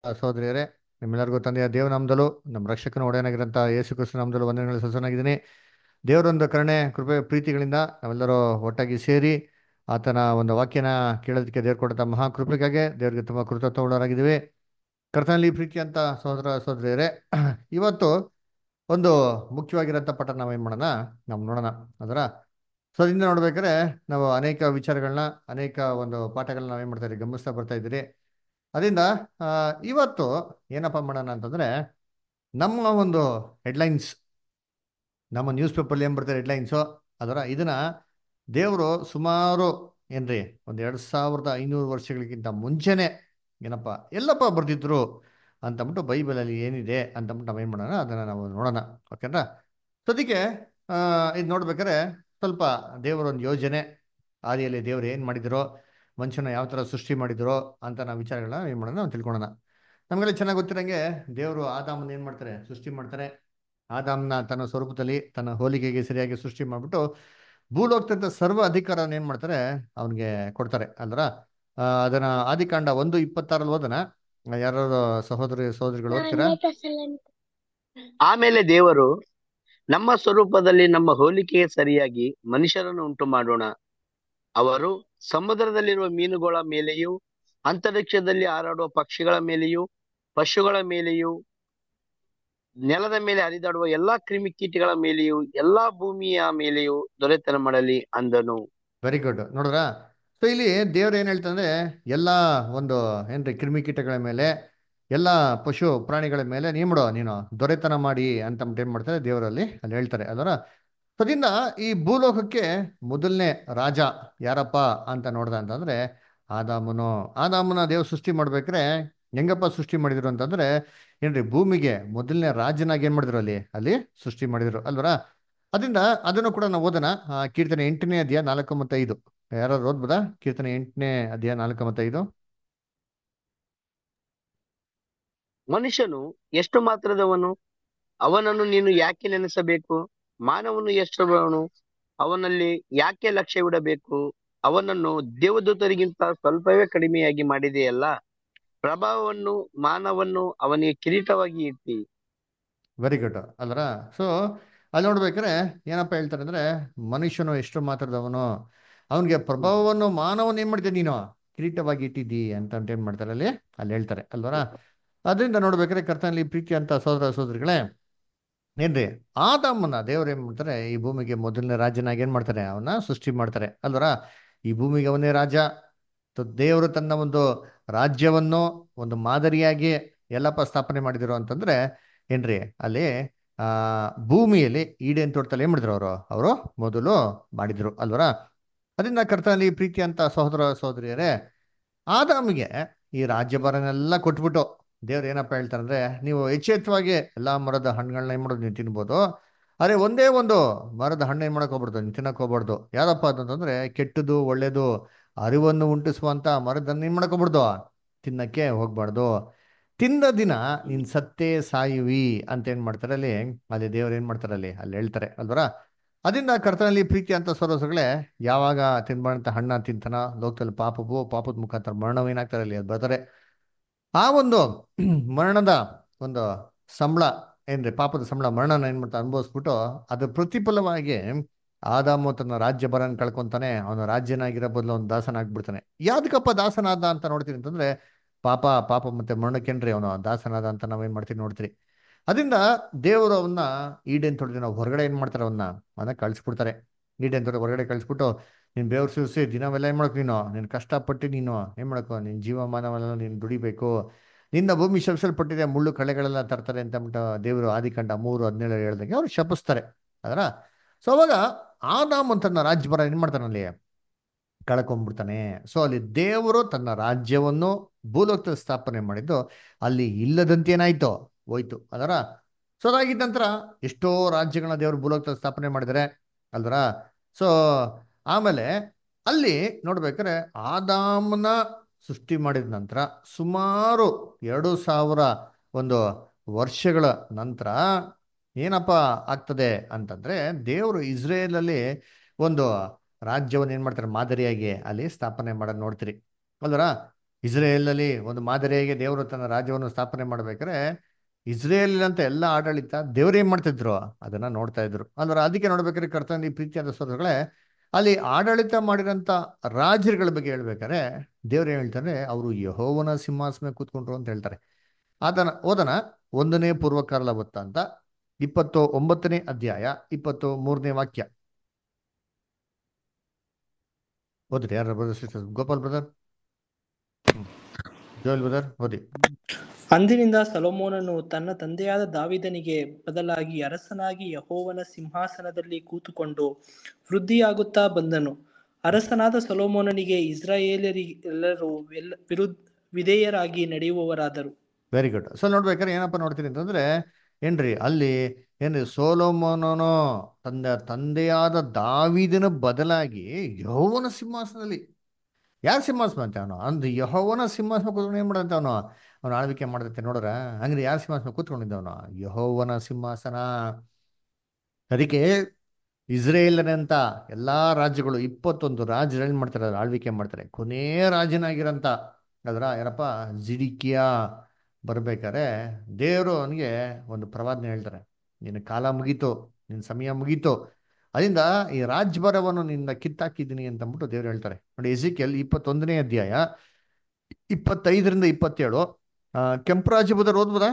ಸಹೋದರಿಯರೇ ನಿಮ್ಮೆಲ್ಲರಿಗೂ ತಂದೆಯ ದೇವನಾಮದಲ್ಲೂ ನಮ್ಮ ರಕ್ಷಕನ ಒಡೆಯನಾಗಿರಂಥ ಯೇಸು ಕ್ರಿಸ್ತ ನಾಮದಲ್ಲೂ ವಂದನೆಗಳು ಸಲ್ಸನಾಗಿದ್ದೀನಿ ದೇವರೊಂದು ಕರುಣೆ ಕೃಪೆ ಪ್ರೀತಿಗಳಿಂದ ನಾವೆಲ್ಲರೂ ಒಟ್ಟಾಗಿ ಸೇರಿ ಆತನ ಒಂದು ವಾಕ್ಯನ ಕೇಳೋದಕ್ಕೆ ದೇವ್ರು ಕೊಟ್ಟಂಥ ಮಹಾಕೃಪೆಗಾಗಿ ದೇವರಿಗೆ ತುಂಬ ಕೃತಜ್ಞರಾಗಿದ್ದೀವಿ ಕರ್ತನಲ್ಲಿ ಪ್ರೀತಿ ಅಂತ ಸಹೋದರ ಸಹೋದರಿಯರೇ ಇವತ್ತು ಒಂದು ಮುಖ್ಯವಾಗಿರೋಂಥ ಪಠ ನಾವೇನು ಮಾಡೋಣ ನಾವು ನೋಡೋಣ ಅದರ ಸೊ ಅದರಿಂದ ನೋಡ್ಬೇಕಾದ್ರೆ ನಾವು ಅನೇಕ ವಿಚಾರಗಳನ್ನ ಅನೇಕ ಒಂದು ಪಾಠಗಳನ್ನ ನಾವೇನು ಮಾಡ್ತಾ ಇದ್ದೀವಿ ಗಮನಿಸ್ತಾ ಬರ್ತಾ ಇದ್ದೀರಿ ಅದರಿಂದ ಆ, ಇವತ್ತು ಏನಪ್ಪ ಮಾಡೋಣ ಅಂತಂದ್ರೆ ನಮ್ಮ ಒಂದು ಹೆಡ್ಲೈನ್ಸ್ ನಮ್ಮ ನ್ಯೂಸ್ ಪೇಪರ್ಲಿ ಏನು ಬರ್ತಾರೆ ಹೆಡ್ಲೈನ್ಸು ಅದರ ಇದನ್ನ ದೇವರು ಸುಮಾರು ಏನ್ರಿ ಒಂದು ಎರಡು ಸಾವಿರದ ಐನೂರು ವರ್ಷಗಳಿಗಿಂತ ಮುಂಚೆನೆ ಏನಪ್ಪ ಎಲ್ಲಪ್ಪ ಬರ್ದಿದ್ರು ಅಂತಂದ್ಬಿಟ್ಟು ಬೈಬಲಲ್ಲಿ ಏನಿದೆ ಅಂತಂದ್ಬಿಟ್ಟು ನಾವೇನು ಮಾಡೋಣ ಅದನ್ನು ನಾವು ನೋಡೋಣ ಓಕೆನಾ ಸೊ ಅದಕ್ಕೆ ಇದು ನೋಡ್ಬೇಕಾದ್ರೆ ಸ್ವಲ್ಪ ದೇವರ ಒಂದು ಯೋಜನೆ ಆದಿಯಲ್ಲಿ ದೇವರು ಏನು ಮಾಡಿದಿರೋ ಮನುಷ್ಯನ ಯಾವ ಥರ ಸೃಷ್ಟಿ ಮಾಡಿದಿರೋ ಅಂತ ನಾವು ವಿಚಾರಗಳನ್ನ ಏನು ಮಾಡೋಣ ನಾವು ತಿಳ್ಕೊಳ್ಳೋಣ ನಮಗೆಲ್ಲ ಚೆನ್ನಾಗಿ ಗೊತ್ತಿರಂಗೆ ದೇವರು ಆದಾಮನ ಏನು ಮಾಡ್ತಾರೆ ಸೃಷ್ಟಿ ಮಾಡ್ತಾರೆ ಆದಾಮ್ನ ತನ್ನ ಸ್ವರೂಪದಲ್ಲಿ ತನ್ನ ಹೋಲಿಕೆಗೆ ಸರಿಯಾಗಿ ಸೃಷ್ಟಿ ಮಾಡಿಬಿಟ್ಟು ಭೂಲೋಕದಂತ ಸರ್ವ ಅಧಿಕಾರನ ಏನು ಮಾಡ್ತಾರೆ ಅವನಿಗೆ ಕೊಡ್ತಾರೆ ಅಲ್ರ ಆ, ಅದನ್ನ ಆದಿಕಾಂಡ ಒಂದು ಇಪ್ಪತ್ತಾರಲ್ಲಿ ಓದನ ಯಾರು ಸಹೋದರಿ ಸಹೋದರಿಗಳು ಓದ್ತೀರಾ ಆಮೇಲೆ ದೇವರು ನಮ್ಮ ಸ್ವರೂಪದಲ್ಲಿ ನಮ್ಮ ಹೋಲಿಕೆಗೆ ಸರಿಯಾಗಿ ಮನುಷ್ಯರನ್ನು ಉಂಟು ಮಾಡೋಣ ಅವರು ಸಮುದ್ರದಲ್ಲಿರುವ ಮೀನುಗಳ ಮೇಲೆಯೂ ಅಂತರಿಕ್ಷದಲ್ಲಿ ಹಾರಾಡುವ ಪಕ್ಷಿಗಳ ಮೇಲೆಯೂ ಪಶುಗಳ ಮೇಲೆಯೂ ನೆಲದ ಮೇಲೆ ಹರಿದಾಡುವ ಎಲ್ಲಾ ಕ್ರಿಮಿಕೀಟಗಳ ಮೇಲೆಯೂ ಎಲ್ಲಾ ಭೂಮಿಯ ಮೇಲೆಯೂ ದೊರೆತನ ಮಾಡಲಿ ಅಂದನು ವೆರಿ ಗುಡ್ ನೋಡ್ರ ಸೊ ಇಲ್ಲಿ ದೇವ್ರು ಏನ್ ಹೇಳ್ತಂದ್ರೆ ಎಲ್ಲ ಒಂದು ಏನ್ರಿ ಕ್ರಿಮಿಕೀಟಗಳ ಮೇಲೆ ಎಲ್ಲ ಪಶು ಪ್ರಾಣಿಗಳ ಮೇಲೆ ನೀ ಮಾಡೋ ನೀನು ದೊರೆತನ ಮಾಡಿ ಅಂತ ಅಂದ್ಬಿಟ್ಟು ಏನ್ ಮಾಡ್ತಾರೆ ದೇವರಲ್ಲಿ ಅಲ್ಲಿ ಹೇಳ್ತಾರೆ ಅದರ ಅದರಿಂದ ಈ ಭೂಲೋಕಕ್ಕೆ ಮೊದಲನೇ ರಾಜ ಯಾರಪ್ಪ ಅಂತ ನೋಡ್ದ ಅಂತಂದ್ರೆ ಆದಾಮನು ಆದಾಮನ ದೇವ್ರು ಸೃಷ್ಟಿ ಮಾಡ್ಬೇಕ್ರೆ ಹೆಂಗಪ್ಪ ಸೃಷ್ಟಿ ಮಾಡಿದ್ರು ಅಂತಂದ್ರೆ ಏನ್ರಿ ಭೂಮಿಗೆ ಮೊದಲನೇ ರಾಜನಾಗಿ ಏನ್ ಮಾಡಿದ್ರು ಅಲ್ಲಿ ಅಲ್ಲಿ ಸೃಷ್ಟಿ ಮಾಡಿದ್ರು ಅಲ್ವರ ಅದರಿಂದ ಅದನ್ನು ಕೂಡ ನಾವು ಓದೋಣ ಆ, ಕೀರ್ತನೆ ಎಂಟನೇ ಅಧ್ಯಾಯ ನಾಲ್ಕು ಮತ್ತೆ ಐದು ಯಾರು ಓದ್ಬೋದಾ ಕೀರ್ತನೆ ಎಂಟನೇ ಅಧ್ಯಾಯ ನಾಲ್ಕು ಮತ್ತೆ ಐದು ಮನುಷ್ಯನು ಎಷ್ಟು ಮಾತ್ರದವನು ಅವನನ್ನು ನೀನು ಯಾಕೆ ನೆನೆಸಬೇಕು ಮಾನವನು ಎಷ್ಟರವನು ಅವನಲ್ಲಿ ಯಾಕೆ ಲಕ್ಷ್ಯವಿಡಬೇಕು ಅವನನ್ನು ದೇವದೂತರಿಗಿಂತ ಸ್ವಲ್ಪವೇ ಕಡಿಮೆಯಾಗಿ ಮಾಡಿದೆಯಲ್ಲ ಪ್ರಭಾವವನ್ನು ಮಾನವನ್ನು ಅವನಿಗೆ ಕಿರೀಟವಾಗಿ ಇಟ್ಟಿ ವೆರಿ ಗುಡ್ ಅಲ್ರ ಸೊ ಅಲ್ಲಿ ನೋಡ್ಬೇಕಾದ್ರೆ ಏನಪ್ಪ ಹೇಳ್ತಾರೆ ಅಂದ್ರೆ ಮನುಷ್ಯನು ಎಷ್ಟು ಮಾತ್ರದವನು ಅವನಿಗೆ ಪ್ರಭಾವವನ್ನು ಮಾನವನ್ ಏನ್ ಮಾಡಿದ್ದೆ ನೀನು ಕಿರೀಟವಾಗಿ ಇಟ್ಟಿದ್ದಿ ಅಂತ ಅಂತ ಏನ್ ಮಾಡ್ತಾರೆ ಅಲ್ಲಿ ಅಲ್ಲಿ ಹೇಳ್ತಾರೆ ಅಲ್ವರ ಅದರಿಂದ ನೋಡ್ಬೇಕಾದ್ರೆ ಕರ್ತನಲ್ಲಿ ಪ್ರೀತಿ ಅಂತ ಸೋದರ ಸೋದರಿಗಳೇ ಏನ್ರಿ ಆದಾಮನ ದೇವ್ರು ಏನ್ ಮಾಡ್ತಾರೆ ಈ ಭೂಮಿಗೆ ಮೊದಲನೇ ರಾಜನಾಗಿ ಏನ್ ಮಾಡ್ತಾರೆ ಅವನ್ನ ಸೃಷ್ಟಿ ಮಾಡ್ತಾರೆ ಅಲ್ವರ ಈ ಭೂಮಿಗೆ ಅವನೇ ರಾಜ ತ- ದೇವರು ತನ್ನ ಒಂದು ರಾಜ್ಯವನ್ನು ಒಂದು ಮಾದರಿಯಾಗಿ ಎಲ್ಲಪ್ಪ ಸ್ಥಾಪನೆ ಮಾಡಿದಿರೋ ಅಂತಂದ್ರೆ ಏನ್ರಿ ಅಲ್ಲಿ ಆ ಭೂಮಿಯಲ್ಲಿ ಈಡೇನ್ ತೋಟದಲ್ಲಿ ಏನ್ ಮಾಡಿದ್ರು ಅವರು ಅವರು ಮೊದಲು ಮಾಡಿದ್ರು ಅಲ್ವರ ಅದರಿಂದ ಕರ್ತನಲ್ಲಿ ಪ್ರೀತಿ ಅಂತ ಸಹೋದರ ಸಹೋದರಿಯರೇ ಆದಾಮಿಗೆ ಈ ರಾಜ್ಯಭಾರನೆಲ್ಲ ಕೊಟ್ಬಿಟ್ಟು ದೇವ್ರು ಏನಪ್ಪ ಹೇಳ್ತಾರೆ ಅಂದ್ರೆ ನೀವು ಎಚ್ಚೆತ್ತವಾಗಿ ಎಲ್ಲಾ ಮರದ ಹಣ್ಣುಗಳನ್ನ ಏನ್ ಮಾಡೋದು ನೀವು ತಿನ್ಬೋದು ಅರೆ ಒಂದೇ ಒಂದು ಮರದ ಹಣ್ಣು ಏನ್ ಮಾಡಕ್ ಹೋಗ್ಬಾರ್ದು ನೀವು ತಿನ್ನಕ್ ಹೋಗ್ಬಾರ್ದು ಯಾರಪ್ಪ ಅಂತಂದ್ರೆ ಕೆಟ್ಟದು ಒಳ್ಳೇದು ಅರಿವನ್ನು ಉಂಟಿಸುವಂತ ಮರದನ್ನ ಏನ್ ಮಾಡಕ್ ಹೋಗ್ಬಾರ್ದು ತಿನ್ನಕ್ಕೆ ಹೋಗ್ಬಾರ್ದು ತಿಂದ ದಿನ ನೀನ್ ಸತ್ತೇ ಸಾಯುವಿ ಅಂತ ಏನ್ ಮಾಡ್ತಾರೆ ಅಲ್ಲಿ ಅಲ್ಲಿ ದೇವ್ರು ಏನ್ ಮಾಡ್ತಾರೆ ಅಲ್ಲಿ ಅಲ್ಲಿ ಹೇಳ್ತಾರೆ ಅಲ್ವರ ಅದರಿಂದ ಕರ್ತನಲ್ಲಿ ಪ್ರೀತಿ ಅಂತ ಸರೋಸಗಳೇ ಯಾವಾಗ ತಿನ್ಬಾರಂತ ಹಣ್ಣ ತಿಂತಾನ ಲೋಕದಲ್ಲಿ ಪಾಪವು ಪಾಪದ ಮುಖಾಂತರ ಮರಣವೇನಾಗ್ತಾರೆ ಅಲ್ಲಿ ಅದು ಬರ್ತಾರೆ ಆ ಒಂದು ಮರಣದ ಒಂದು ಸಂಬಳ ಏನ್ರಿ ಪಾಪದ ಸಂಬಳ ಮರಣನ ಏನ್ ಮಾಡ್ತಾ ಅನುಭವಿಸ್ಬಿಟ್ಟು ಅದ್ರ ಪ್ರತಿಫಲವಾಗಿ ಆದಾಮು ತನ್ನ ರಾಜ್ಯ ಬರನ್ ಕಳ್ಕೊಂತಾನೆ ಅವನ ರಾಜ್ಯನಾಗಿರೋ ಬದಲು ಅವ್ನು ದಾಸನಾಗ್ಬಿಡ್ತಾನೆ ಯಾವ್ದಕ್ಕಪ್ಪ ದಾಸನಾದ ಅಂತ ನೋಡ್ತೀನಿ ಅಂತಂದ್ರೆ ಪಾಪ ಪಾಪ ಮತ್ತೆ ಮರಣಕ್ಕೇನ್ರಿ ಅವನು ದಾಸನಾದ ಅಂತ ನಾವೇನ್ ಮಾಡ್ತೀವಿ ನೋಡ್ತೀರಿ ಅದರಿಂದ ದೇವರು ಅವನ್ನ ಈಡೇನ್ ತೊಡೆದು ನಾವು ಹೊರಗಡೆ ಏನ್ ಮಾಡ್ತಾರೆ ಅವನ್ನ ಅವನ್ನ ಕಳಿಸ್ಬಿಡ್ತಾರೆ ಈಡೇನ್ ತೊಡೆ ಹೊರಗಡೆ ಕಳಿಸ್ಬಿಟ್ಟು ನೀನ್ ಬೇವ್ರು ಸುರಿಸಿ ದಿನವೆಲ್ಲ ಏನ್ ಮಾಡಕ್ ನೀನು ನೀನ್ ಕಷ್ಟಪಟ್ಟು ನೀನು ಏನ್ ಮಾಡಬೇಕು ನಿನ್ ಜೀವಮಾನವೆಲ್ಲ ನೀನು ದುಡಿಬೇಕು ನಿನ್ನ ಭೂಮಿ ಶಪಿಸಲ್ಪಟ್ಟಿದೆ ಮುಳ್ಳು ಕಳೆಗಳೆಲ್ಲ ತರ್ತಾರೆ ಅಂತ ಅಂದ್ಬಿಟ್ಟು ದೇವರು ಆದಿಕಂಡ ಮೂರು ಹದಿನೇಳು ಹೇಳ್ದಂಗೆ ಅವ್ರು ಶಪಿಸ್ತಾರೆ ಅದರ ಸೊ ಅವಾಗ ಆದಾಮ್ ತನ್ನ ರಾಜ್ಯಭಾರ ಏನ್ ಮಾಡ್ತಾನೆ ಅಲ್ಲಿ ಕಳ್ಕೊಂಡ್ಬಿಡ್ತಾನೆ ಸೊ ಅಲ್ಲಿ ದೇವರು ತನ್ನ ರಾಜ್ಯವನ್ನು ಭೂಲೋಕದಲ್ಲಿ ಸ್ಥಾಪನೆ ಮಾಡಿದ್ದು ಅಲ್ಲಿ ಇಲ್ಲದಂತೆ ಏನಾಯ್ತು ಹೋಯ್ತು ಅದರ ಸೊ ಅದಾಗಿದ್ದ ನಂತರ ಎಷ್ಟೋ ರಾಜ್ಯಗಳನ್ನ ದೇವರು ಭೂಲೋಕದಲ್ಲಿ ಸ್ಥಾಪನೆ ಮಾಡಿದ್ದಾರೆ ಅಲ್ದರ ಸೊ ಆಮೇಲೆ ಅಲ್ಲಿ ನೋಡ್ಬೇಕಾದ್ರೆ ಆದಾಮನ ಸೃಷ್ಟಿ ಮಾಡಿದ ನಂತರ ಸುಮಾರು ಎರಡು ಸಾವಿರ ಒಂದು ವರ್ಷಗಳ ನಂತರ ಏನಪ್ಪ ಆಗ್ತದೆ ಅಂತಂದ್ರೆ ದೇವರು ಇಸ್ರೇಲಲ್ಲಿ ಒಂದು ರಾಜ್ಯವನ್ನು ಏನ್ ಮಾಡ್ತಾರೆ ಮಾದರಿಯಾಗಿ ಅಲ್ಲಿ ಸ್ಥಾಪನೆ ಮಾಡೋದು ನೋಡ್ತೀರಿ ಅಲ್ವರ ಇಸ್ರೇಲಲ್ಲಿ ಒಂದು ಮಾದರಿಯಾಗಿ ದೇವರು ತನ್ನ ರಾಜ್ಯವನ್ನು ಸ್ಥಾಪನೆ ಮಾಡ್ಬೇಕಾದ್ರೆ ಇಸ್ರೇಲಿನಂತ ಎಲ್ಲ ಆಡಳಿತ ದೇವ್ರು ಏನ್ ಮಾಡ್ತಿದ್ರು ಅದನ್ನ ನೋಡ್ತಾ ಇದ್ರು ಅಂದ್ರೆ ಅದಕ್ಕೆ ನೋಡ್ಬೇಕಾದ್ರೆ ಕರ್ತನ ಈ ಪ್ರೀತಿಯಾದ ಸೋದರಗಳೇ ಅಲ್ಲಿ ಆಡಳಿತ ಮಾಡಿರೋಂಥ ರಾಜರುಗಳ ಬಗ್ಗೆ ಹೇಳ್ಬೇಕಾದ್ರೆ ದೇವ್ರು ಏನ್ ಹೇಳ್ತಾರೆ ಅವರು ಯಹೋವನ ಸಿಂಹಾಸನ ಕೂತ್ಕೊಂಡ್ರು ಅಂತ ಹೇಳ್ತಾರೆ ಅದನ್ನ ಓದನ ಒಂದನೇ ಪೂರ್ವಕಾಲ ವೃತ್ತ ಅಂತ ಇಪ್ಪತ್ತು ಒಂಬತ್ತನೇ ಅಧ್ಯಾಯ ಇಪ್ಪತ್ತು ಮೂರನೇ ವಾಕ್ಯ ಓದ್ರಿ ಯಾರ brother sister Gopal brother Joel brother ಓದಿ ಅಂದಿನಿಂದ ಸೊಲೊಮೋನನು ತನ್ನ ತಂದೆಯಾದ ದಾವಿದನಿಗೆ ಬದಲಾಗಿ ಅರಸನಾಗಿ ಯಹೋವನ ಸಿಂಹಾಸನದಲ್ಲಿ ಕೂತುಕೊಂಡು ವೃದ್ಧಿಯಾಗುತ್ತಾ ಬಂದನು ಅರಸನಾದ ಸೊಲೊಮೋನನಿಗೆ ಇಸ್ರಾಯೇಲರೆಲ್ಲರೂ ಎಲ್ಲ ವಿರುದ್ಧ ವಿಧೇಯರಾಗಿ ನಡೆಯುವವರಾದರು ವೆರಿ ಗುಡ್ ಸೊ ನೋಡ್ಬೇಕಾದ್ರೆ ಏನಪ್ಪ ನೋಡ್ತೀನಿ ಅಂತಂದ್ರೆ ಏನ್ರಿ ಅಲ್ಲಿ ಏನ್ರಿ ಸೋಲೋಮೋನನು ತಂದೆ ತಂದೆಯಾದ ದಾವಿದನ ಬದಲಾಗಿ ಯಹೋವನ ಸಿಂಹಾಸನದಲ್ಲಿ ಯಾರ ಸಿಂಹಾಸನ ಅಂತ ಅವನು ಅಂದ್ ಯಹೋವನ ಸಿಂಹಾಸನ ಕೂತ್ಕೊಂಡು ಏನ್ ಮಾಡಂತ ಅವನು ಅವನು ಆಳ್ವಿಕೆ ಮಾಡದಂತೆ ನೋಡ್ರ ಹಂಗ್ರೆ ಯಾರ ಸಿಂಹಾಸನ ಕೂತ್ಕೊಂಡಿದ್ದವನು ಯಹೋವನ ಸಿಂಹಾಸನ ಅದಕ್ಕೆ ಇಸ್ರೇಲನಂತ ಎಲ್ಲಾ ರಾಜ್ಯಗಳು ಇಪ್ಪತ್ತೊಂದು ರಾಜ್ಯಗಳು ಏನ್ ಮಾಡ್ತಾರೆ ಅದ್ರ ಆಳ್ವಿಕೆ ಮಾಡ್ತಾರೆ ಕೊನೇ ರಾಜನಾಗಿರಂತ ಅದರ ಯಾರಪ್ಪ ಜಿಡಿಕಿಯ ಬರ್ಬೇಕಾದ್ರೆ ದೇವರು ಅವನಿಗೆ ಒಂದು ಪ್ರವಾದನೆ ಹೇಳ್ತಾರೆ ನಿನ್ನ ಕಾಲ ಮುಗೀತು ನಿನ್ನ ಸಮಯ ಮುಗೀತು ಅದರಿಂದ ಈ ರಾಜ್ಯಭಾರವನ್ನು ನಿನ್ನ ಕಿತ್ತಾಕಿದ್ದೀನಿ ಅಂತ ಅಂದ್ಬಿಟ್ಟು ದೇವ್ರು ಹೇಳ್ತಾರೆ ನೋಡಿ ಎಸಿಕೆಲ್ ಇಪ್ಪತ್ತೊಂದನೇ ಅಧ್ಯಾಯ ಇಪ್ಪತ್ತೈದರಿಂದ ಇಪ್ಪತ್ತೇಳು ಆ, ಕೆಂಪು ರಾಜ್ಯಬುಧರು ಓದ್ಬೋದಾ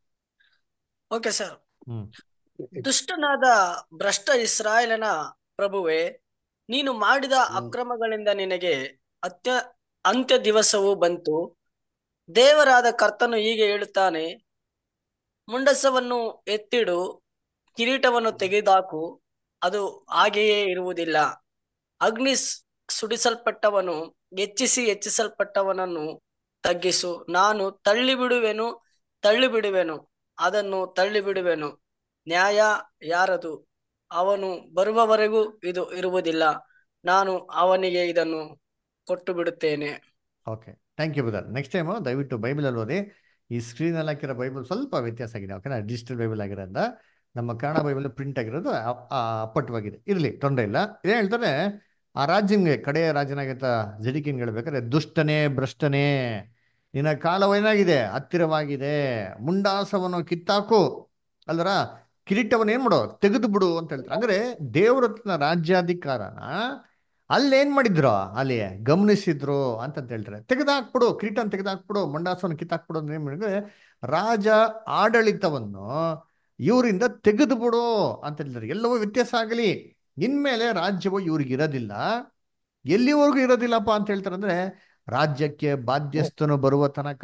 ಓಕೆ ಸರ್ ಹ್ಮ್ ದುಷ್ಟನಾದ ಭ್ರಷ್ಟ ಇಸ್ರಾಯೇಲನ ಪ್ರಭುವೆ ನೀನು ಮಾಡಿದ ಅಕ್ರಮಗಳಿಂದ ನಿನಗೆ ಅತ್ಯ ಅಂತ್ಯ ದಿವಸವು ಬಂತು ದೇವರಾದ ಕರ್ತನು ಹೀಗೆ ಹೇಳುತ್ತಾನೆ ಮುಂಡಸವನ್ನು ಎತ್ತಿಡು ಕಿರೀಟವನ್ನು ತೆಗೆದಾಕು ಅದು ಹಾಗೆಯೇ ಇರುವುದಿಲ್ಲ ಅಗ್ನಿ ಸ್- ಸುಡಿಸಲ್ಪಟ್ಟವನು ಹೆಚ್ಚಿಸಿ ಹೆಚ್ಚಿಸಲ್ಪಟ್ಟವನನ್ನು ತಗ್ಗಿಸು ನಾನು ತಳ್ಳಿಬಿಡುವೆನು ತಳ್ಳಿಬಿಡುವೆನು ಅದನ್ನು ತಳ್ಳಿಬಿಡುವೆನು ನ್ಯಾಯ ಯಾರದು ಅವನು ಬರುವವರೆಗೂ ಇದು ಇರುವುದಿಲ್ಲ ನಾನು ಅವನಿಗೆ ಇದನ್ನು ಕೊಟ್ಟು ಬಿಡುತ್ತೇನೆ okay thank you brother next time ದಯವಿಟ್ಟು ಬೈಬಲಲ್ಲಿ ಓದಿ ಈ ಸ್ಕ್ರೀನಲ್ಲಿ ಹಾಕಿರೋ ಬೈಬಲ್ ಸ್ವಲ್ಪ ವ್ಯತ್ಯಾಸ ಆಗಿದೆ ಓಕೆನಾ ಡಿಜಿಟಲ್ ಬೈಬಲ್ ಆಗಿರೋದ್ರಿಂದ ನಮ್ಮ ಕನ್ನಡ ಬೈಬಲ್ ಪ್ರಿಂಟ್ ಆಗಿರೋದು ಅ- ಆ ಅಪ್ಪಟ್ಟವಾಗಿದೆ ಇರಲಿ ತೊಂದರೆ ಇಲ್ಲ ಇದೇ ಹೇಳ್ತಾರೆ ಆ ರಾಜ್ಯಂಗೆ ಕಡೆಯ ರಾಜನಾಗಿದ್ದ ಜಡಿಕಿನ್ ಹೇಳ್ಬೇಕಾದ್ರೆ ದುಷ್ಟನೇ ಭ್ರಷ್ಟನೇ ನಿನ್ನ ಕಾಲವು ಏನಾಗಿದೆ ಹತ್ತಿರವಾಗಿದೆ ಮುಂಡಾಸವನ್ನು ಕಿತ್ತಾಕು ಅಲ್ದರ ಕಿರೀಟವನ್ನು ಏನ್ ಮಾಡು ತೆಗೆದು ಬಿಡು ಅಂತ ಹೇಳ್ತಾರೆ ಅಂದ್ರೆ ದೇವರತ್ನ ರಾಜ್ಯಾಧಿಕಾರನ ಅಲ್ಲೇನ್ ಮಾಡಿದ್ರು ಅಲ್ಲಿ ಗಮನಿಸಿದ್ರು ಅಂತ ಹೇಳ್ತಾರೆ ತೆಗೆದಾಕ್ಬಿಡು ಕಿರೀಟನ ತೆಗೆದಾಕ್ಬಿಡು ಮಂಡಾಸವನ್ನು ಕಿತ್ತಾಕ್ಬಿಡು ಅಂದ್ರೆ ಏನ್ ಮಾಡಿದ್ರೆ ರಾಜ ಆಡಳಿತವನ್ನು ಇವರಿಂದ ತೆಗೆದು ಬಿಡು ಅಂತ ಹೇಳ್ತಾರೆ ಎಲ್ಲವೂ ವ್ಯತ್ಯಾಸ ಆಗಲಿ ಇನ್ಮೇಲೆ ರಾಜ್ಯವು ಇವ್ರಿಗೆ ಇರೋದಿಲ್ಲ ಎಲ್ಲಿವರೆಗೂ ಇರೋದಿಲ್ಲಪ್ಪ ಅಂತ ಹೇಳ್ತಾರೆ ಅಂದ್ರೆ ರಾಜ್ಯಕ್ಕೆ ಬಾಧ್ಯಸ್ಥನು ಬರುವ ತನಕ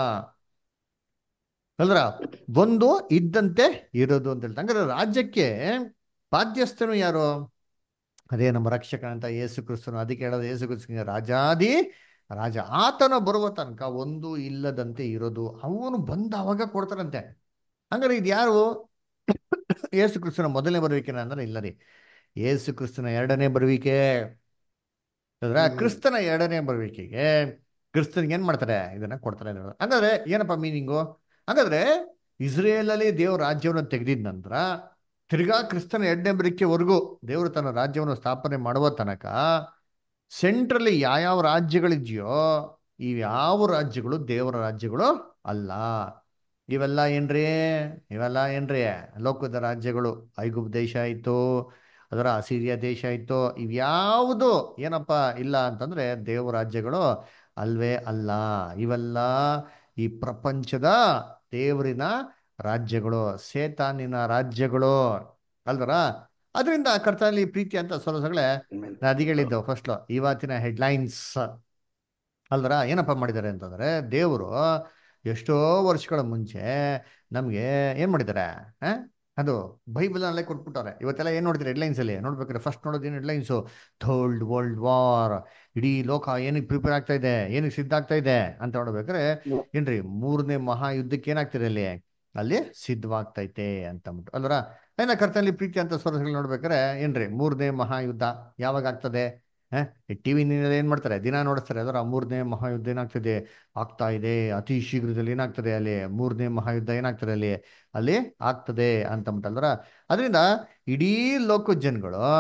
ಅಲ್ರ ಒಂದು ಇದ್ದಂತೆ ಇರೋದು ಅಂತ ಹೇಳ್ತಾರೆ ಹಂಗಾದ್ರೆ ರಾಜ್ಯಕ್ಕೆ ಬಾಧ್ಯಸ್ಥನು ಯಾರು ಅದೇ ನಮ್ಮ ರಕ್ಷಕನಂತ ಯೇಸು ಕ್ರಿಸ್ತನು ಅದಕ್ಕೆ ಹೇಳೋದು ಯೇಸು ಕ್ರಿಸ್ತನಿಗೆ ರಾಜಾದಿ ರಾಜ ಆತನ ಬರುವ ತನಕ ಒಂದು ಇಲ್ಲದಂತೆ ಇರೋದು ಅವನು ಬಂದ ಅವಾಗ ಕೊಡ್ತಾರಂತೆ ಹಂಗಾರೆ ಇದು ಯಾರು ಯೇಸು ಕ್ರಿಸ್ತನ ಮೊದಲನೇ ಬರುವಿಕೆನ ಅಂದ್ರೆ ಇಲ್ಲ ರೀ ಯೇಸು ಕ್ರಿಸ್ತನ ಎರಡನೇ ಬರುವಿಕೆ ಅದ್ರ ಹ್ಮ್. ಕ್ರಿಸ್ತನ ಎರಡನೇ ಬರುವಿಕೆಗೆ ಕ್ರಿಸ್ತನಿಗೆ ಏನ್ ಮಾಡ್ತಾರೆ ಇದನ್ನ ಕೊಡ್ತಾರೆ ಅಂತ ಹೇಳೋದು. ಹಂಗಾದ್ರೆ ಏನಪ್ಪ ಮೀನಿಂಗು ಹಾಗಾದ್ರೆ ಇಸ್ರೇಲಲ್ಲಿ ದೇವ್ರ ರಾಜ್ಯವನ್ನು ತೆಗೆದಿದ ನಂತರ ತಿರ್ಗಾ ಕ್ರಿಸ್ತನ ಎರಡನೇ ಬರಿಕೆವರೆಗೂ ದೇವರು ತನ್ನ ರಾಜ್ಯವನ್ನು ಸ್ಥಾಪನೆ ಮಾಡುವ ತನಕ ಸೆಂಟ್ರಲ್ಲಿ ಯಾವ್ಯಾವ ರಾಜ್ಯಗಳಿದೆಯೋ ಈ ಯಾವ ರಾಜ್ಯಗಳು ದೇವರ ರಾಜ್ಯಗಳು ಅಲ್ಲ ಇವೆಲ್ಲ ಏನ್ರಿ ಇವೆಲ್ಲ ಏನ್ರಿ ಲೋಕದ ರಾಜ್ಯಗಳು ಐಗುಪ್ ದೇಶ ಆಯ್ತು ಅದರ ಅಸಿರಿಯ ದೇಶ ಆಯ್ತು ಇವ್ಯಾವುದು ಏನಪ್ಪ ಇಲ್ಲ ಅಂತಂದ್ರೆ ದೇವ ರಾಜ್ಯಗಳು ಅಲ್ವೇ ಅಲ್ಲ ಇವೆಲ್ಲ ಈ ಪ್ರಪಂಚದ ದೇವರಿನ ರಾಜ್ಯಗಳು ಸೇತಾನಿನ ರಾಜ್ಯಗಳು ಅಲ್ವರ ಅದರಿಂದ ಕರ್ತನಲ್ಲಿ ಪ್ರೀತಿ ಅಂತ ಸೊಲಸಗಳೇ ನಾನು ಅದಕ್ಕೆ ಹೇಳಿದ್ದು ಫಸ್ಟ್ ಇವತ್ತಿನ ಹೆಡ್ಲೈನ್ಸ್ ಅಲ್ದರ ಏನಪ್ಪ ಮಾಡಿದ್ದಾರೆ ಅಂತಂದ್ರೆ ದೇವರು ಎಷ್ಟೋ ವರ್ಷಗಳ ಮುಂಚೆ ನಮಗೆ ಏನ್ ಮಾಡಿದ್ದಾರೆ ಆ? ಅದು ಬೈಬಲ್ ಅಲ್ಲೇ ಕೊಟ್ಬಿಟ್ಟಾರೆ ಇವತ್ತೆಲ್ಲ ಏನ್ ನೋಡ್ತೀರಿ ಹೆಡ್ಲೈನ್ಸ್ ಅಲ್ಲಿ ನೋಡ್ಬೇಕಾದ್ರೆ ಫಸ್ಟ್ ನೋಡೋದು ಏನು ಹೆಡ್ಲೈನ್ಸು ಥರ್ಡ್ ವರ್ಲ್ಡ್ ವಾರ್ ಇಡೀ ಲೋಕ ಏನಕ್ಕೆ ಪ್ರಿಪೇರ್ ಆಗ್ತಾ ಇದೆ ಏನಕ್ಕೆ ಸಿದ್ಧ ಆಗ್ತಾ ಇದೆ ಅಂತ ನೋಡ್ಬೇಕಾದ್ರೆ ಏನ್ರಿ ಮೂರನೇ ಮಹಾಯುದ್ಧಕ್ಕೆ ಏನಾಗ್ತಿದೆ ಅಲ್ಲಿ ಅಲ್ಲಿ ಸಿದ್ಧವಾಗ್ತೈತೆ ಅಂತ ಅಂದ್ಬಿಟ್ಟು ಅಲ್ವರ ಏನ ಕರ್ತನಲ್ಲಿ ಪ್ರೀತಿ ಅಂತ ಸ್ವರಗಳು ನೋಡ್ಬೇಕಾದ್ರೆ ಏನ್ರಿ ಮೂರನೇ ಮಹಾಯುದ್ಧ ಯಾವಾಗ ಆಗ್ತದೆ ಟಿ ವಿ ಏನ್ ಮಾಡ್ತಾರೆ ದಿನ ನೋಡಿಸ್ತಾರೆ ಅದರ ಮೂರನೇ ಮಹಾಯುದ್ಧ ಏನಾಗ್ತದೆ ಆಗ್ತಾ ಇದೆ ಅತಿ ಶೀಘ್ರದಲ್ಲಿ ಏನಾಗ್ತದೆ ಅಲ್ಲಿ ಮೂರನೇ ಮಹಾಯುದ್ಧ ಏನಾಗ್ತದೆ ಅಲ್ಲಿ ಅಲ್ಲಿ ಆಗ್ತದೆ ಅಂತ ಅಂದ್ಬಿಟ್ಟಲ್ರ ಅದರಿಂದ ಇಡೀ ಲೋಕ ಜನಗಳು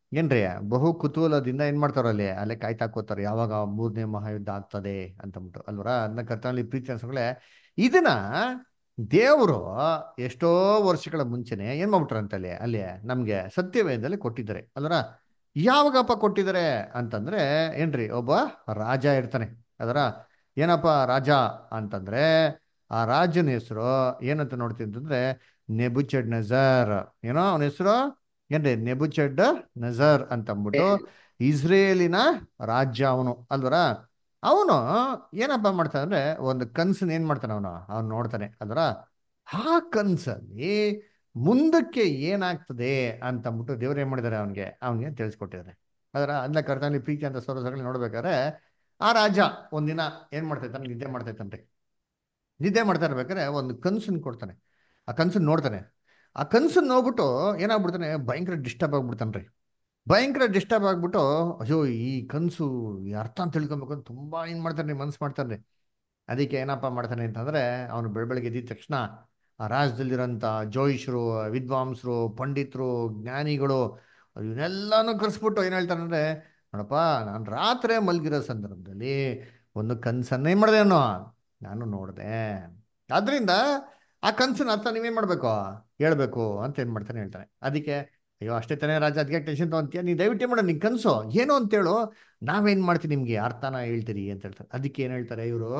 ಏನ್ರಿ ಬಹು ಕುತೂಹಲದಿಂದ ಏನ್ ಮಾಡ್ತಾರ ಅಲ್ಲಿ ಅಲ್ಲೇ ಕಾಯ್ತಾ ಕೂತಾರೆ ಯಾವಾಗ ಮೂರನೇ ಮಹಾಯುದ್ಧ ಆಗ್ತದೆ ಅಂತಂದ್ಬಿಟ್ಟು ಅಲ್ವರ ಅದನ್ನ ಕರ್ತನಲ್ಲಿ ಪ್ರೀತಿ ಅನ್ಸಗಳೇ ಇದನ್ನ ದೇವರು ಎಷ್ಟೋ ವರ್ಷಗಳ ಮುಂಚೆನೆ ಏನ್ ಮಾಡ್ಬಿಟ್ರಂತೆ ಅಲ್ಲಿ ಅಲ್ಲಿ ನಮ್ಗೆ ಸತ್ಯವೇದದಲ್ಲಿ ಕೊಟ್ಟಿದ್ದಾರೆ ಅಲ್ವರ ಯಾವಾಗಪ್ಪ ಕೊಟ್ಟಿದ್ದಾರೆ ಅಂತಂದ್ರೆ ಏನ್ರಿ ಒಬ್ಬ ರಾಜ ಇರ್ತಾನೆ ಅದರ ಏನಪ್ಪ ರಾಜ ಅಂತಂದ್ರೆ ಆ ರಾಜನ ಹೆಸರು ಏನಂತ ನೋಡ್ತೀವಿ ಅಂತಂದ್ರೆ ನೆಬುಚೆಡ್ ನಜರ್ ಏನೋ ಅವನ ಹೆಸರು ಏನ್ರಿ ನೆಬುಚೆಡ್ ನಜರ್ ಅಂತ ಅಂದ್ಬಿಟ್ಟು ಇಸ್ರೇಲಿನ ರಾಜ್ಯ ಅವನು ಅಲ್ವರ ಅವನು ಏನಪ್ಪ ಮಾಡ್ತಾನೆ ಅಂದ್ರೆ ಒಂದು ಕನ್ಸನ್ ಏನ್ ಮಾಡ್ತಾನೆ ಅವನು ಅವ್ನು ನೋಡ್ತಾನೆ ಅಲ್ವರ ಆ ಕನ್ಸಲ್ಲಿ ಮುಂದಕ್ಕೆ ಏನಾಗ್ತದೆ ಅಂತ ಅಂದ್ಬಿಟ್ಟು ದೇವ್ರು ಏನ್ ಮಾಡಿದ್ದಾರೆ ಅವನಿಗೆ ಅವನಿಗೆ ತಿಳಿಸ್ಕೊಟ್ಟಿದ್ದಾರೆ ಅದರ ಅದನ್ನ ಕರ್ತನಲ್ಲಿ ಪ್ರೀತಿ ಅಂತ ಸೊರಸಗಳು ನೋಡ್ಬೇಕಾದ್ರೆ ಆ ರಾಜ ಒಂದಿನ ಏನ್ ಮಾಡ್ತಾ ಇದ್ದಾನೆ ನಿದ್ದೆ ಮಾಡ್ತಾ ಇದ್ದಾನ್ರಿ ನಿದ್ದೆ ಮಾಡ್ತಾ ಇರ್ಬೇಕಾದ್ರೆ ಒಂದು ಕನ್ಸನ್ ಕೊಡ್ತಾನೆ ಆ ಕನ್ಸನ್ ನೋಡ್ತಾನೆ ಆ ಕನ್ಸನ್ ನೋಡ್ಬಿಟ್ಟು ಏನಾಗ್ಬಿಡ್ತಾನೆ ಭಯಂಕರ ಡಿಸ್ಟರ್ಬ್ ಆಗ್ಬಿಡ್ತಾನ್ರಿ ಭಯಂಕರ ಡಿಸ್ಟರ್ಬ್ ಆಗ್ಬಿಟ್ಟು ಅಯ್ಯೋ ಈ ಕನ್ಸು ಈ ಅರ್ಥ ಅಂತ ತಿಳ್ಕೊಬೇಕು ಅಂತ ತುಂಬಾ ಏನ್ ಮಾಡ್ತಾನೆ ಮನ್ಸು ಮಾಡ್ತಾನೆ ಅದಕ್ಕೆ ಏನಪ್ಪ ಮಾಡ್ತಾನೆ ಅಂತಂದ್ರೆ ಅವನು ಬೆಳಬೆಳಗ್ಗೆ ಎದ್ದಿದ ತಕ್ಷಣ ಆ ರಾಜ್ಯದಲ್ಲಿರೋಂಥ ಜೋಯಿಷರು ವಿದ್ವಾಂಸರು ಪಂಡಿತರು ಜ್ಞಾನಿಗಳು ಇವನ್ನೆಲ್ಲಾನು ಕರೆಸ್ಬಿಟ್ಟು ಏನ್ ಹೇಳ್ತಾನೆ ಅಂದ್ರೆ ನೋಡಪ್ಪ ನಾನು ರಾತ್ರಿ ಮಲಗಿರೋ ಸಂದರ್ಭದಲ್ಲಿ ಒಂದು ಕನ್ಸನ್ನೇ ಮಾಡಿದೆ ಅನ್ನೋ ನಾನು ನೋಡಿದೆ ಆದ್ರಿಂದ ಆ ಕನ್ಸನ್ನ ಅರ್ಥ ನೀವೇನ್ ಮಾಡ್ಬೇಕು ಹೇಳ್ಬೇಕು ಅಂತ ಏನ್ ಮಾಡ್ತಾನೆ ಹೇಳ್ತಾನೆ ಅದಕ್ಕೆ ಅಯ್ಯೋ ಅಷ್ಟೇ ತಾನೇ ರಾಜ ಅದಕ್ಕೆ ಟೆನ್ಷನ್ ತಗೊಂತೀಯ ನೀ ದಯವಿಟ್ಟು ಏನ್ ಮಾಡ ನಿನ್ ಕನ್ಸು ಏನು ಅಂತೇಳು ನಾವೇನ್ ಮಾಡ್ತೀವಿ ನಿಮ್ಗೆ ಅರ್ಥನ ಹೇಳ್ತೀರಿ ಅಂತ ಹೇಳ್ತಾರೆ ಅದಕ್ಕೆ ಏನ್ ಹೇಳ್ತಾರೆ ಇವರು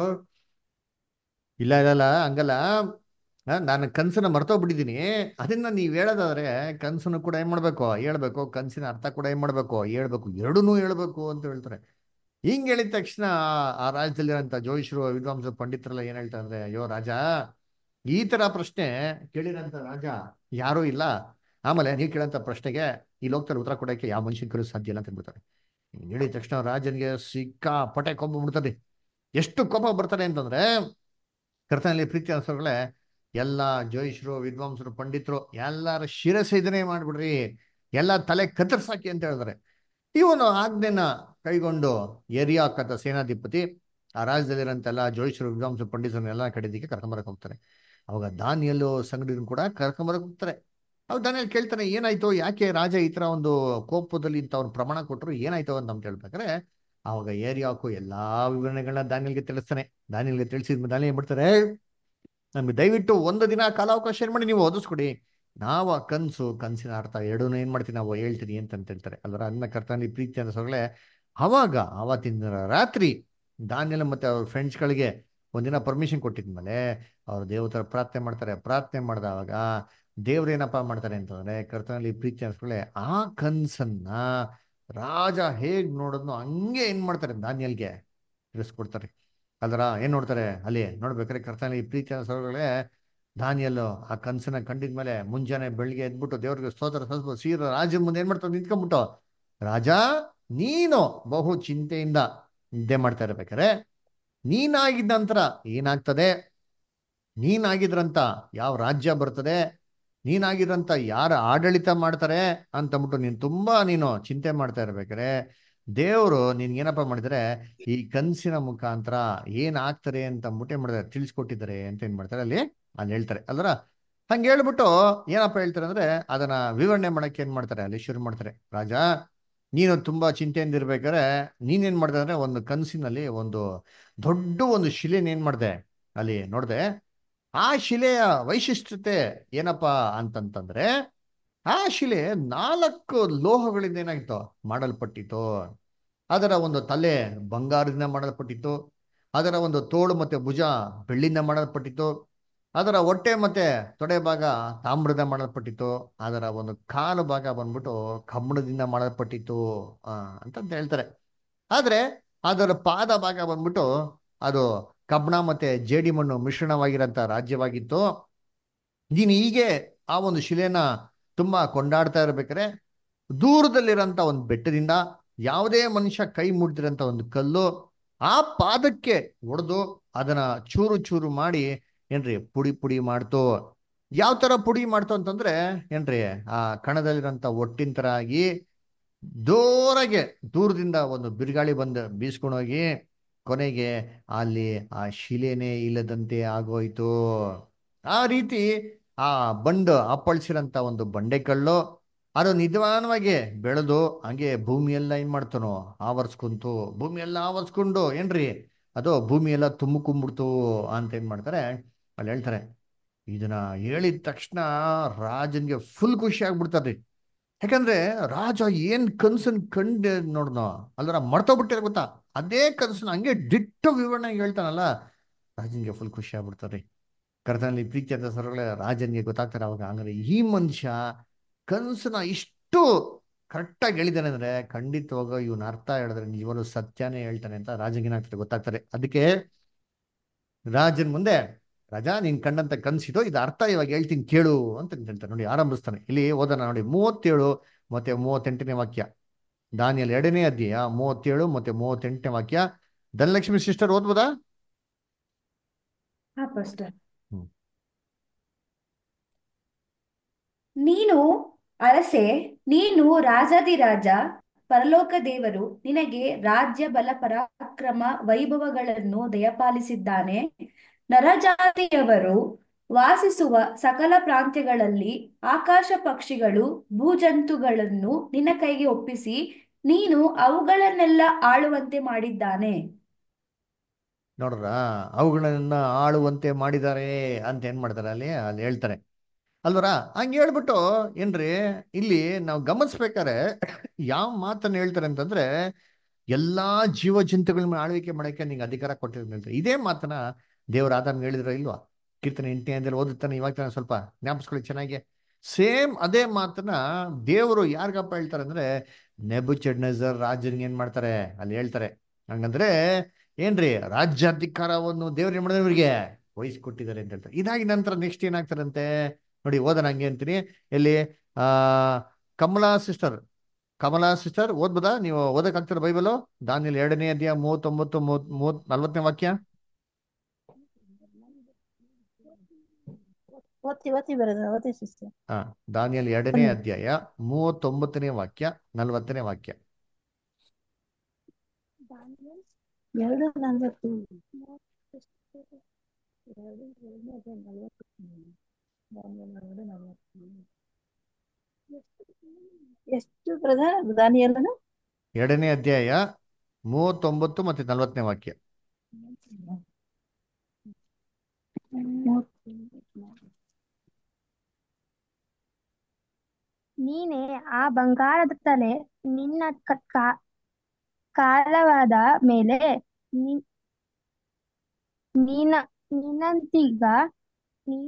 ಇಲ್ಲ ಇಲ್ಲ ಹಂಗಲ್ಲ ಆ, ನಾನು ಕನ್ಸನ್ನ ಮರ್ತೋಗ್ಬಿಟ್ಟಿದ್ದೀನಿ ಅದನ್ನ ನೀವ್ ಹೇಳೋದಾದ್ರೆ ಕನ್ಸನ್ನು ಕೂಡ ಏನ್ ಮಾಡ್ಬೇಕು ಹೇಳ್ಬೇಕು ಕನ್ಸಿನ ಅರ್ಥ ಕೂಡ ಏನ್ ಮಾಡ್ಬೇಕು ಹೇಳ್ಬೇಕು ಎರಡನ್ನೂ ಹೇಳ್ಬೇಕು ಅಂತ ಹೇಳ್ತಾರೆ ಹಿಂಗ್ ಹೇಳಿದ ತಕ್ಷಣ ಆ- ಆ ರಾಜ್ಯದಲ್ಲಿರೋಂಥ ಜೋಯಿಷರು ವಿದ್ವಾಂಸರು ಪಂಡಿತರೆಲ್ಲ ಏನ್ ಹೇಳ್ತಾರೆ ಅಂದ್ರೆ ಅಯ್ಯೋ ರಾಜ ಈ ತರ ಪ್ರಶ್ನೆ ಕೇಳಿರೋಂಥ ರಾಜ ಯಾರೂ ಇಲ್ಲ ಆಮೇಲೆ ನೀವು ಕೇಳೋಂಥ ಪ್ರಶ್ನೆಗೆ ಈ ಲೋಕದಲ್ಲಿ ಉತ್ತರ ಕೊಡೋಕೆ ಯಾವ ಮನುಷ್ಯನ ಕರೆಯೋ ಸಾಧ್ಯ ಇಲ್ಲ ಅಂತ ಹೇಳ್ಬಿಡ್ತಾರೆ ಹಿಂಗ್ ಹೇಳಿದ ತಕ್ಷಣ ರಾಜನಿಗೆ ಸಿಕ್ಕಾಪಟ್ಟೆ ಕೋಪ ಬಿಡ್ತದೆ ಎಷ್ಟು ಕೋಪ ಬರ್ತಾರೆ ಅಂತಂದ್ರೆ ಕರ್ತನಲ್ಲಿ ಪ್ರೀತಿ ಅನ್ಸೋಗಳೇ ಎಲ್ಲ ಜೋಯಿಷರು ವಿದ್ವಾಂಸರು ಪಂಡಿತರು ಎಲ್ಲರ ಶಿರಸೇದನೆ ಮಾಡ್ಬಿಡ್ರಿ ಎಲ್ಲ ತಲೆ ಕತ್ತರಿಸಾಕಿ ಅಂತ ಹೇಳಿದ್ರೆ ಇವನು ಆಜ್ಞೆನ ಕೈಗೊಂಡು ಎರಿಯಾಕ್ ಅಂತ ಸೇನಾಧಿಪತಿ ಆ ರಾಜ್ಯದಲ್ಲಿರೋಂತೆಲ್ಲ ಜೋಯಿಷರು ವಿದ್ವಾಂಸರು ಪಂಡಿತರನ್ನೆಲ್ಲ ಕಡೆದಿಕ್ಕೆ ಕರ್ಕೊಂಬರಕ್ ಹೋಗ್ತಾರೆ ಅವಾಗ ದಾನಿಯಲ್ಲು ಸಂಗಡಿನ ಕೂಡ ಕರ್ಕೊಂಬರಕ್ ಹೋಗ್ತಾರೆ ಅವಾಗ ದಾನಿಯಲ್ಲಿ ಕೇಳ್ತಾನೆ ಏನಾಯ್ತು ಯಾಕೆ ರಾಜ ಈ ತರ ಒಂದು ಕೋಪದಲ್ಲಿ ಇಂಥ ಅವ್ನು ಪ್ರಮಾಣ ಕೊಟ್ಟರು ಏನಾಯ್ತು ಅಂತ ನಮ್ಗೆ ಹೇಳ್ಬೇಕಾದ್ರೆ ಅವಾಗ ಏರಿಯಾಕು ಎಲ್ಲಾ ವಿವರಣೆಗಳನ್ನ ದಾನಿಯಲ್ಗೆ ತಿಳಿಸ್ತಾನೆ ದಾನಿಯಲ್ಗೆ ತಿಳಿಸಿದ ದಾನಿ ಏನ್ ಮಾಡ್ತಾರೆ ನಮ್ಗೆ ದಯವಿಟ್ಟು ಒಂದು ದಿನ ಕಾಲಾವಕಾಶ ಏನ್ ಮಾಡಿ ನೀವು ಓದಿಸ್ಕೊಡಿ ನಾವು ಆ ಕನ್ಸು ಕನ್ಸಿನ ಅರ್ಥ ಎರಡೂ ಏನ್ ಮಾಡ್ತೀವಿ ನಾವು ಹೇಳ್ತೀನಿ ಅಂತ ಅಂತ ಹೇಳ್ತಾರೆ ಅಲ್ವರ ಅನ್ನ ಕರ್ತನಲ್ಲಿ ಪ್ರೀತಿ ಅನ್ಸೋಗಳೇ ಅವಾಗ ಆವತ್ತಿನ ರಾತ್ರಿ ದಾನಿಯಲ್ ಮತ್ತೆ ಅವ್ರ ಫ್ರೆಂಡ್ಸ್ಗಳಿಗೆ ಒಂದಿನ ಪರ್ಮಿಷನ್ ಕೊಟ್ಟಿದ್ಮೇಲೆ ಅವ್ರು ದೇವತರ ಪ್ರಾರ್ಥನೆ ಮಾಡ್ತಾರೆ ಪ್ರಾರ್ಥನೆ ಮಾಡಿದವಾಗ ದೇವ್ರು ಏನಪ್ಪ ಮಾಡ್ತಾರೆ ಅಂತಂದ್ರೆ ಕರ್ತನಲ್ಲಿ ಪ್ರೀತಿ ಅನ್ಸ್ಕೊಳ್ಳೆ ಆ ಕನ್ಸನ್ನ ರಾಜ ಹೇಗ್ ನೋಡೋದ್ನೋ ಹಂಗೆ ಏನ್ ಮಾಡ್ತಾರೆ ದಾನಿಯಲ್ಗೆ ತಿಳಿಸ್ಕೊಡ್ತಾರೆ ಅದರ ಏನ್ ನೋಡ್ತಾರೆ ಅಲ್ಲಿ ನೋಡ್ಬೇಕಾದ್ರೆ ಕರ್ತನಲ್ಲಿ ಪ್ರೀತಿ ಅನ್ಸೋಗಳೇ ದಾನಿಯಲ್ಲು ಆ ಕನ್ಸನ್ನ ಕಂಡಿದ್ಮೇಲೆ ಮುಂಜಾನೆ ಬೆಳಿಗ್ಗೆ ಎದ್ಬಿಟ್ಟು ದೇವ್ರಿಗೆ ಸ್ತೋತ್ರ ಸಲ್ಸ್ಬಿಟ್ಟು ಸೀರ ರಾಜ ಮುಂದೆ ಏನ್ ಮಾಡ್ತಾರೆ ನಿಂತ್ಕೊಂಡ್ಬಿಟ್ಟು ರಾಜ ನೀನು ಬಹು ಚಿಂತೆಯಿಂದ ನಿದ್ದೆ ಮಾಡ್ತಾ ಇರ್ಬೇಕಾರೆ ನೀನಾಗಿದ್ದ ನಂತರ ಏನಾಗ್ತದೆ ನೀನಾಗಿದ್ರಂತ ಯಾವ ರಾಜ್ಯ ಬರ್ತದೆ ನೀನಾಗಿದ್ರಂತ ಯಾರ ಆಡಳಿತ ಮಾಡ್ತಾರೆ ಅಂತಂದ್ಬಿಟ್ಟು ನೀನು ತುಂಬಾ ನೀನು ಚಿಂತೆ ಮಾಡ್ತಾ ಇರ್ಬೇಕಾರೆ ದೇವರು ನಿನ್ಗೇನಪ್ಪ ಮಾಡಿದ್ರೆ ಈ ಕನ್ಸಿನ ಮುಖಾಂತರ ಏನಾಗ್ತಾರೆ ಅಂತ ಮುಟ್ಟೆ ಮಾಡಿದ್ರೆ ತಿಳಿಸ್ಕೊಟ್ಟಿದ್ದಾರೆ ಅಂತ ಏನ್ ಮಾಡ್ತಾರೆ ಅಲ್ಲಿ ಅಲ್ಲಿ ಹೇಳ್ತಾರೆ ಅಲ್ರ ಹಂಗೆ ಹೇಳ್ಬಿಟ್ಟು ಏನಪ್ಪ ಹೇಳ್ತಾರೆ ಅಂದ್ರೆ ಅದನ್ನ ವಿವರಣೆ ಮಾಡಕ್ಕೆ ಏನ್ ಮಾಡ್ತಾರೆ ಅಲ್ಲಿ ಶುರು ಮಾಡ್ತಾರೆ ರಾಜ ನೀನು ತುಂಬಾ ಚಿಂತೆಯಿಂದ ಇರ್ಬೇಕಾದ್ರೆ ನೀನೇನ್ ಮಾಡ್ದೆ ಅಂದ್ರೆ ಒಂದು ಕನಸಿನಲ್ಲಿ ಒಂದು ದೊಡ್ಡ ಒಂದು ಶಿಲೆನ ಏನ್ ಮಾಡ್ದೆ ಅಲ್ಲಿ ನೋಡ್ದೆ ಆ ಶಿಲೆಯ ವೈಶಿಷ್ಟ್ಯತೆ ಏನಪ್ಪಾ ಅಂತಂತಂದ್ರೆ ಆ ಶಿಲೆ ನಾಲ್ಕು ಲೋಹಗಳಿಂದ ಏನಾಗಿತ್ತು ಮಾಡಲ್ಪಟ್ಟಿತ್ತು ಅದರ ಒಂದು ತಲೆ ಬಂಗಾರದಿಂದ ಮಾಡಲ್ಪಟ್ಟಿತ್ತು ಅದರ ಒಂದು ತೋಳು ಮತ್ತೆ ಭುಜ ಬೆಳ್ಳಿಯಿಂದ ಮಾಡಲ್ಪಟ್ಟಿತ್ತು ಅದರ ಹೊಟ್ಟೆ ಮತ್ತೆ ತೊಡೆ ಭಾಗ ತಾಮ್ರದ ಮಾಡಲ್ಪಟ್ಟಿತ್ತು ಅದರ ಒಂದು ಕಾಲು ಭಾಗ ಬಂದ್ಬಿಟ್ಟು ಕಬ್ಬಣದಿಂದ ಮಾಡಲ್ಪಟ್ಟಿತ್ತು ಆ ಅಂತ ಹೇಳ್ತಾರೆ ಆದ್ರೆ ಅದರ ಪಾದ ಭಾಗ ಬಂದ್ಬಿಟ್ಟು ಅದು ಕಬ್ಬಣ ಮತ್ತೆ ಜೇಡಿ ಮಣ್ಣು ಮಿಶ್ರಣವಾಗಿರೋಂಥ ರಾಜ್ಯವಾಗಿತ್ತು ನೀನು ಹೀಗೆ ಆ ಒಂದು ಶಿಲೆನ ತುಂಬಾ ಕೊಂಡಾಡ್ತಾ ಇರ್ಬೇಕಾರೆ ದೂರದಲ್ಲಿರೋಂಥ ಒಂದು ಬೆಟ್ಟದಿಂದ ಯಾವುದೇ ಮನುಷ್ಯ ಕೈ ಮುಡ್ದಿರೋಂಥ ಒಂದು ಕಲ್ಲು ಆ ಪಾದಕ್ಕೆ ಹೊಡೆದು ಅದನ್ನ ಚೂರು ಚೂರು ಮಾಡಿ ಏನ್ರಿ ಪುಡಿ ಪುಡಿ ಮಾಡ್ತು ಯಾವ ತರ ಪುಡಿ ಮಾಡ್ತು ಅಂತಂದ್ರೆ ಏನ್ರಿ ಆ ಕಣದಲ್ಲಿರೋಂಥ ಒಟ್ಟಿನ ತರ ಆಗಿ ದೂರಗೆ ದೂರದಿಂದ ಒಂದು ಬಿರುಗಾಳಿ ಬಂದು ಬೀಸ್ಕೊಂಡೋಗಿ ಕೊನೆಗೆ ಅಲ್ಲಿ ಆ ಶಿಲೆನೇ ಇಲ್ಲದಂತೆ ಆಗೋಯ್ತು ಆ ರೀತಿ ಆ ಬಂಡು ಅಪ್ಪಳಿಸಿರಂತ ಒಂದು ಬಂಡೆಕಲ್ಲು ಅದು ನಿಧಾನವಾಗಿ ಬೆಳೆದು ಹಂಗೆ ಭೂಮಿ ಎಲ್ಲ ಏನ್ ಮಾಡ್ತಾನೋ ಆವರ್ಸ್ಕೊಂತು ಭೂಮಿ ಎಲ್ಲ ಆವರ್ಸ್ಕೊಂಡು ಏನ್ರಿ ಅದು ಭೂಮಿ ಎಲ್ಲ ತುಂಬಿಕೊಂಡ್ಬಿಡ್ತು ಅಂತ ಏನ್ ಮಾಡ್ತಾರೆ ಅಲ್ಲಿ ಹೇಳ್ತಾರೆ ಇದನ್ನ ಹೇಳಿದ ತಕ್ಷಣ ರಾಜನ್ಗೆ ಫುಲ್ ಖುಷಿ ಆಗ್ಬಿಡ್ತಾರ್ರಿ ಯಾಕಂದ್ರೆ ರಾಜ ಏನ್ ಕನ್ಸನ್ ಕಂಡ್ ನೋಡ್ನೋ ಅಲ್ಲರ ಮರ್ತೋಗ್ಬಿಟ್ಟಿರ ಗೊತ್ತಾ ಅದೇ ಕನ್ಸನ್ ಹಂಗೆ ಡಿಟ್ಟು ವಿವರಣೆ ಹೇಳ್ತಾನಲ್ಲ ರಾಜನ್ಗೆ ಫುಲ್ ಖುಷಿ ಆಗ್ಬಿಡ್ತಾರ್ರಿ ಕರ್ತನಲ್ಲಿ ಪ್ರೀತಿ ಅಂತ ಸರ್ಗಳೇ ರಾಜನ್ಗೆ ಗೊತ್ತಾಗ್ತಾರೆ ಅವಾಗ ಹಂಗಾರೆ ಈ ಮನುಷ್ಯ ಕನ್ಸನ್ನ ಇಷ್ಟು ಕರೆಕ್ಟಾಗಿ ಹೇಳಿದಾನೆ ಅಂದ್ರೆ ಖಂಡಿತವಾಗ ಇವನ್ ಅರ್ಥ ಹೇಳಿದ್ರೆ ನಿಜವಾಗ್ಲೂ ಸತ್ಯನೇ ಹೇಳ್ತಾನೆ ಅಂತ ರಾಜಂಗೆ ಏನಾಗ್ತದೆ ಗೊತ್ತಾಗ್ತಾರೆ ಅದಕ್ಕೆ ರಾಜನ್ ಮುಂದೆ ರಾಜ ನೀನ್ ಕಂಡಂತ ಕನ್ಸಿದು ಇದು ಅರ್ಥ ಇವಾಗ ಹೇಳ್ತೀನಿ ಕೇಳು ಅಂತ ಹೇಳ್ತಾರೆ ನೋಡಿ ಆರಂಭಿಸ್ತಾನೆ ಇಲ್ಲಿ ಓದೋಣ ನೋಡಿ ಮೂವತ್ತೇಳು ಮತ್ತೆ ಮೂವತ್ತೆಂಟನೇ ವಾಕ್ಯ ದಾನಿಯಲ್ಲಿ ಎರಡನೇ ಅಧ್ಯಾಯ ಮೂವತ್ತೇಳು ಮತ್ತೆ ಮೂವತ್ತೆಂಟನೇ ವಾಕ್ಯ ಧನಲಕ್ಷ್ಮಿ ಸಿಸ್ಟರ್ ಓದ್ಬೋದಾ ಹಾ ಪಾಸ್ಟರ್ ಹ್ಮ್. ನೀನು ಅರಸೆ ನೀನು ರಾಜಾದಿರಾಜ ಪರಲೋಕ ದೇವರು ನಿನಗೆ ರಾಜ್ಯ ಬಲ ಪರಾಕ್ರಮ ವೈಭವಗಳನ್ನು ದಯಪಾಲಿಸಿದ್ದಾನೆ ನರಜಾತಿಯವರು ವಾಸಿಸುವ ಸಕಲ ಪ್ರಾಂತ್ಯಗಳಲ್ಲಿ ಆಕಾಶ ಪಕ್ಷಿಗಳು ಭೂಜಂತುಗಳನ್ನು ನಿನ್ನ ಕೈಗೆ ಒಪ್ಪಿಸಿ ನೀನು ಅವುಗಳನ್ನೆಲ್ಲ ಆಳುವಂತೆ ಮಾಡಿದ್ದಾನೆ ನೋಡ್ರ ಅವುಗಳನ್ನ ಆಳುವಂತೆ ಮಾಡಿದ್ದಾರೆ ಅಂತ ಏನ್ ಮಾಡ್ತಾರೆ ಅಲ್ಲಿ ಅಲ್ಲಿ ಹೇಳ್ತಾರೆ ಅಲ್ವರ ಹಂಗೆ ಹೇಳ್ಬಿಟ್ಟು ಏನ್ರಿ ಇಲ್ಲಿ ನಾವು ಗಮನಿಸ್ಬೇಕಾರೆ ಯಾವ ಮಾತನ್ನ ಹೇಳ್ತಾರೆ ಅಂತಂದ್ರೆ ಎಲ್ಲಾ ಜೀವ ಜಂತುಗಳನ್ನ ಆಳ್ವಿಕೆ ಮಾಡಕ್ಕೆ ನಿಂಗೆ ಅಧಿಕಾರ ಕೊಟ್ಟಿರೋದು ಹೇಳ್ತಾರೆ ಇದೇ ಮಾತನ್ನ ದೇವ್ರ ಆದಾಮ್ ಹೇಳಿದ್ರ ಇಲ್ವಾ ಕೀರ್ತನೆ ಎಂಟನೇ ಅಧ್ಯಾಯದಲ್ಲಿ ಓದುತ್ತಾನೆ ಇವಾಗ ತಾನೆ ಸ್ವಲ್ಪ ಜ್ಞಾಪಿಸ್ಕೊಳ್ಳಿ ಚೆನ್ನಾಗಿ ಸೇಮ್ ಅದೇ ಮಾತನ್ನ ದೇವರು ಯಾರಿಗಪ್ಪ ಹೇಳ್ತಾರೆ ಅಂದ್ರೆ ನೆಬುಚಡ್ನಜರ್ ರಾಜನ್ಗೆ ಏನ್ ಮಾಡ್ತಾರೆ ಅಲ್ಲಿ ಹೇಳ್ತಾರೆ ಹಂಗಂದ್ರೆ ಏನ್ರಿ ರಾಜ್ಯಾಧಿಕಾರವನ್ನು ದೇವ್ರು ಏನ್ ಮಾಡಿದ್ರೆ ಇವ್ರಿಗೆ ವಹಿಸ್ಕೊಟ್ಟಿದ್ದಾರೆ ಅಂತ ಹೇಳ್ತಾರೆ ಇದಾಗಿ ನಂತರ ನೆಕ್ಸ್ಟ್ ಏನಾಗ್ತಾರಂತೆ ನೋಡಿ ಓದೋಣ ಹಂಗೆ ಅಂತೀನಿ ಎಲ್ಲಿ ಆ ಕಮಲಾ ಸಿಸ್ಟರ್ ಕಮಲಾ ಸಿಸ್ಟರ್ ಓದ್ಬೋದಾ ನೀವು ಓದಕ್ಕಾಗ್ತೀರ ಬೈಬಲು ದಾನಿಯಲ್ಲಿ ಎರಡನೇ ಅಧ್ಯಾಯ ಮೂವತ್ತೊಂಬತ್ತು ಮೂವತ್ ಮೂವತ್ ನಲ್ವತ್ತನೇ ವಾಕ್ಯ ಓದ್ತಿ ಓದ್ತಿ ಬರೋದು ಓದ್ತಿ ಸಿಸ್ಟರ್ ಹಾ ದಾನಿಯಲ್ಲಿ ಎರಡನೇ ಅಧ್ಯಾಯ ಮೂವತ್ತೊಂಬತ್ತನೇ ವಾಕ್ಯ ನಲ್ವತ್ತನೇ ವಾಕ್ಯ ಎರಡು ನಲ್ವತ್ತು ಎರಡು ಎರಡನೇ ಅಧ್ಯಾಯ ನಲ್ವತ್ತು ದಾನಿಯೇಲ ಎರಡು ನಲ್ವತ್ತು ಎಷ್ಟು ಪ್ರಧಾನ ದಾನಿಯಲ್ಲನು ಎರಡನೇ ಅಧ್ಯಾಯ ಮೂವತ್ತೊಂಬತ್ತು ಮತ್ತೆ ನಲ್ವತ್ತನೇ ವಾಕ್ಯ ನೀನೇ ಆ ಬಂಗಾರದ ತಲೆ ನಿನ್ನ ಕ- ಕಾ- ಕಾಲವಾದ ಮೇಲೆ ನಿ- ನೀನ ನಿನ್ನಂತೀಗ ನೀ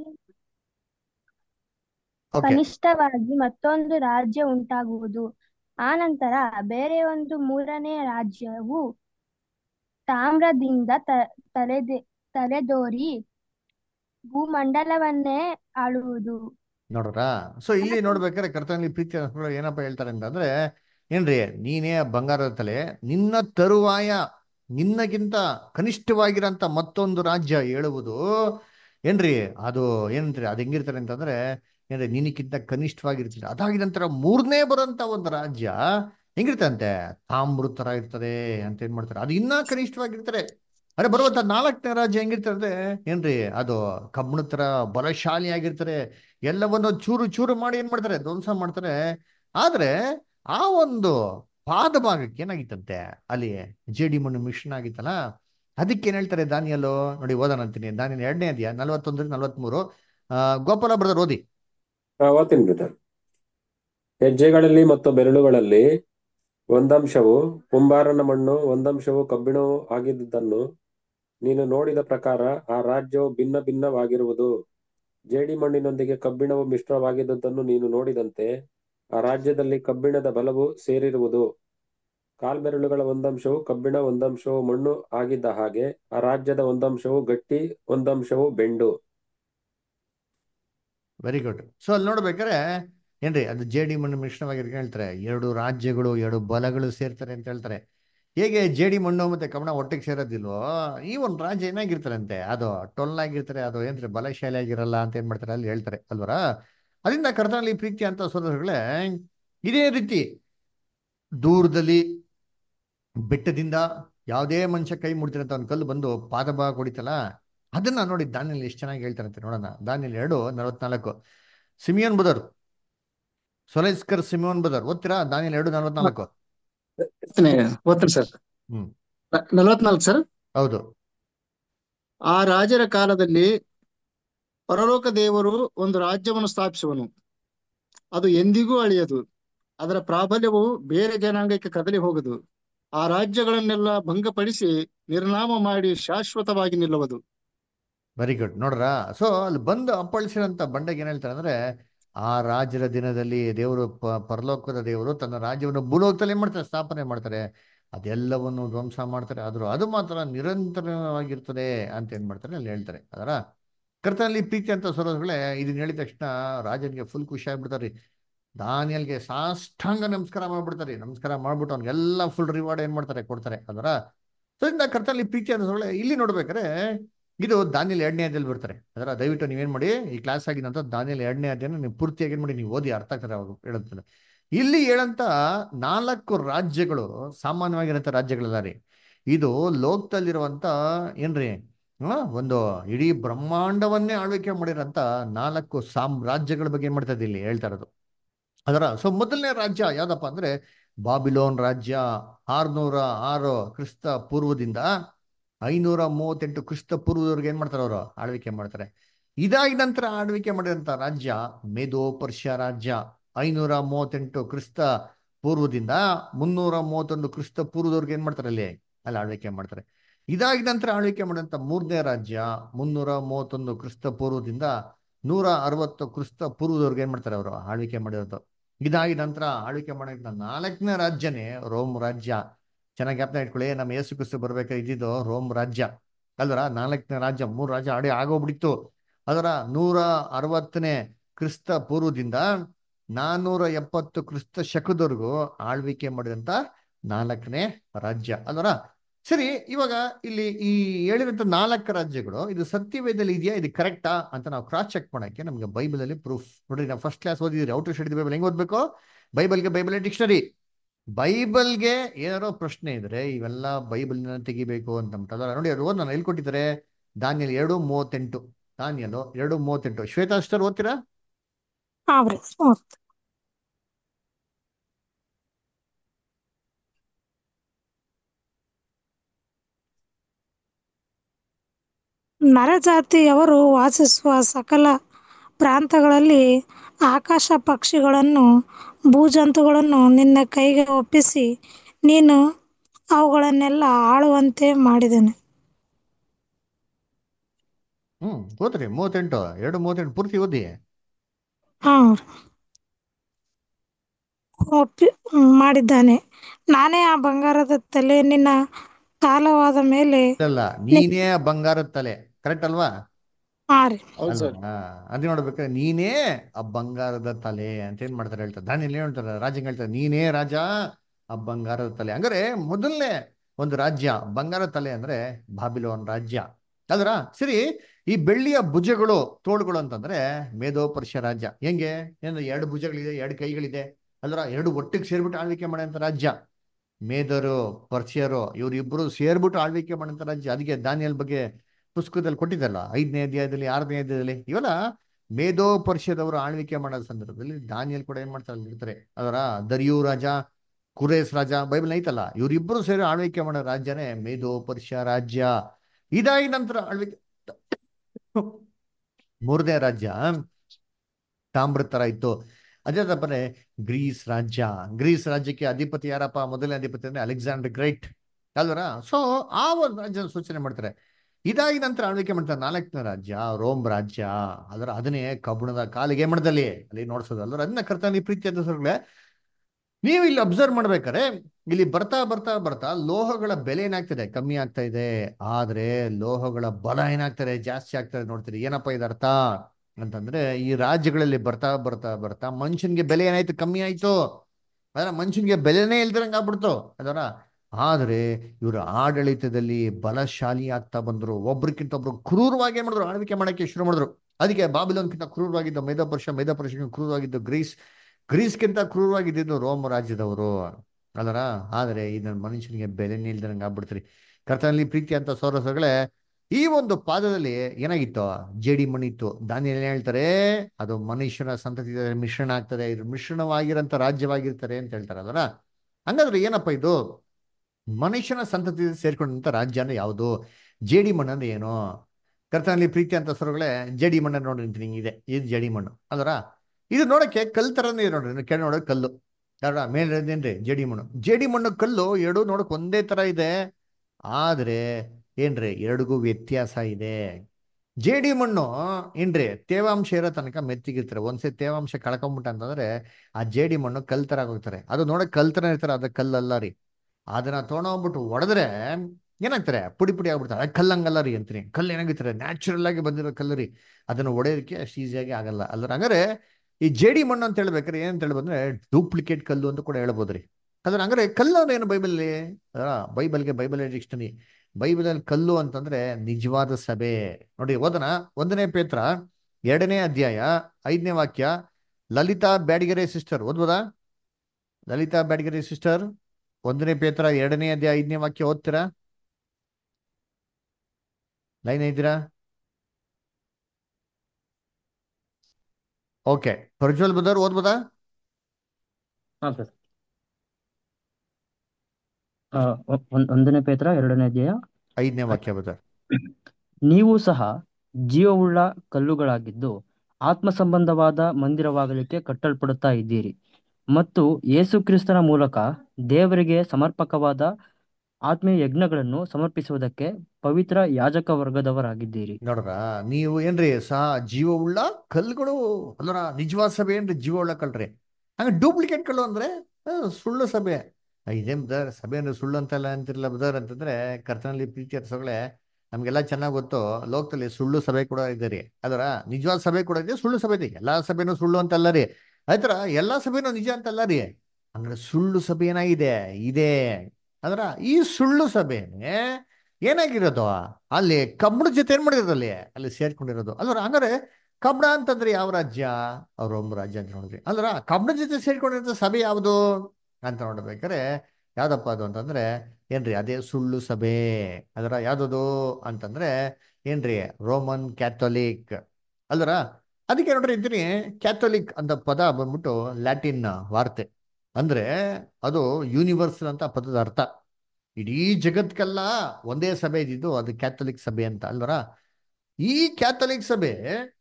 ಓಕೆ ಕನಿಷ್ಠವಾಗಿ ಮತ್ತೊಂದು ರಾಜ್ಯ ಉಂಟಾಗುವುದು ಆನಂತರ ಬೇರೆ ಒಂದು ಮೂರನೇ ರಾಜ್ಯವು ತಾಮ್ರದಿಂದ ತ ತಲೆದೆ ತಲೆದೋರಿ ಭೂಮಂಡಲವನ್ನೇ ಆಳುವುದು ನೋಡ್ರಾ ಸೊ ಇಲ್ಲಿ ನೋಡ್ಬೇಕಾದ್ರೆ ಕರ್ತನಲ್ಲಿ ಪ್ರೀತಿ ಅನ್ನೋರು ಏನಪ್ಪ ಹೇಳ್ತಾರೆ ಅಂತಂದ್ರೆ ಏನ್ರಿ ನೀನೇ ಬಂಗಾರದ ತಲೆ ನಿನ್ನ ತರುವಾಯ ನಿನ್ನಗಿಂತ ಕನಿಷ್ಠವಾಗಿರಂತ ಮತ್ತೊಂದು ರಾಜ್ಯ ಹೇಳುವುದು ಏನ್ರಿ ಅದು ಏನಂತ್ರಿ ಅದು ಹೆಂಗಿರ್ತಾರೆ ಅಂತಂದ್ರೆ ಏನ್ರಿ ನಿನಕ್ಕಿಂತ ಕನಿಷ್ಠವಾಗಿರ್ತಾರೆ ಅದಾಗಿ ನಂತರ ಮೂರನೇ ಬರೋಂತ ಒಂದು ರಾಜ್ಯ ಹೆಂಗಿರ್ತಂತೆ ತಾಮ್ರ ತರ ಇರ್ತದೆ ಅಂತ ಏನ್ ಮಾಡ್ತಾರೆ ಅದು ಇನ್ನ ಕನಿಷ್ಠವಾಗಿರ್ತಾರೆ ಅರೆ ಬರುವಂತ ನಾಲ್ಕನೇ ರಾಜ್ಯ ಹೆಂಗಿರ್ತಾರೆ ಅಂದ್ರೆ ಏನ್ರಿ ಅದು ಕಬ್ಬಣ ತರ ಬಲಶಾಲಿ ಆಗಿರ್ತಾರೆ ಎಲ್ಲವನ್ನು ಚೂರು ಚೂರು ಮಾಡಿ ಏನ್ ಮಾಡ್ತಾರೆ ಧ್ವಂಸ ಮಾಡ್ತಾರೆ ಆದ್ರೆ ಆ ಒಂದು ಪಾದ ಭಾಗಕ್ಕೆ ಏನಾಗಿತ್ತಂತೆ ಅಲ್ಲಿ ಜೇಡಿ ಮಣ್ಣು ಮಿಶ್ರಣ ಆಗಿತ್ತಲ್ಲ ಅದಕ್ಕೆ ಏನ್ ಹೇಳ್ತಾರೆ ದಾನಿಯಲ್ಲೋ ನೋಡಿ ಓದೋಣ ಅಂತೀನಿ ದಾನಿಯಲ್ ಎರಡನೇ ಅಧ್ಯಾಯ ನಲವತ್ತೊಂದರಿಂದ ನಲವತ್ಮೂರು ಆ ಗೋಪಾಲ ಬ್ರದರ್ ಓದಿ ಹಾ, ಓದ್ತೀನಿ ಬ್ರದರ್ ಹೆಜ್ಜೆಗಳಲ್ಲಿ ಮತ್ತು ಬೆರಳುಗಳಲ್ಲಿ ಒಂದಂಶವು ಕುಂಬಾರನ ಮಣ್ಣು ಒಂದಂಶವು ಕಬ್ಬಿಣವು ಆಗಿದ್ದುದನ್ನು ನೀನು ನೋಡಿದ ಪ್ರಕಾರ ಆ ರಾಜ್ಯವು ಭಿನ್ನ ಭಿನ್ನವಾಗಿರುವುದು ಜೇಡಿ ಮಣ್ಣಿನೊಂದಿಗೆ ಕಬ್ಬಿಣವು ಮಿಶ್ರವಾಗಿದ್ದುದನ್ನು ನೀನು ನೋಡಿದಂತೆ ಆ ರಾಜ್ಯದಲ್ಲಿ ಕಬ್ಬಿಣದ ಬಲವು ಸೇರಿರುವುದು ಕಾಲ್ಬೆರಳುಗಳ ಒಂದಂಶವು ಕಬ್ಬಿಣ ಒಂದಂಶವು ಮಣ್ಣು ಆಗಿದ್ದ ಹಾಗೆ ಆ ರಾಜ್ಯದ ಒಂದಂಶವು ಗಟ್ಟಿ ಒಂದಂಶವು ಬೆಂಡು ವೆರಿ ಗುಡ್ ಸೊ ಅಲ್ಲಿ ನೋಡ್ಬೇಕಾದ್ರೆ ಏನ್ರಿ ಅದು ಜೇಡಿ ಮಣ್ಣು ಮಿಶ್ರಣವಾಗಿ ಹೇಳ್ತಾರೆ ಎರಡು ರಾಜ್ಯಗಳು ಎರಡು ಬಲಗಳು ಸೇರ್ತಾರೆ ಅಂತ ಹೇಳ್ತಾರೆ ಹೇಗೆ ಜೇಡಿ ಮಣ್ಣು ಮತ್ತೆ ಕಬ್ಬಣ ಒಟ್ಟಿಗೆ ಸೇರೋದಿಲ್ವೋ ಈ ಒಂದು ರಾಜ್ಯ ಏನಾಗಿರ್ತಾರಂತೆ ಅದು ಟೊಲ್ಲಾಗಿರ್ತಾರೆ ಅದು ಏನ್ರಿ ಬಲಶಾಲಿ ಆಗಿರಲ್ಲ ಅಂತ ಏನ್ ಮಾಡ್ತಾರೆ ಅಲ್ಲಿ ಹೇಳ್ತಾರೆ ಅಲ್ವರ ಅದರಿಂದ ಕರ್ತನಲ್ಲಿ ಪ್ರೀತಿ ಅಂತ ಸೋದರಗಳೇ ಇದೇ ರೀತಿ ದೂರದಲ್ಲಿ ಬೆಟ್ಟದಿಂದ ಯಾವುದೇ ಮನುಷ್ಯ ಕೈ ಮುಡ್ತಿರಂತ ಒಂದು ಕಲ್ಲು ಬಂದು ಪಾದ ಭಾಗ ಹೊಡಿತಲ್ಲ ಅದನ್ನ ನೋಡಿ ದಾನಿಯಲ್ಲಿ ಎಷ್ಟು ಚೆನ್ನಾಗಿ ಹೇಳ್ತಾರಂತೆ ನೋಡೋಣ ದಾನಿಯಲ್ಲಿ ಎರಡು ನಲವತ್ನಾಲ್ಕು ಸಿಮಿಯನ್ ಬುಧರು ಸೊಲೈಸ್ಕರ್ ಸಿಮೋನ್ ಬದರ್ ಓದ್ತೀರಾ ದಾನಿಯಲ್ ಎರಡು ನಲ್ವತ್ನಾಲ್ಕು ಇರ್ತೀನಿ ಓದ್ತೀನಿ ಸರ್ ಹ್ಮ್ ನಲವತ್ನಾಲ್ಕು ಸರ್ ಹೌದು ಆ ರಾಜರ ಕಾಲದಲ್ಲಿ ಪರಲೋಕ ದೇವರು ಒಂದು ರಾಜ್ಯವನ್ನು ಸ್ಥಾಪಿಸುವನು ಅದು ಎಂದಿಗೂ ಅಳಿಯದು ಅದರ ಪ್ರಾಬಲ್ಯವು ಬೇರೆ ಜನಾಂಗಕ್ಕೆ ಕದಲಿ ಹೋಗದು ಆ ರಾಜ್ಯಗಳನ್ನೆಲ್ಲ ಭಂಗಪಡಿಸಿ ನಿರ್ನಾಮ ಮಾಡಿ ಶಾಶ್ವತವಾಗಿ ನಿಲ್ಲುವುದು ವೆರಿ ಗುಡ್ ನೋಡ್ರ ಸೊ ಅಲ್ಲಿ ಬಂದು ಅಪ್ಪಳಿಸಿದಂತ ಬಂಡೆಗೆ ಏನ್ ಹೇಳ್ತಾರೆ ಅಂದ್ರೆ ಆ ರಾಜರ ದಿನದಲ್ಲಿ ದೇವರು ಪ ಪರಲೋಕದ ದೇವರು ತನ್ನ ರಾಜ್ಯವನ್ನು ಭೂಲೋಕದಲ್ಲಿ ಏನ್ ಮಾಡ್ತಾರೆ ಸ್ಥಾಪನೆ ಮಾಡ್ತಾರೆ ಅದೆಲ್ಲವನ್ನು ಧ್ವಂಸ ಮಾಡ್ತಾರೆ ಆದ್ರೂ ಅದು ಮಾತ್ರ ನಿರಂತರವಾಗಿರ್ತದೆ ಅಂತ ಏನ್ ಮಾಡ್ತಾರೆ ಅಲ್ಲಿ ಹೇಳ್ತಾರೆ ಅದರ ಕರ್ತನಲ್ಲಿ ಪ್ರೀತಿ ಅಂತ ಸರೋದ್ಗಳೇ ಇದನ್ನ ಹೇಳಿದ ತಕ್ಷಣ ರಾಜನಿಗೆ ಫುಲ್ ಖುಷಿ ಆಗ್ಬಿಡ್ತಾರೆ ದಾನಿಯಲ್ಗೆ ಸಾಷ್ಟಾಂಗ ನಮಸ್ಕಾರ ಮಾಡ್ಬಿಡ್ತಾರೆ ನಮಸ್ಕಾರ ಮಾಡ್ಬಿಟ್ಟು ಅವ್ನಿಗೆಲ್ಲ ಫುಲ್ ರಿವಾರ್ಡ್ ಏನ್ ಮಾಡ್ತಾರೆ ಕೊಡ್ತಾರೆ ಅದರ ಸೊ ಇಂದ ಕರ್ತನಲ್ಲಿ ಪ್ರೀತಿ ಅನ್ನೋದ್ರೊಳಗೆ ಇಲ್ಲಿ ನೋಡ್ಬೇಕಾದ್ರೆ ಇದು ದಾನಿಯಲ್ ಎರಡನೇ ಅಧ್ಯಾಯದಲ್ಲಿ ಬರ್ತಾರೆ ಅದರ ದಯವಿಟ್ಟು ನೀವೇನ್ ಮಾಡಿ ಈ ಕ್ಲಾಸ್ ಆಗಿದಂತ ದಾನಿಯಲ್ ಎರಡನೇ ಅಧ್ಯಾಯನ ನೀವು ಪೂರ್ತಿಯಾಗಿ ಏನ್ ಮಾಡಿ ನೀವು ಓದಿ ಅರ್ಥ ಆಗ್ತಾರೆ ಅವಾಗ ಹೇಳುತ್ತದೆ ಇಲ್ಲಿ ಹೇಳಂತ ನಾಲ್ಕು ರಾಜ್ಯಗಳು ಸಾಮಾನ್ಯವಾಗಿರಂತ ರಾಜ್ಯಗಳಲ್ಲ ರೀ ಇದು ಲೋಕದಲ್ಲಿರುವಂತ ಏನ್ರಿ ಆ, ಒಂದು ಇಡೀ ಬ್ರಹ್ಮಾಂಡವನ್ನೇ ಆಳ್ವಿಕೆ ಮಾಡಿರೋಂತ ನಾಲ್ಕು ಸಾಮ್ರಾಜ್ಯಗಳ ಬಗ್ಗೆ ಏನ್ ಮಾಡ್ತಾ ಇಲ್ಲಿ ಹೇಳ್ತಾ ಇರೋದು ಅದರ ಸೊ ಮೊದಲನೇ ರಾಜ್ಯ ಯಾವ್ದಪ್ಪ ಅಂದ್ರೆ ಬಾಬಿಲೋನ್ ರಾಜ್ಯ ಆರ್ನೂರ ಆರು ಕ್ರಿಸ್ತ ಪೂರ್ವದಿಂದ ಐನೂರ ಮೂವತ್ತೆಂಟು ಕ್ರಿಸ್ತ ಪೂರ್ವದವರೆಗೆ ಏನ್ ಮಾಡ್ತಾರೆ ಅವರು ಆಳ್ವಿಕೆ ಮಾಡ್ತಾರೆ ಇದಾಗಿ ನಂತರ ಆಳ್ವಿಕೆ ಮಾಡಿದಂತ ರಾಜ್ಯ ಮೇದೋ ಪರ್ಷಿಯ ರಾಜ್ಯ ಐನೂರ ಮೂವತ್ತೆಂಟು ಕ್ರಿಸ್ತ ಪೂರ್ವದಿಂದ ಮುನ್ನೂರ ಮೂವತ್ತೊಂದು ಕ್ರಿಸ್ತ ಪೂರ್ವದವರೆಗೆ ಏನ್ ಮಾಡ್ತಾರೆ ಅಲ್ಲಿ ಅಲ್ಲಿ ಆಳ್ವಿಕೆ ಮಾಡ್ತಾರೆ ಇದಾಗಿ ನಂತರ ಆಳ್ವಿಕೆ ಮಾಡಿದಂತ ಮೂರನೇ ರಾಜ್ಯ ಮುನ್ನೂರ ಮೂವತ್ತೊಂದು ಕ್ರಿಸ್ತ ಪೂರ್ವದಿಂದ ನೂರ ಅರವತ್ತು ಕ್ರಿಸ್ತ ಪೂರ್ವದವರೆಗೆ ಏನ್ ಮಾಡ್ತಾರೆ ಅವರು ಆಳ್ವಿಕೆ ಮಾಡಿರೋದು ಇದಾಗಿ ನಂತರ ಆಳ್ವಿಕೆ ಮಾಡಿದ ನಾಲ್ಕನೇ ರಾಜ್ಯನೇ ರೋಮ್ ರಾಜ್ಯ ಚೆನ್ನಾಗಿ ಜ್ಞಾಪನ ಇಟ್ಕೊಳ್ಳಿ ನಮ್ಮ ಯೇಸು ಕ್ರಿಸ್ತು ಬರ್ಬೇಕಾದ್ರೆ ಇದ್ದಿದ್ದು ರೋಮ್ ರಾಜ್ಯ ಅಲ್ವರ ನಾಲ್ಕನೇ ರಾಜ್ಯ ಮೂರು ರಾಜ್ಯ ಆಡಿ ಆಗೋಗ್ಬಿಟ್ಟಿತ್ತು ಅದರ ನೂರ ಅರವತ್ತನೇ ಕ್ರಿಸ್ತ ಪೂರ್ವದಿಂದ ನಾನೂರ ಎಪ್ಪತ್ತು ಕ್ರಿಸ್ತ ಶಕದವರೆಗೂ ಆಳ್ವಿಕೆ ಮಾಡಿದಂತ ನಾಲ್ಕನೇ ರಾಜ್ಯ ಅಲ್ವರ ಸರಿ ಇವಾಗ ಇಲ್ಲಿ ಈ ಹೇಳಿದಂತ ನಾಲ್ಕು ರಾಜ್ಯಗಳು ಇದು ಸತ್ಯವೇದಲ್ಲಿ ಇದೆಯಾ ಇದು ಕರೆಕ್ಟಾ ಅಂತ ನಾವು ಕ್ರಾಸ್ ಚೆಕ್ ಮಾಡಕ್ಕೆ ನಮ್ಗೆ ಬೈಬಲ್ ಅಲ್ಲಿ ಪ್ರೂಫ್ ನೋಡ್ರಿ ನಾವು ಫಸ್ಟ್ ಕ್ಲಾಸ್ ಓದಿದ್ರಿ ಔಟರ್ ಸ್ಟಡಿ ಬೈಬಲ್ ಹೆಂಗ್ ಓದ್ಬೇಕು ಬೈಬಲ್ಗೆ ಬೈಬಲ್ ಡಿಕ್ಷನರಿ ಬೈಬಲ್ಗೆ ಏನಾರೋ ಪ್ರಶ್ನೆ ಇದ್ರೆ ಇವೆಲ್ಲ ಬೈಬಲ್ನ ತೆಗಿಬೇಕು ಅಂತ ಅಂತಾರೆ ನೋಡಿ ಅವ್ರು ನಾನು ಎಲ್ಲಿ ಕೊಟ್ಟಿದ್ದಾರೆ ದಾನಿಯಲ್ ಎರಡು ಮೂವತ್ತೆಂಟು ದಾನಿಯಲು ಎರಡು ಮೂವತ್ತೆಂಟು ಶ್ವೇತಾ ಅಷ್ಟರ್ ಓದ್ತೀರಾ ಹಾವ್ರಿ ಓದ್ ನರಜಾತಿಯವರು ವಾಸಿಸುವ ಸಕಲ ಪ್ರಾಂತಗಳಲ್ಲಿ ಆಕಾಶ ಪಕ್ಷಿಗಳನ್ನು ಭೂಜಂತುಗಳನ್ನು ನಿನ್ನ ಕೈಗೆ ಒಪ್ಪಿಸಿ ನೀನು ಅವುಗಳನ್ನೆಲ್ಲ ಆಳುವಂತೆ ಮಾಡಿದೆನು ಹ್ಮ್ ಓದ್ರಿ ಮೂವತ್ತೆಂಟು ಎರಡು ಮೂವತ್ತೆಂಟು ಪೂರ್ತಿ ಓದಿ ಹಾ ಒಪ್ಪಿ ಮಾಡಿದ್ದಾನೆ ನಾನೇ ಆ ಬಂಗಾರದ ತಲೆ ನಿನ್ನ ಕಾಲವಾದ ಮೇಲೆ ಅಲ್ಲ ನೀನೇ ಆ ಬಂಗಾರದ ತಲೆ ಕರೆಕ್ಟ್ ಅಲ್ವಾ ಹಾ ರೀ ಹೌದು ಸರ್ ಅಲ್ವಾ ಅದೇ ನೋಡ್ಬೇಕಾದ್ರೆ ನೀನೇ ಆ ಬಂಗಾರದ ತಲೆ ಅಂತ ಏನ್ ಮಾಡ್ತಾರೆ ಹೇಳ್ತಾರೆ ದಾನಿಯಲ್ಲಿ ಏನ್ ಹೇಳ್ತಾರೆ ರಾಜಂಗ್ ಹೇಳ್ತಾರೆ ನೀನೇ ರಾಜ ಆ ಬಂಗಾರದ ತಲೆ ಹಂಗಾರೆ ಮೊದಲನೇ ಒಂದು ರಾಜ್ಯ ಬಂಗಾರದ ತಲೆ ಅಂದ್ರೆ ಬಾಬಿಲೋನ್ ರಾಜ್ಯ ಅಲ್ರ ಸರಿ ಈ ಬೆಳ್ಳಿಯ ಭುಜಗಳು ತೋಳುಗಳು ಅಂತಂದ್ರೆ ಮೇಧೋ ಪರ್ಷಿಯ ರಾಜ್ಯ ಹೆಂಗೆ ಏನು ಎರಡು ಭುಜಗಳಿದೆ ಎರಡು ಕೈಗಳಿದೆ ಅಲ್ರ ಎರಡು ಒಟ್ಟಿಗೆ ಸೇರ್ಬಿಟ್ಟು ಆಳ್ವಿಕೆ ಮಾಡೋಂಥ ರಾಜ್ಯ ಮೇಧರು ಪರ್ಷಿಯರು ಇವರಿಬ್ರು ಸೇರ್ಬಿಟ್ಟು ಆಳ್ವಿಕೆ ಮಾಡೋಂಥ ರಾಜ್ಯ ಅದಕ್ಕೆ ದಾನಿಯಲ್ ಬಗ್ಗೆ ಪುಸ್ತಕದಲ್ಲಿ ಕೊಟ್ಟಿದ್ದಲ್ಲ ಐದನೇ ಅಧ್ಯಾಯದಲ್ಲಿ ಆರನೇ ಅಧ್ಯಾಯದಲ್ಲಿ ಇವೆಲ್ಲ ಮೇಧೋ ಪರ್ಷಿಯದವರು ಆಳ್ವಿಕೆ ಮಾಡೋ ಸಂದರ್ಭದಲ್ಲಿ ದಾನಿಯಲ್ ಕೂಡ ಏನ್ ಮಾಡ್ತಾರೆ ಅಲ್ಲಿ ಇರ್ತಾರೆ ಅದರ ದರ್ಯು ರಾಜ ಕುರೇಸ್ ರಾಜ ಬೈಬಲ್ ಐತಲ್ಲ ಇವರಿಬ್ರು ಸೇರಿ ಆಳ್ವಿಕೆ ಮಾಡೋ ರಾಜ್ಯನೇ ಮೇಧೋ ಪರ್ಷಿಯ ರಾಜ್ಯ ಇದಾಗಿ ನಂತರ ಆಳ್ವಿಕೆ ಮೂರನೇ ರಾಜ್ಯ ತಾಮ್ರ ತರ ಇತ್ತು ಅದೇ ತಪ್ಪನೆ ಗ್ರೀಸ್ ರಾಜ್ಯ ಗ್ರೀಸ್ ರಾಜ್ಯಕ್ಕೆ ಅಧಿಪತಿ ಯಾರಪ್ಪ ಮೊದಲನೇ ಅಧಿಪತಿ ಅಂದ್ರೆ ಅಲೆಕ್ಸಾಂಡರ್ ಗ್ರೇಟ್ ಅಲ್ವರ ಸೊ ಆ ಒಂದು ರಾಜ್ಯ ಸೂಚನೆ ಮಾಡ್ತಾರೆ ಇದಾಗಿ ನಂತರ ಆಳ್ವಿಕೆ ಮಾಡ್ತಾರೆ ನಾಲ್ಕನೇ ರಾಜ್ಯ ರೋಮ್ ರಾಜ್ಯ ಅದರ ಅದನ್ನೇ ಕಬ್ಬಣದ ಕಾಲಿಗೆ ಮಠದಲ್ಲಿ ಅಲ್ಲಿ ನೋಡ್ಸೋದು ಅಲ್ವರ ಅದನ್ನ ಕರ್ತನಿ ಪ್ರೀತಿ ಅಂತ ಸರ್ಗಳೇ ನೀವು ಇಲ್ಲಿ ಅಬ್ಸರ್ವ್ ಮಾಡ್ಬೇಕಾದ್ರೆ ಇಲ್ಲಿ ಬರ್ತಾ ಬರ್ತಾ ಬರ್ತಾ ಲೋಹಗಳ ಬೆಲೆ ಏನಾಗ್ತದೆ ಕಮ್ಮಿ ಆಗ್ತಾ ಇದೆ ಆದ್ರೆ ಲೋಹಗಳ ಬಲ ಏನಾಗ್ತದೆ ಜಾಸ್ತಿ ಆಗ್ತದೆ ನೋಡ್ತೀರಿ ಏನಪ್ಪ ಇದು ಅರ್ಥ ಅಂತಂದ್ರೆ ಈ ರಾಜ್ಯಗಳಲ್ಲಿ ಬರ್ತಾ ಬರ್ತಾ ಬರ್ತಾ ಮನುಷ್ಯನ್ಗೆ ಬೆಲೆ ಏನಾಯ್ತು ಕಮ್ಮಿ ಆಯ್ತು ಅದರ ಮನುಷ್ಯನ್ಗೆ ಬೆಲೆನೇ ಇಲ್ದಿರಂಗ ಆಗ್ಬಿಡ್ತು ಅದರ ಆದ್ರೆ ಇವರು ಆಡಳಿತದಲ್ಲಿ ಬಲಶಾಲಿ ಆಗ್ತಾ ಬಂದ್ರು ಒಬ್ರಿಗಿಂತ ಒಬ್ರು ಕ್ರೂರವಾಗಿ ಏನ್ ಮಾಡಿದ್ರು ಆಳ್ವಿಕೆ ಮಾಡಕ್ಕೆ ಶುರು ಮಾಡಿದ್ರು ಅದಕ್ಕೆ ಬಾಬಿಲೋನ್ಕಿಂತ ಕ್ರೂರವಾಗಿದ್ದ ಮೇಧಪರ್ಷ ಮೇಧಪರ್ಷ ಕ್ರೂರವಾಗಿದ್ದು ಗ್ರೀಸ್ ಗ್ರೀಸ್ಗಿಂತ ಕ್ರೂರವಾಗಿದ್ದು ರೋಮ್ ರಾಜ್ಯದವರು ಅಲ್ಲರ ಆದರೆ ಇದನ್ನ ಮನುಷ್ಯನಿಗೆ ಬೆಲೆ ನಿಲ್ದಂಗೆ ಆಗ್ಬಿಡ್ತೀರಿ ಕರ್ತನಲ್ಲಿ ಪ್ರೀತಿ ಅಂತ ಸೌರಸಗಳೇ ಈ ಒಂದು ಪಾದದಲ್ಲಿ ಏನಾಗಿತ್ತು ಜೇಡಿ ಮಣ್ಣಿತ್ತು ದಾನಿಯಲ್ಲಿ ಏನ್ ಹೇಳ್ತಾರೆ ಅದು ಮನುಷ್ಯನ ಸಂತತಿ ಮಿಶ್ರಣ ಆಗ್ತದೆ ಇದು ಮಿಶ್ರಣವಾಗಿರೋಂಥ ರಾಜ್ಯವಾಗಿರ್ತಾರೆ ಅಂತ ಹೇಳ್ತಾರೆ ಅದರ ಹಂಗಾದ್ರೆ ಏನಪ್ಪ ಇದು ಮನುಷ್ಯನ ಸಂತತಿ ಸೇರ್ಕೊಂಡಂತ ರಾಜ್ಯ ಅಂದ್ರೆ ಯಾವುದು ಜೇಡಿ ಮಣ್ಣು ಅಂದ್ರೆ ಏನು ಕರ್ತನಲ್ಲಿ ಪ್ರೀತಿ ಅಂತ ಸ್ವರಗಳೇ ಜೇಡಿ ಮಣ್ಣನ್ನು ನೋಡಿ ನಿಂತೀನಿ ಹಿಂಗಿದೆ ಇದು ಜೇಡಿ ಮಣ್ಣು ಅದರ ಇದು ನೋಡಕ್ಕೆ ಕಲ್ ತರನೇ ಇದೆ ನೋಡ್ರಿ ಕೆಳ ನೋಡೋಕೆ ಕಲ್ಲು ಯಾರ ಮೇಲೆ ಏನ್ರಿ ಜೇಡಿ ಮಣ್ಣು ಜೇಡಿ ಮಣ್ಣು ಕಲ್ಲು ಎರಡು ನೋಡಕ್ ಒಂದೇ ತರ ಇದೆ ಆದ್ರೆ ಏನ್ರಿ ಎರಡಿಗೂ ವ್ಯತ್ಯಾಸ ಇದೆ ಜೇಡಿ ಮಣ್ಣು ಏನ್ರಿ ತೇವಾಂಶ ಇರೋ ತನಕ ಮೆತ್ತಿಗಿರ್ತಾರೆ ಒಂದ್ಸತಿ ತೇವಾಂಶ ಕಳ್ಕೊಂಬಿಟ್ಟ ಅಂತಂದ್ರೆ ಆ ಜೇಡಿ ಮಣ್ಣು ಕಲ್ ತರ ಹೋಗ್ತಾರೆ ಅದು ನೋಡಕ್ ಕಲ್ ತರ ಇರ್ತಾರೆ ಅದ ಕಲ್ಲಲ್ಲ ರೀ ಅದನ್ನ ತೊಗೊಂಡೋಗ್ಬಿಟ್ಟು ಹೊಡೆದ್ರೆ ಏನಾಗ್ತಾರೆ ಪುಡಿ ಪುಡಿ ಆಗ್ಬಿಡ್ತಾರೆ ಅದು ಕಲ್ಲಂಗಲ್ಲ ರೀ ಅಂತೀನಿ ಕಲ್ಲು ಏನಾಗಿರ್ತಾರೆ ನ್ಯಾಚುರಲ್ ಆಗಿ ಬಂದಿರೋ ಕಲ್ಲು ರೀ ಅದನ್ನು ಹೊಡೆಯೋದಕ್ಕೆ ಅಷ್ಟು ಈಸಿಯಾಗಿ ಆಗಲ್ಲ ಅಲ್ಲರ ಹಂಗಾರೆ ಈ ಜೇಡಿ ಮಣ್ಣು ಅಂತ ಹೇಳ್ಬೇಕಾದ್ರೆ ಏನಂತ ಹೇಳ್ಬೋದ್ರೆ ಡೂಪ್ಲಿಕೇಟ್ ಕಲ್ಲು ಅಂತ ಕೂಡ ಹೇಳ್ಬೋದು ರೀ ಅದ್ರ ಹಂಗಾರೆ ಕಲ್ಲು ಅಂದ್ರೆ ಏನು ಬೈಬಲ್ಲಿ ಬೈಬಲ್ಗೆ ಬೈಬಲ್ ಡಿಕ್ಷನರಿ ಬೈಬಲಲ್ಲಿ ಕಲ್ಲು ಅಂತಂದ್ರೆ ನಿಜವಾದ ಸಭೆ ನೋಡಿ ಓದನ ಒಂದನೇ ಪೇತ್ರ ಎರಡನೇ ಅಧ್ಯಾಯ ಐದನೇ ವಾಕ್ಯ ಲಲಿತಾ ಬ್ಯಾಡಿಗೆರೆ ಸಿಸ್ಟರ್ ಓದ್ಬೋದಾ ಲಲಿತಾ ಬ್ಯಾಡಿಗೆರೆ ಸಿಸ್ಟರ್ ಒಂದನೇ ಪೇತ್ರ ಎರಡನೇ ಅಧ್ಯಾಯ ಐದನೇ ವಾಕ್ಯ ಓದ್ತೀರಾ ಲೈನ್ ಇದ್ದೀರಾ ಓಕೆ ಪ್ರಜ್ವಲ್ ಬದರ್ ಓದ್ಬೋದಾ ಹಾಂ ಸರ್ ಒಂದನೇ ಪೇತ್ರ ಎರಡನೇ ಅಧ್ಯಾಯ ಐದನೇ ವಾಕ್ಯ ಬದರ್ ನೀವು ಸಹ ಜೀವವುಳ್ಳ ಕಲ್ಲುಗಳಾಗಿದ್ದು ಆತ್ಮ ಸಂಬಂಧವಾದ ಮಂದಿರವಾಗಲಿಕ್ಕೆ ಕಟ್ಟಲ್ಪಡುತ್ತಾ ಇದ್ದೀರಿ ಮತ್ತು ಯೇಸು ಕ್ರಿಸ್ತನ ಮೂಲಕ ದೇವರಿಗೆ ಸಮರ್ಪಕವಾದ ಆತ್ಮೀಯ ಯಜ್ಞಗಳನ್ನು ಸಮರ್ಪಿಸುವುದಕ್ಕೆ ಪವಿತ್ರ ಯಾಜಕ ವರ್ಗದವರಾಗಿದ್ದೀರಿ ನೋಡ್ರ ನೀವು ಏನ್ರಿ ಸಹ ಜೀವವುಳ್ಳ ಕಲ್ಲುಗಳು ಅಲ್ಲರ ನಿಜವಾದ ಸಭೆ ಏನ್ರಿ ಜೀವವುಳ್ಳ ಕಲ್ರಿ ಹಂಗ ಡೂಪ್ಲಿಕೇಟ್ ಕಲ್ಲು ಅಂದ್ರೆ ಆ, ಸುಳ್ಳು ಸಭೆ ಆ, ಇದೇನ್ ಬದರ್ ಸಭೆ ಅಂದ್ರೆ ಸುಳ್ಳು ಅಂತೆಲ್ಲ ಅಂತಿರಲ್ಲ ಬದರ್ ಅಂತಂದ್ರೆ ಕರ್ತನಲ್ಲಿ ಪ್ರೀತಿ ಅರ್ಸಗಳೇ ನಮ್ಗೆಲ್ಲ ಚೆನ್ನಾಗಿ ಗೊತ್ತು ಲೋಕದಲ್ಲಿ ಸುಳ್ಳು ಸಭೆ ಕೂಡ ಇದೆ ರೀ ಅದರ ನಿಜವಾದ ಸಭೆ ಕೂಡ ಇದೆ ಸುಳ್ಳು ಸಭೆ ಇದೆ ಎಲ್ಲಾ ಸಭೆನೂ ಸುಳ್ಳು ಅಂತಲ್ಲ ರೀ ಆಯ್ತರ ಎಲ್ಲಾ ಸಭೆನೂ ನಿಜ ಅಂತಲ್ಲ ರೀ ಹಂಗಾರೆ ಸುಳ್ಳು ಸಭೆ ಏನಾಗಿದೆ ಇದೆ ಅದರ ಈ ಸುಳ್ಳು ಸಭೆನೇ ಏನಾಗಿರೋದು ಅಲ್ಲಿ ಕಬ್ಬಣ ಜೊತೆ ಏನ್ ಮಾಡಿರೋದು ಅಲ್ಲಿ ಅಲ್ಲಿ ಸೇರ್ಕೊಂಡಿರೋದು ಅಲ್ವರ ಹಂಗಾರೆ ಕಬ್ಬಣ ಅಂತಂದ್ರೆ ಯಾವ ರಾಜ್ಯ ರೋಮ್ ರಾಜ್ಯ ಅಂತ ನೋಡಿದ್ರಿ ಅಲ್ವರ ಕಬ್ಬಣ ಜೊತೆ ಸೇರ್ಕೊಂಡಿರೋ ಸಭೆ ಯಾವುದು ಅಂತ ನೋಡ್ಬೇಕಾರೆ ಯಾವ್ದಪ್ಪ ಅದು ಅಂತಂದ್ರೆ ಏನ್ರಿ ಅದೇ ಸುಳ್ಳು ಸಭೆ ಅದರ ಯಾವ್ದದು ಅಂತಂದ್ರೆ ಏನ್ರಿ ರೋಮನ್ ಕ್ಯಾಥೋಲಿಕ್ ಅಲ್ವರ ಅದಕ್ಕೆ ನೋಡ್ರಿ ಇದ್ದೀನಿ ಕ್ಯಾಥೋಲಿಕ್ ಅಂತ ಪದ ಬಂದ್ಬಿಟ್ಟು ಲ್ಯಾಟಿನ್ ವಾರ್ತೆ ಅಂದ್ರೆ ಅದು ಯೂನಿವರ್ಸಲ್ ಅಂತ ಪದದ ಅರ್ಥ ಇಡೀ ಜಗತ್ಗೆಲ್ಲ ಒಂದೇ ಸಭೆ ಇದ್ದಿದ್ದು ಅದು ಕ್ಯಾಥೋಲಿಕ್ ಸಭೆ ಅಂತ ಅಲ್ವರ ಈ ಕ್ಯಾಥೋಲಿಕ್ ಸಭೆ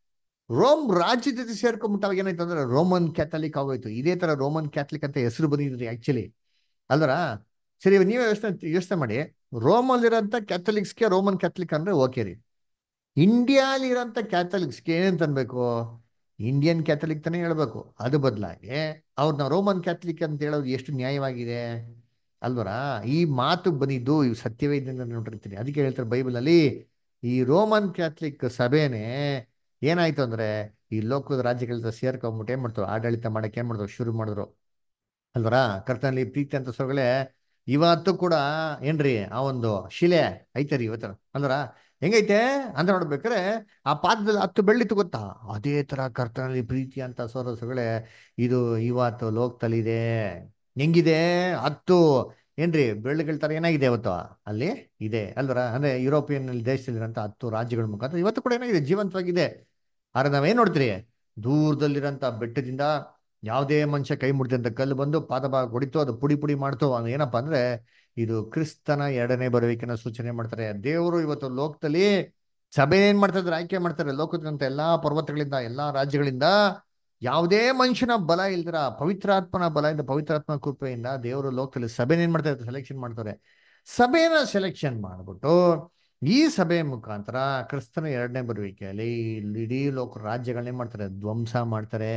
ರೋಮ್ ರಾಜ್ಯ ಜೊತೆ ಸೇರ್ಕೊಂಡ್ಬಿಟ್ಟಾಗ ಏನಾಯ್ತು ಅಂದ್ರೆ ರೋಮನ್ ಕ್ಯಾಥಲಿಕ್ ಆಗೋಯ್ತು ಇದೇ ತರ ರೋಮನ್ ಕ್ಯಾಥಲಿಕ್ ಅಂತ ಹೆಸರು ಬಂದಿದ್ರಿ ಆಕ್ಚುಲಿ ಅಲ್ವರ ಸರಿ ಇವಾಗ ನೀವೇ ಯೋಚನೆ ಯೋಚನೆ ಮಾಡಿ ರೋಮಲ್ಲಿರೋಂಥ ಕ್ಯಾಥಲಿಕ್ಸ್ಗೆ ರೋಮನ್ ಕ್ಯಾಥಲಿಕ್ ಅಂದ್ರೆ ಓಕೆ ರೀ ಇಂಡಿಯಾಲಿರೋಂಥ ಕ್ಯಾಥಲಿಕ್ಸ್ಗೆ ಏನಂತ ಅನ್ಬೇಕು ಇಂಡಿಯನ್ ಕ್ಯಾಥಲಿಕ್ ತಾನೇ ಹೇಳ್ಬೇಕು ಅದು ಬದಲಾಗಿ ಅವ್ರನ್ನ ರೋಮನ್ ಕ್ಯಾಥಲಿಕ್ ಅಂತ ಹೇಳೋದು ಎಷ್ಟು ನ್ಯಾಯವಾಗಿದೆ ಅಲ್ವರ ಈ ಮಾತು ಬಂದಿದ್ದು ಇವು ಸತ್ಯವೇ ಇದನ್ನ ನೋಡಿರ್ತೀನಿ ಅದಕ್ಕೆ ಹೇಳ್ತಾರೆ ಬೈಬಲ್ ಅಲ್ಲಿ ಈ ರೋಮನ್ ಕ್ಯಾಥಲಿಕ್ ಸಭೆನೇ ಏನಾಯ್ತು ಅಂದ್ರೆ ಈ ಲೋಕದ ರಾಜ್ಯಗಳ ಸೇರ್ಕೊಂಡ್ಬಿಟ್ಟು ಏನ್ ಮಾಡ್ತಾರೆ ಆಡಳಿತ ಮಾಡಕ್ಕೆ ಏನ್ ಮಾಡಿದ್ರು ಶುರು ಮಾಡಿದ್ರು ಅಲ್ವರ ಕರ್ತನಲ್ಲಿ ಪ್ರೀತಿ ಅಂತ ಸೊಗಳೆ ಇವತ್ತು ಕೂಡ ಏನ್ರಿ ಆ ಒಂದು ಶಿಲೆ ಐತರಿ ಇವತ್ತು ಅಂದ್ರ ಹೆಂಗೈತೆ ಅಂತ ನೋಡ್ಬೇಕಾರೆ ಆ ಪಾದದಲ್ಲಿ ಹತ್ತು ಬೆಳ್ಳಿತ್ತು ಗೊತ್ತಾ ಅದೇ ತರ ಕರ್ತನಲ್ಲಿ ಪ್ರೀತಿ ಅಂತ ಸೊಗಳೆ ಇದು ಇವತ್ತು ಲೋಕದಲ್ಲಿದೆ ಹೆಂಗಿದೆ ಹತ್ತು ಏನ್ರಿ ಬೆಳ್ಳಿಗಳ ತರ ಏನಾಗಿದೆ ಇವತ್ತು ಅಲ್ಲಿ ಇದೆ ಅಲ್ವರ ಅಂದ್ರೆ ಯುರೋಪಿಯನ್ ದೇಶದಲ್ಲಿರೋಂಥ ಹತ್ತು ರಾಜ್ಯಗಳ ಮುಖಾಂತರ ಇವತ್ತು ಕೂಡ ಏನಾಗಿದೆ ಜೀವಂತವಾಗಿದೆ ಆದ್ರೆ ನಾವೇನ್ ನೋಡ್ತೀರಿ ದೂರದಲ್ಲಿರೋಂಥ ಬೆಟ್ಟದಿಂದ ಯಾವುದೇ ಮನುಷ್ಯ ಕೈ ಮುಡ್ದಂತ ಕಲ್ಲು ಬಂದು ಪಾದ ಭಾಗ ಹೊಡಿತು ಅದು ಪುಡಿ ಪುಡಿ ಮಾಡ್ತು ಅದು ಏನಪ್ಪಾ ಅಂದ್ರೆ ಇದು ಕ್ರಿಸ್ತನ ಎರಡನೇ ಬರುವಿಕೆನ ಸೂಚನೆ ಮಾಡ್ತಾರೆ ದೇವರು ಇವತ್ತು ಲೋಕದಲ್ಲಿ ಸಭೆ ಏನ್ ಮಾಡ್ತಾ ಇದ್ದಾರೆ ಆಯ್ಕೆ ಮಾಡ್ತಾರೆ ಲೋಕದಂತ ಎಲ್ಲಾ ಪರ್ವತಗಳಿಂದ ಎಲ್ಲಾ ರಾಜ್ಯಗಳಿಂದ ಯಾವುದೇ ಮನುಷ್ಯನ ಬಲ ಇಲ್ದಿರ ಪವಿತ್ರಾತ್ಮನ ಬಲದಿಂದ ಪವಿತ್ರಾತ್ಮ ಕೃಪೆಯಿಂದ ದೇವರು ಲೋಕದಲ್ಲಿ ಸಭೆನ ಏನ್ ಮಾಡ್ತಾರೆ ಸೆಲೆಕ್ಷನ್ ಮಾಡ್ತಾರೆ ಸಭೆನ ಸೆಲೆಕ್ಷನ್ ಮಾಡ್ಬಿಟ್ಟು ಈ ಸಭೆ ಮುಖಾಂತರ ಕ್ರಿಸ್ತನ ಎರಡನೇ ಬರುವಿಕೆಯಲ್ಲಿ ಇಡೀ ಲೋಕ ರಾಜ್ಯಗಳನ್ನೇ ಮಾಡ್ತಾರೆ ಧ್ವಂಸ ಮಾಡ್ತಾರೆ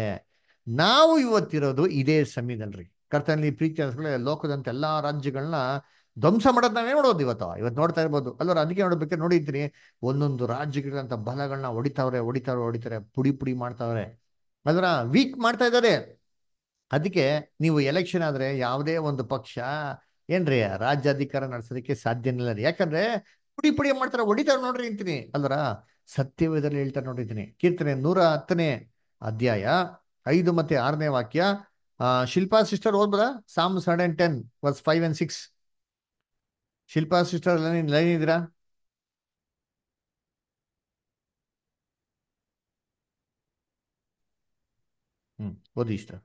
ನಾವು ಇವತ್ತಿರೋದು ಇದೇ ಸಮಯದಲ್ರಿ ಕರ್ತನಲ್ಲಿ ಪ್ರೀತಿ ಅನ್ಸ್ಕೊಳ್ಳಿ ಲೋಕದಂತ ಎಲ್ಲಾ ರಾಜ್ಯಗಳನ್ನ ಧ್ವಂಸ ಮಾಡೋದು ನಾವೇ ನೋಡೋದು ಇವತ್ತು ಇವತ್ತು ನೋಡ್ತಾ ಇರ್ಬೋದು ಅಲ್ಲರ ಅದಕ್ಕೆ ನೋಡ್ಬೇಕಾದ್ರೆ ನೋಡಿದ್ರಿ ಒಂದೊಂದು ರಾಜ್ಯಗಳಂತ ಬಲಗಳನ್ನ ಹೊಡಿತಾವ್ರೆ ಹೊಡಿತಾವ್ರೆ ಹೊಡಿತಾರೆ ಪುಡಿ ಪುಡಿ ಮಾಡ್ತಾವ್ರೆ ಅದರ ವೀಕ್ ಮಾಡ್ತಾ ಇದ್ದಾರೆ ಅದಕ್ಕೆ ನೀವು ಎಲೆಕ್ಷನ್ ಆದ್ರೆ ಯಾವುದೇ ಒಂದು ಪಕ್ಷ ಏನ್ರಿ ರಾಜ್ಯಾಧಿಕಾರ ನಡೆಸೋದಕ್ಕೆ ಸಾಧ್ಯನಿಲ್ಲ ರೀ ಯಾಕಂದ್ರೆ ಪುಡಿ ಪುಡಿ ಮಾಡ್ತಾರೆ ಹೊಡಿತಾರೆ ನೋಡ್ರಿ ಅಂತೀನಿ ಅಲ್ವರ ಸತ್ಯವೇದಲ್ಲಿ ಹೇಳ್ತಾರೆ ನೋಡಿದ್ದೀನಿ ಕೀರ್ತನೆ ನೂರ ಹತ್ತನೇ ಅಧ್ಯಾಯ ಐದು ಮತ್ತೆ ಆರನೇ ವಾಕ್ಯ ಆ ಶಿಲ್ಪಾ ಸಿಸ್ಟರ್ ಓದ್ಬೋದಾ psalm seven ten verse five and six Shilpa sister line line ಇದ್ದೀರಾ ಹ್ಮ್ ಓದಿ ಇಷ್ಟ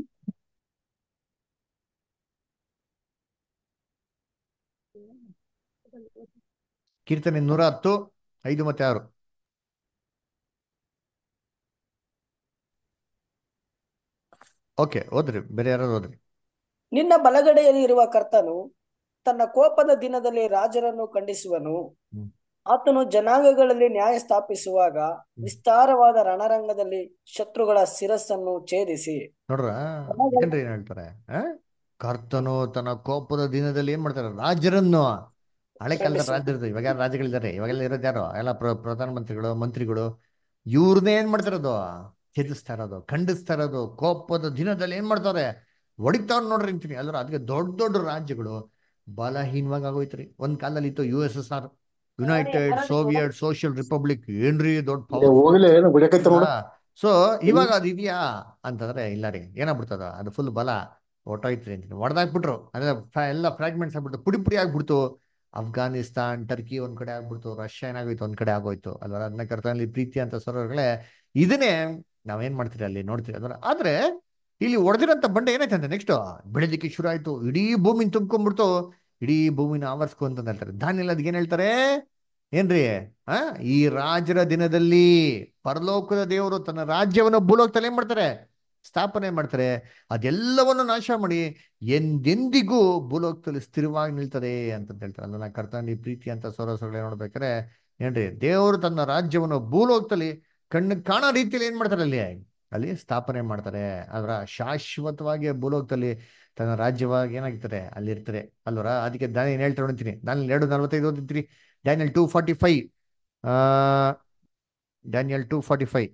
ಕೀರ್ತನೆ ನೂರ ಹತ್ತು ಐದು ಮತ್ತೆ ಆರು ಓಕೆ ಓದ್ರಿ ಬೇರೆ ಯಾರು ಓದ್ರಿ ನಿನ್ನ ಬಲಗಡೆಯಲ್ಲಿ ಇರುವ ಕರ್ತನು ತನ್ನ ಕೋಪದ ದಿನದಲ್ಲಿ ರಾಜರನ್ನು ಖಂಡಿಸುವನು ಹ್ಮ್. ಆತನು ಜನಾಂಗಗಳಲ್ಲಿ ನ್ಯಾಯ ಸ್ಥಾಪಿಸುವಾಗ ವಿಸ್ತಾರವಾದ ರಣರಂಗದಲ್ಲಿ ಶತ್ರುಗಳ ಶಿರಸ್ಸನ್ನು ಛೇದಿಸಿ ನೋಡ್ರ ಏನ್ರಿ ಏನ್ ಹೇಳ್ತಾರೆ ಆ? ಕರ್ತನು ತನ್ನ ಕೋಪದ ದಿನದಲ್ಲಿ ಏನ್ ಮಾಡ್ತಾರೆ ರಾಜರನ್ನು ಹಳೆ ಕಾಲದ ಖಂಡಿಸುವನು. ರಾಜ್ಯದ ಇವಾಗ ಯಾರು ರಾಜ್ಯಗಳಿದ್ದಾರೆ ಇವಾಗೆಲ್ಲ ಇರೋದು ಯಾರು ಎಲ್ಲ ಪ್ರ ಪ್ರಧಾನಮಂತ್ರಿಗಳು ಮಂತ್ರಿಗಳು ಇವ್ರನ್ನೇ ಏನ್ ಮಾಡ್ತಿರೋದು ಛೇದಿಸ್ತಾ ಇರೋದು ಖಂಡಿಸ್ತಾ ಇರೋದು ಕೋಪದ ದಿನದಲ್ಲಿ ಏನ್ ಮಾಡ್ತಾರೆ ಹೊಡಿತಾವ್ ನೋಡ್ರಿ ಅಂತೀನಿ ಅಲ್ರ ಅದಕ್ಕೆ ದೊಡ್ಡ ದೊಡ್ಡ ರಾಜ್ಯಗಳು ಬಲಹೀನವಾಗಿ ಆಗೋಯ್ತ್ರಿ ಒಂದ್ ಕಾಲದಲ್ಲಿ ಇತ್ತು U S S R united Soviet social republic ಏನ್ರಿ ದೊಡ್ಡ ಪವರ್ ಹೋಗ್ಲೇ ಏನು ಬಿಡಕೈತ ನೋಡು ಸೊ ಇವಾಗ ಅದು ಇದೆಯಾ ಅಂತಂದ್ರೆ ಇಲ್ಲ ರೀ ಏನಾಗ್ಬಿಡ್ತದ ಅದು ಫುಲ್ ಬಲ ಹೊಟ್ಟೋಯ್ತ್ರಿ ಅಂತೀನಿ ಹೊಡೆದಾಕ್ಬಿಟ್ರು ಅಂದ್ರೆ ಫ್ರಾ- ಎಲ್ಲ ಫ್ರಾಗ್ಮೆಂಟ್ಸ್ ಆಗ್ಬಿಟ್ಟು ಪುಡಿ ಪುಡಿ ಆಗ್ಬಿಡ್ತು ಅಫ್ಘಾನಿಸ್ತಾನ್ ಟರ್ಕಿ ಒಂದ್ ಕಡೆ ಆಗ್ಬಿಡ್ತು ರಷ್ಯಾ ಏನಾಗೋಯ್ತು ಒಂದ್ ಕಡೆ ಆಗೋಯ್ತು ಅಲ್ವಾ ಅದನ್ನ ಕರ್ತನಲ್ಲಿ ಪ್ರೀತಿ ಅಂತ ಸರೋಗಳೇ ಇದನ್ನೇ ನಾವೇನ್ ಮಾಡ್ತೀರಿ ಅಲ್ಲಿ ನೋಡ್ತೀರಿ ಅದನ್ನ ಆದ್ರೆ ಇಲ್ಲಿ ಹೊಡೆದಿರೋಂಥ ಬಂಡೆ ಏನಾಯ್ತು ಅಂತ ನೆಕ್ಸ್ಟ್ ಬೆಳೆದಿಕ್ಕೆ ಶುರು ಆಯ್ತು ಇಡೀ ಭೂಮಿನ ತುಂಬ್ಕೊಂಡ್ಬಿಡ್ತು ಇಡೀ ಭೂಮಿನ ಆವರಿಸ್ಕೊ ಅಂತ ಹೇಳ್ತಾರೆ ದಾನಿಯಲ್ಲಿ ಅದಕ್ಕೆ ಏನ್ ಹೇಳ್ತಾರೆ ಏನ್ರಿ ಆ ಈ ರಾಜರ ದಿನದಲ್ಲಿ ಪರಲೋಕದ ದೇವರು ತನ್ನ ರಾಜ್ಯವನ್ನು ಭೂಲೋಕದಲ್ಲಿ ಏನ್ ಮಾಡ್ತಾರೆ ಸ್ಥಾಪನೆ ಮಾಡ್ತಾರೆ ಅದೆಲ್ಲವನ್ನು ನಾಶ ಮಾಡಿ ಎಂದೆಂದಿಗೂ ಭೂಲೋಕದಲ್ಲಿ ಸ್ಥಿರವಾಗಿ ನಿಲ್ತದೆ ಅಂತ ಹೇಳ್ತಾರೆ ಅಲ್ಲ ಕರ್ತನಿ ಪ್ರೀತಿ ಅಂತ ಸೊರಸೊಗಳೇ ನೋಡ್ಬೇಕಾದ್ರೆ ಏನ್ರಿ ದೇವರು ತನ್ನ ರಾಜ್ಯವನ್ನು ಭೂಲೋಕದಲ್ಲಿ ಕಣ್ಣು ಕಾಣೋ ರೀತಿಯಲ್ಲಿ ಏನ್ ಮಾಡ್ತಾರೆ ಅಲ್ಲಿ ಅಲ್ಲಿ ಸ್ಥಾಪನೆ ಮಾಡ್ತಾರೆ ಅದರ ಶಾಶ್ವತವಾಗಿ ಭೂಲೋಕದಲ್ಲಿ ತನ್ನ ರಾಜ್ಯವಾಗಿ ಏನಾಗಿರ್ತಾರೆ ಅಲ್ಲಿ ಇರ್ತಾರೆ ಅಲ್ವರ ಅದಕ್ಕೆ ನಾನು ಏನ್ ಹೇಳ್ತಾ ನೋಡ್ತೀನಿ ನಾನು ಎರಡು ನಲ್ವತ್ತೈದು ಓದಿರ್ತೀನಿ Daniel two forty five Daniel two forty five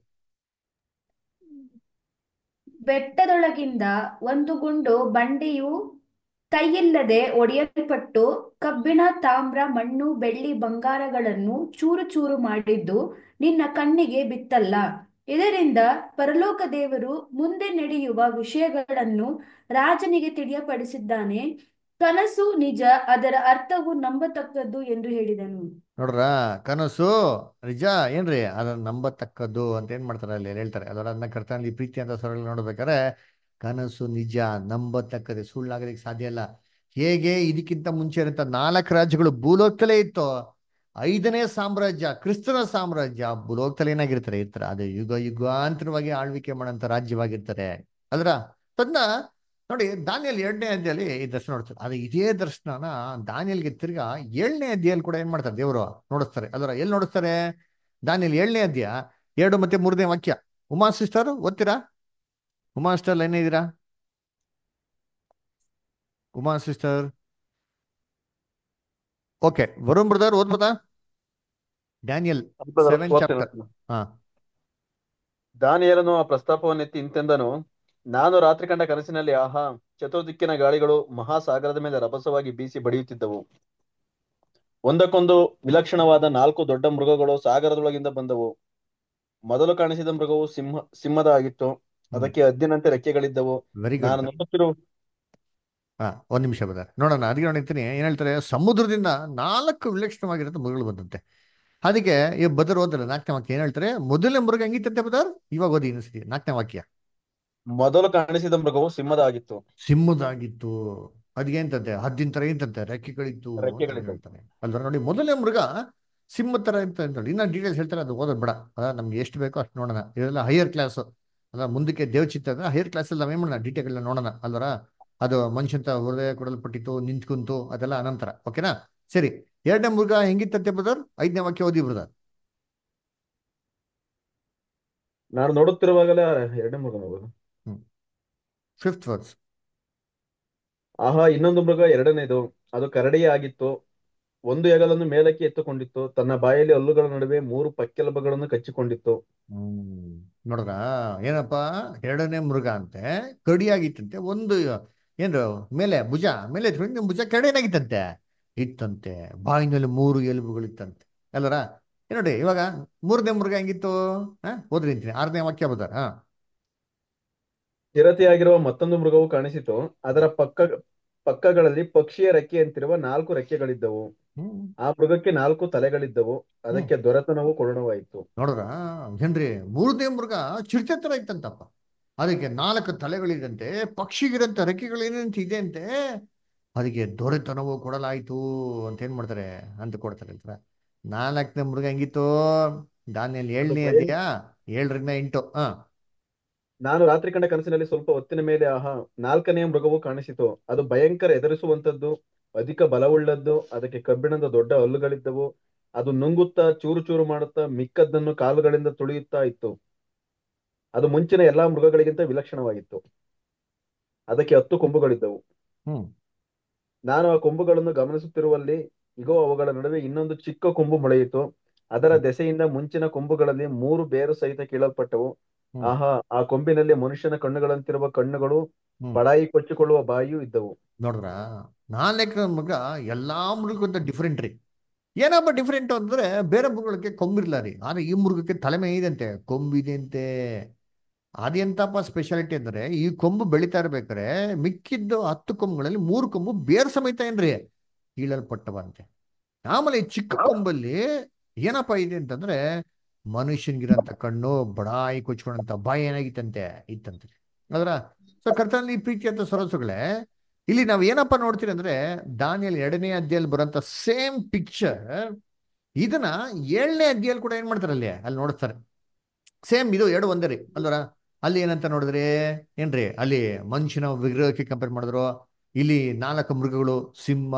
ಬೆಟ್ಟದೊಳಗಿಂದ ಒಂದು ಗುಂಡು ಬಂಡೆಯು ಕೈಯಿಲ್ಲದೆ ಒಡೆಯಲ್ಪಟ್ಟು ಕಬ್ಬಿಣ ತಾಮ್ರ ಮಣ್ಣು ಬೆಳ್ಳಿ ಬಂಗಾರಗಳನ್ನು ಚೂರು ಚೂರು ಮಾಡಿದ್ದು ನಿನ್ನ ಕಣ್ಣಿಗೆ ಬಿತ್ತಲ್ಲ ಇದರಿಂದ ಪರಲೋಕ ದೇವರು ಮುಂದೆ ನಡೆಯುವ ವಿಷಯಗಳನ್ನು ರಾಜನಿಗೆ ತಿಳಿಯಪಡಿಸಿದ್ದಾನೆ ಕನಸು ನಿಜ ಅದರ ಅರ್ಥವು ನಂಬತಕ್ಕದ್ದು ಎಂದು ಹೇಳಿದನು ನೋಡ್ರ ಕನಸು ನಿಜ ಏನ್ರಿ ಅದನ್ನ ನಂಬತಕ್ಕದ್ದು ಅಂತ ಏನ್ ಮಾಡ್ತಾರೆ ಅಲ್ಲಿ ಹೇಳ್ತಾರೆ ಅದರ ಅದನ್ನ ಕರ್ತನಲ್ಲಿ ಪ್ರೀತಿ ಅಂತ ಸರಳ ನೋಡ್ಬೇಕಾದ್ರೆ ಕನಸು ನಿಜ ನಂಬತಕ್ಕದ್ದು ಸುಳ್ಳಾಗೋದಕ್ಕೆ ಸಾಧ್ಯ ಇಲ್ಲ ಹೇಗೆ ಇದಕ್ಕಿಂತ ಮುಂಚೆ ಇರಂತ ನಾಲ್ಕು ರಾಜ್ಯಗಳು ಭೂಲೋಕದಲ್ಲೇ ಇತ್ತು ಐದನೇ ಸಾಮ್ರಾಜ್ಯ ಕ್ರಿಸ್ತನ ಸಾಮ್ರಾಜ್ಯ ಭೂಲೋಕದಲ್ಲಿ ಏನಾಗಿರ್ತಾರೆ ಇರ್ತಾರೆ ಅದು ಯುಗ ಯುಗಾಂತರವಾಗಿ ಆಳ್ವಿಕೆ ಮಾಡೋಂಥ ರಾಜ್ಯವಾಗಿರ್ತಾರೆ ಅಲ್ರ ತನ್ನ ನೋಡಿ ದಾನಿಯಲ್ ಎರಡನೇ ಅಧ್ಯಾಯಲ್ಲಿ ಈ ದರ್ಶನ ನೋಡ್ತಾರೆ ಅದು ಇದೇ ದರ್ಶನನ ದಾನಿಯಲ್ಗೆ ತಿರ್ಗಾ ಏಳನೇ ಅಧ್ಯಾಯಲ್ಲಿ ಕೂಡ ಏನ್ ಮಾಡ್ತಾರೆ ದೇವರು ನೋಡಿಸ್ತಾರೆ ಅದರ ಎಲ್ಲಿ ನೋಡಿಸ್ತಾರೆ ದಾನಿಯಲ್ ಏಳನೇ ಅಧ್ಯಾಯ ಎರಡು ಮತ್ತೆ ಮೂರನೇ ವಾಕ್ಯ ಉಮಾ ಸಿಸ್ಟರ್ ಓದ್ತೀರಾ ಉಮಾ ಸಿಸ್ಟರ್ ಲೈನ್ ಇದ್ದೀರಾ Uma sister okay Varun brother ಓದ್ಬೋದಾ ಡ್ಯಾನಿಯಲ್ ಸೆವೆನ್ ಚಾಪ್ಟರ್ ಹಾ ದಾನಿಯೇಲನು ಆ ಪ್ರಸ್ತಾಪವನ್ನೆತ್ತಿ ಇಂತೆಂದನು ನಾನು ರಾತ್ರಿ ಕಂಡ ಕನಸಿನಲ್ಲಿ ಆಹಾ ಚತುರ್ದಿಕ್ಕಿನ ಗಾಳಿಗಳು ಮಹಾಸಾಗರದ ಮೇಲೆ ರಭಸವಾಗಿ ಬೀಸಿ ಬಡಿಯುತ್ತಿದ್ದವು ಒಂದಕ್ಕೊಂದು ವಿಲಕ್ಷಣವಾದ ನಾಲ್ಕು ದೊಡ್ಡ ಮೃಗಗಳು ಸಾಗರದೊಳಗಿಂದ ಬಂದವು ಮೊದಲು ಕಾಣಿಸಿದ ಮೃಗವು ಸಿಂಹ ಸಿಂಹದ ಆಗಿತ್ತು ಅದಕ್ಕೆ ಹದ್ದಿನಂತೆ ರೆಕ್ಕೆಗಳಿದ್ದವು ವೆರಿ ನಾನು ಗುಡ್ ನೋಡುತ್ತಿರುವ ಹಾ ಒಂದ್ ನಿಮಿಷ ಬದ ನೋಡೋಣ ಅದಕ್ಕೆ ನೋಡಿರ್ತೀನಿ ಏನ್ ಹೇಳ್ತಾರೆ ಸಮುದ್ರದಿಂದ ನಾಲ್ಕು ವಿಲಕ್ಷಣವಾಗಿರುತ್ತೆ ಮೃಗಗಳು ಬಂದಂತೆ ಅದಕ್ಕೆ ಈ ಬದರ್ ಓದಲ್ಲ ನಾಲ್ಕನೇ ವಾಕ್ಯ ಏನ್ ಹೇಳ್ತಾರೆ ಮೊದಲನೇ ಮೃಗ ಹೆಂಗಿತ್ತಂತೆ ಬದರ್ ಇವಾಗ ಓದಿ ಇನ್ನೊಂದ್ಸತಿ ನಾಲ್ಕನೇ ವಾಕ್ಯ ಮೊದಲು ಕಾಣಿಸಿದ ಮೃಗವು ಸಿಂಹದ ಆಗಿತ್ತು ಸಿಂಹದಾಗಿತ್ತು ಅದ್ಗೇಂತಂತೆ ಹದ್ದಿನ ತರ ಏಂತಂತೆ ರೆಕ್ಕೆಗಳಿತ್ತು ಅಂತ ರೆಕ್ಕೆಗಳಿದ್ದವು ಹೇಳ್ತಾನೆ ಅಲ್ವಾ ನೋಡಿ ಮೊದಲನೇ ಮೃಗ ಸಿಂಹ ತರ ಅಂತ ಹೇಳಿ ಇನ್ನ ಡೀಟೇಲ್ಸ್ ಹೇಳ್ತಾರೆ ಅದು ಓದೋದ್ ಬೇಡ ಅದ ನಮ್ಗೆ ಎಷ್ಟು ಬೇಕೋ ಅಷ್ಟು ನೋಡೋಣ ಇದೆಲ್ಲ ಹೈಯರ್ ಕ್ಲಾಸ್ ಅಲ್ಲ ಮುಂದಕ್ಕೆ ದೇವಚಿತ್ತ ಅಂದ್ರೆ ಹೈಯರ್ ಕ್ಲಾಸ್ ಅಲ್ಲಿ ನಾವೇನ್ ಮಾಡೋಣ ಡೀಟೇಲ್ ನೋಡೋಣ ಅಲ್ವರ ಅದು ಮನುಷ್ಯಂತ ಹೃದಯ ಕೊಡಲ್ಪಟ್ಟಿತ್ತು ನಿಂತ್ಕುಂತು ಅದೆಲ್ಲ ಅನಂತರ ಓಕೆನಾ ಸರಿ ಎರಡನೇ ಮೃಗ ಹೆಂಗಿತ್ತಂತೆ ಬ್ರದರ್ ಐದನೇ ವಾಕ್ಯ ಓದಿ ಬ್ರದರ್ ನಾನು ನೋಡುತ್ತಿರುವಾಗಲೇ ಎರಡನೇ ಮೃಗ ನೋಡುವುದು ಹ್ಮ್ ಫಿಫ್ತ್ ವರ್ಸ್ ಆಹಾ ಇನ್ನೊಂದು ಮೃಗ ಎರಡನೇದು ಅದು ಕರಡಿಯೇ ಆಗಿತ್ತು ಒಂದು ಹೆಗಲನ್ನು ಮೇಲಕ್ಕೆ ಎತ್ತುಕೊಂಡಿತ್ತು ತನ್ನ ಬಾಯಲ್ಲಿ ಹಲ್ಲುಗಳ ನಡುವೆ ಮೂರು ಪಕ್ಕೆಲುಬುಗಳನ್ನು ಕಚ್ಚಿಕೊಂಡಿತ್ತು ಹ್ಮ್ ನೋಡ್ರ ಏನಪ್ಪ ಎರಡನೇ ಮೃಗ ಅಂತೆ ಕಡಿಯಾಗಿತ್ತಂತೆ ಒಂದು ಏನು ಮೇಲೆ ಭುಜ ಮೇಲೆ ಎತ್ಕೊಂಡು ಭುಜ ಕೆಳಗೇನಾಗಿತ್ತಂತೆ ಇತ್ತಂತೆ ಬಾಯಿನಲ್ಲಿ ಮೂರು ಎಲುಬುಗಳಿತ್ತಂತೆ ಅಲ್ಲರ ಏನ್ ನೋಡಿ ಇವಾಗ ಮೂರನೇ ಮೃಗ ಹೆಂಗಿತ್ತು ಹಾ ಓದ್ರಿ ಅಂತೀನಿ ಆರನೇ ವಾಕ್ಯ ಬದಾರ ಹಾ ಚಿರತೆಯಾಗಿರುವ ಮತ್ತೊಂದು ಮೃಗವು ಕಾಣಿಸಿತು ಅದರ ಪಕ್ಕ ಪಕ್ಕಗಳಲ್ಲಿ ಪಕ್ಷಿಯ ರೆಕ್ಕೆಯಂತಿರುವ ನಾಲ್ಕು ರೆಕ್ಕೆಗಳಿದ್ದವು ಹ್ಮ್ ಆ ಮೃಗಕ್ಕೆ ನಾಲ್ಕು ತಲೆಗಳಿದ್ದವು ಹ್ಮ್ ಅದಕ್ಕೆ ದೊರೆತನವು ಕೊಡಣವಾಯಿತು ನೋಡ್ರ ಏನ್ರಿ ಮೂರನೇ ಮೃಗ ಚಿರತೆ ತರ ಇತ್ತಂತಪ್ಪ ಅದಕ್ಕೆ ನಾಲ್ಕು ತಲೆಗಳಿದಂತೆ ಪಕ್ಷಿಗಿರಂತ ರೆಕ್ಕೆಗಳೇನಂತ ಇದೆ ಅಂತೆ ಅದಕ್ಕೆ ದೊರೆತನವು ಕೊಡಲಾಯಿತು ಅಂತ ಏನ್ ಮಾಡ್ತಾರೆ ಅಂತ ಕೊಡ್ತಾರೆ ಹೇಳ್ತಾರೆ ನಾಲ್ಕನೇ ಮೃಗ ಹೆಂಗಿತ್ತು ದಾನಿಯಲ್ಲಿ ಏಳನೇ ಅಧ್ಯಾಯ ಏಳರಿಂದ ಎಂಟು ಹ ನಾನು ರಾತ್ರಿ ಕಂಡ ಕನಸಿನಲ್ಲಿ ಸ್ವಲ್ಪ ಹೊತ್ತಿನ ಮೇಲೆ ಆಹಾ ನಾಲ್ಕನೆಯ ಮೃಗವು ಕಾಣಿಸಿತು ಅದು ಭಯಂಕರ ಎದುರಿಸುವಂತದ್ದು ಅಧಿಕ ಬಲವುಳ್ಳದ್ದು ಅದಕ್ಕೆ ಕಬ್ಬಿಣದ ದೊಡ್ಡ ಹಲ್ಲುಗಳಿದ್ದವು ಅದು ನುಂಗುತ್ತಾ ಚೂರು ಚೂರು ಮಾಡುತ್ತಾ ಮಿಕ್ಕದ್ದನ್ನು ಕಾಲುಗಳಿಂದ ತುಳಿಯುತ್ತಾ ಇತ್ತು ಅದು ಮುಂಚಿನ ಎಲ್ಲಾ ಮೃಗಗಳಿಗಿಂತ ವಿಲಕ್ಷಣವಾಗಿತ್ತು ಅದಕ್ಕೆ ಹತ್ತು ಕೊಂಬುಗಳಿದ್ದವು ಹ್ಮ್ ನಾನು ಆ ಕೊಂಬುಗಳನ್ನು ಗಮನಿಸುತ್ತಿರುವಲ್ಲಿ ಇಗೋ ಅವುಗಳ ನಡುವೆ ಇನ್ನೊಂದು ಚಿಕ್ಕ ಕೊಂಬು ಮೊಳೆಯಿತು ಅದರ ದೆಸೆಯಿಂದ ಮುಂಚಿನ ಕೊಂಬುಗಳಲ್ಲಿ ಮೂರು ಬೇರು ಸಹಿತ ಕೀಳಲ್ಪಟ್ಟವು ಹ್ಮ್ ಆಹಾ ಆ ಕೊಂಬಿನಲ್ಲಿ ಮನುಷ್ಯನ ಕಣ್ಣುಗಳಂತಿರುವ ಕಣ್ಣುಗಳು ಹ್ಮ್ ಬಡಾಯಿ ಕೊಚ್ಚಿಕೊಳ್ಳುವ ಬಾಯಿಯೂ ಇದ್ದವು ನೋಡ್ರ ನಾಲ್ಕನೇ ಮೃಗ ಎಲ್ಲಾ ಮೃಗಕ್ಕಿಂತ ಡಿಫ್ರೆಂಟ್ ರೀ ಏನಪ್ಪ ಡಿಫ್ರೆಂಟ್ ಅಂದ್ರೆ ಬೇರೆ ಮೃಗಗಳಿಗೆ ಕೊಂಬಿರ್ಲ ರೀ ಆದ್ರೆ ಈ ಮೃಗಕ್ಕೆ ತಲೆಮೆ ಇದಂತೆ ಕೊಂಬಿದೆಯಂತೆ ಅದೆಂತಪ್ಪ ಸ್ಪೆಷಾಲಿಟಿ ಅಂದ್ರೆ ಈ ಕೊಂಬು ಬೆಳಿತಾ ಇರ್ಬೇಕಾರೆ ಮಿಕ್ಕಿದ್ದು ಹತ್ತು ಕೊಂಬುಗಳಲ್ಲಿ ಮೂರು ಕೊಂಬು ಬೇರ್ ಸಮೇತ ಏನ್ರಿ ಕೀಳಲ್ಪಟ್ಟವಂತೆ ಆಮೇಲೆ ಈ ಚಿಕ್ಕ ಕೊಂಬಲ್ಲಿ ಏನಪ್ಪ ಇದೆ ಅಂತಂದ್ರೆ ಮನುಷ್ಯನ್ಗಿರಂತ ಕಣ್ಣು ಬಡಾಯಿ ಕೊಚ್ಕೊಂಡಂತ ಬಾಯಿ ಏನಾಗಿತ್ತಂತೆ ಇತ್ತಂತೆ ಅದರ ಸೊ ಕರ್ತನಲ್ಲಿ ಪ್ರೀತಿ ಅಂತ ಸರಸುಗಳೇ ಇಲ್ಲಿ ನಾವು ಏನಪ್ಪ ನೋಡ್ತೀರಿ ಅಂದ್ರೆ ದಾನಿಯಲ್ಲಿ ಎರಡನೇ ಅಧ್ಯಾಯಲ್ಲಿ ಬರೋಂಥ ಸೇಮ್ ಪಿಕ್ಚರ್ ಇದನ್ನ ಏಳನೇ ಅಧ್ಯಾಯಲ್ಲಿ ಕೂಡ ಏನ್ ಮಾಡ್ತಾರೆ ಅಲ್ಲಿ ಅಲ್ಲಿ ನೋಡ್ತಾರೆ ಸೇಮ್ ಇದು ಎರಡು ಒಂದೇ ರೀ ಅಲ್ವರ ಅಲ್ಲಿ ಏನಂತ ನೋಡಿದ್ರಿ ಏನ್ರಿ ಅಲ್ಲಿ ಮನುಷ್ಯನ ವಿಗ್ರಹಕ್ಕೆ ಕಂಪೇರ್ ಮಾಡಿದ್ರು ಇಲ್ಲಿ ನಾಲ್ಕು ಮೃಗಗಳು ಸಿಂಹ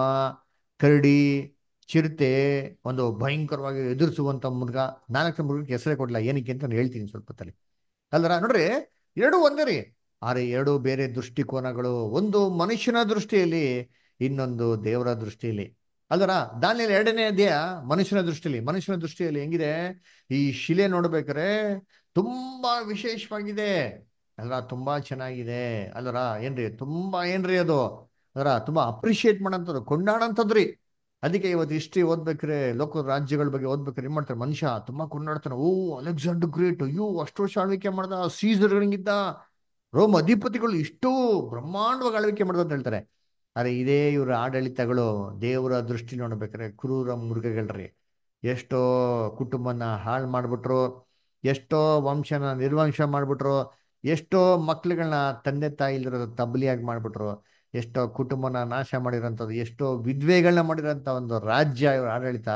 ಕರಡಿ ಚಿರತೆ ಒಂದು ಭಯಂಕರವಾಗಿ ಎದುರಿಸುವಂತ ಮೃಗ ನಾಲ್ಕು ಮೃಗಕ್ಕೆ ಹೆಸರೇ ಕೊಡಲ್ಲ ಏನಕ್ಕೆ ಅಂತ ನಾನು ಹೇಳ್ತೀನಿ ಸ್ವಲ್ಪ ಹೊತ್ತಲ್ಲಿ ಅಲ್ವರ ನೋಡ್ರಿ ಎರಡು ಒಂದೇ ರೀ ಆದ್ರೆ ಎರಡು ಬೇರೆ ದೃಷ್ಟಿಕೋನಗಳು ಒಂದು ಮನುಷ್ಯನ ದೃಷ್ಟಿಯಲ್ಲಿ ಇನ್ನೊಂದು ದೇವರ ದೃಷ್ಟಿಯಲ್ಲಿ ಅಲ್ವರ ದಾನಿಯಲ್ಲಿ ಎರಡನೇ ಅಧ್ಯಾಯ ಮನುಷ್ಯನ ದೃಷ್ಟಿಯಲ್ಲಿ ಮನುಷ್ಯನ ದೃಷ್ಟಿಯಲ್ಲಿ ಹೆಂಗಿದೆ ಈ ಶಿಲೆ ನೋಡ್ಬೇಕಾರೆ ತುಂಬಾ ವಿಶೇಷವಾಗಿದೆ ಅಲ್ರ ತುಂಬಾ ಚೆನ್ನಾಗಿದೆ ಅಲ್ರ ಏನ್ರಿ ತುಂಬಾ ಏನ್ರಿ ಅದು ಅದರ ತುಂಬಾ ಅಪ್ರಿಶಿಯೇಟ್ ಮಾಡಂತದ್ದು ಕೊಂಡಾಡಂತದ್ರಿ ಅದಕ್ಕೆ ಇವತ್ತು ಹಿಸ್ಟ್ರಿ ಓದ್ಬೇಕ್ರೆ ಲೋಕ ರಾಜ್ಯಗಳ ಬಗ್ಗೆ ಓದ್ಬೇಕಾರೆ ಏನ್ ಮಾಡ್ತಾರೆ ಮನುಷ್ಯ ತುಂಬಾ ಕೊಂಡಾಡ್ತಾನೆ ಓ ಅಲೆಕ್ಸಾಂಡರ್ ಗ್ರೇಟ್ ಅಯ್ಯೋ ಅಷ್ಟು ವರ್ಷ ಆಳ್ವಿಕೆ ಮಾಡ್ದ ಸೀಸರ್ಗಳಿಗಿದ್ದ ರೋಮ್ ಅಧಿಪತಿಗಳು ಇಷ್ಟು ಬ್ರಹ್ಮಾಂಡವಾಗಿ ಆಳ್ವಿಕೆ ಮಾಡ್ದ ಅಂತ ಹೇಳ್ತಾರೆ ಆದ್ರೆ ಇದೇ ಇವ್ರ ಆಡಳಿತಗಳು ದೇವರ ದೃಷ್ಟಿ ನೋಡ್ಬೇಕಾರೆ ಕ್ರೂರ ಮೃಗಗಳ್ರಿ ಎಷ್ಟೋ ಕುಟುಂಬನ ಹಾಳು ಮಾಡ್ಬಿಟ್ರು ಎಷ್ಟೋ ವಂಶನ ನಿರ್ವಂಶ ಮಾಡ್ಬಿಟ್ರು ಎಷ್ಟೋ ಮಕ್ಳುಗಳನ್ನ ತಂದೆ ತಾಯಿ ಇಲ್ದಿರೋ ತಬ್ಲಿಯಾಗಿ ಮಾಡ್ಬಿಟ್ರು ಎಷ್ಟೋ ಕುಟುಂಬನ ನಾಶ ಮಾಡಿರೋಂಥದ್ದು ಎಷ್ಟೋ ವಿದ್ವೆಗಳನ್ನ ಮಾಡಿರೋಂಥ ಒಂದು ರಾಜ್ಯ ಇವ್ರ ಆಡಳಿತ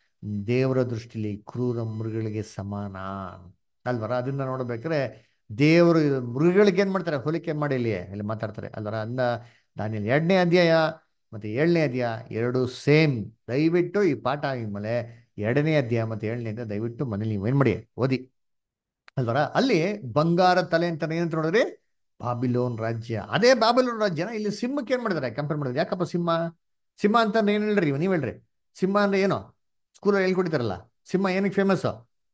ದೇವರ ದೃಷ್ಟಿಲಿ ಕ್ರೂರ ಮೃಗಗಳಿಗೆ ಸಮಾನ ಅಲ್ವರ ಅದನ್ನ ನೋಡ್ಬೇಕಾದ್ರೆ ದೇವರು ಮೃಗಗಳಿಗೆ ಏನ್ ಮಾಡ್ತಾರೆ ಹೋಲಿಕೆ ಮಾಡಿ ಇಲ್ಲಿ ಇಲ್ಲಿ ಮಾತಾಡ್ತಾರೆ ಅಲ್ವರ ಅಂದ ದಾನಿಯಲ್ಲಿ ಎರಡನೇ ಅಧ್ಯಾಯ ಮತ್ತೆ ಏಳನೇ ಅಧ್ಯಾಯ ಎರಡು ಸೇಮ್ ದಯವಿಟ್ಟು ಈ ಪಾಠ ಆಗಿದ್ಮೇಲೆ ಎರಡನೇ ಅಧ್ಯಾಯ ಮತ್ತೆ ಏಳನೇ ಅಧ್ಯಾಯ ದಯವಿಟ್ಟು ಮನೇಲಿ ನೀವು ಏನ್ ಮಾಡಿ ಓದಿ ಅಲ್ವರ ಅಲ್ಲಿ ಬಂಗಾರ ತಲೆ ಅಂತ ಏನಂತ ನೋಡಿದ್ರಿ ಬಾಬಿಲೋನ್ ರಾಜ್ಯ ಅದೇ ಬಾಬಿಲೋನ್ ರಾಜ್ಯನ ಇಲ್ಲಿ ಸಿಂಹಕ್ಕೆ ಏನ್ ಮಾಡಿದಾರೆ ಕಂಪೇರ್ ಮಾಡಿದ್ರೆ ಯಾಕಪ್ಪ ಸಿಂಹ ಸಿಂಹ ಅಂತ ಏನ್ ಹೇಳ್ರಿ ನೀವ್ ಹೇಳ್ರಿ ಸಿಂಹ ಅಂದ್ರೆ ಏನು ಸ್ಕೂಲಲ್ಲಿ ಹೇಳ್ಕೊಡ್ತಾರಲ್ಲ ಸಿಂಹ ಏನಕ್ಕೆ ಫೇಮಸ್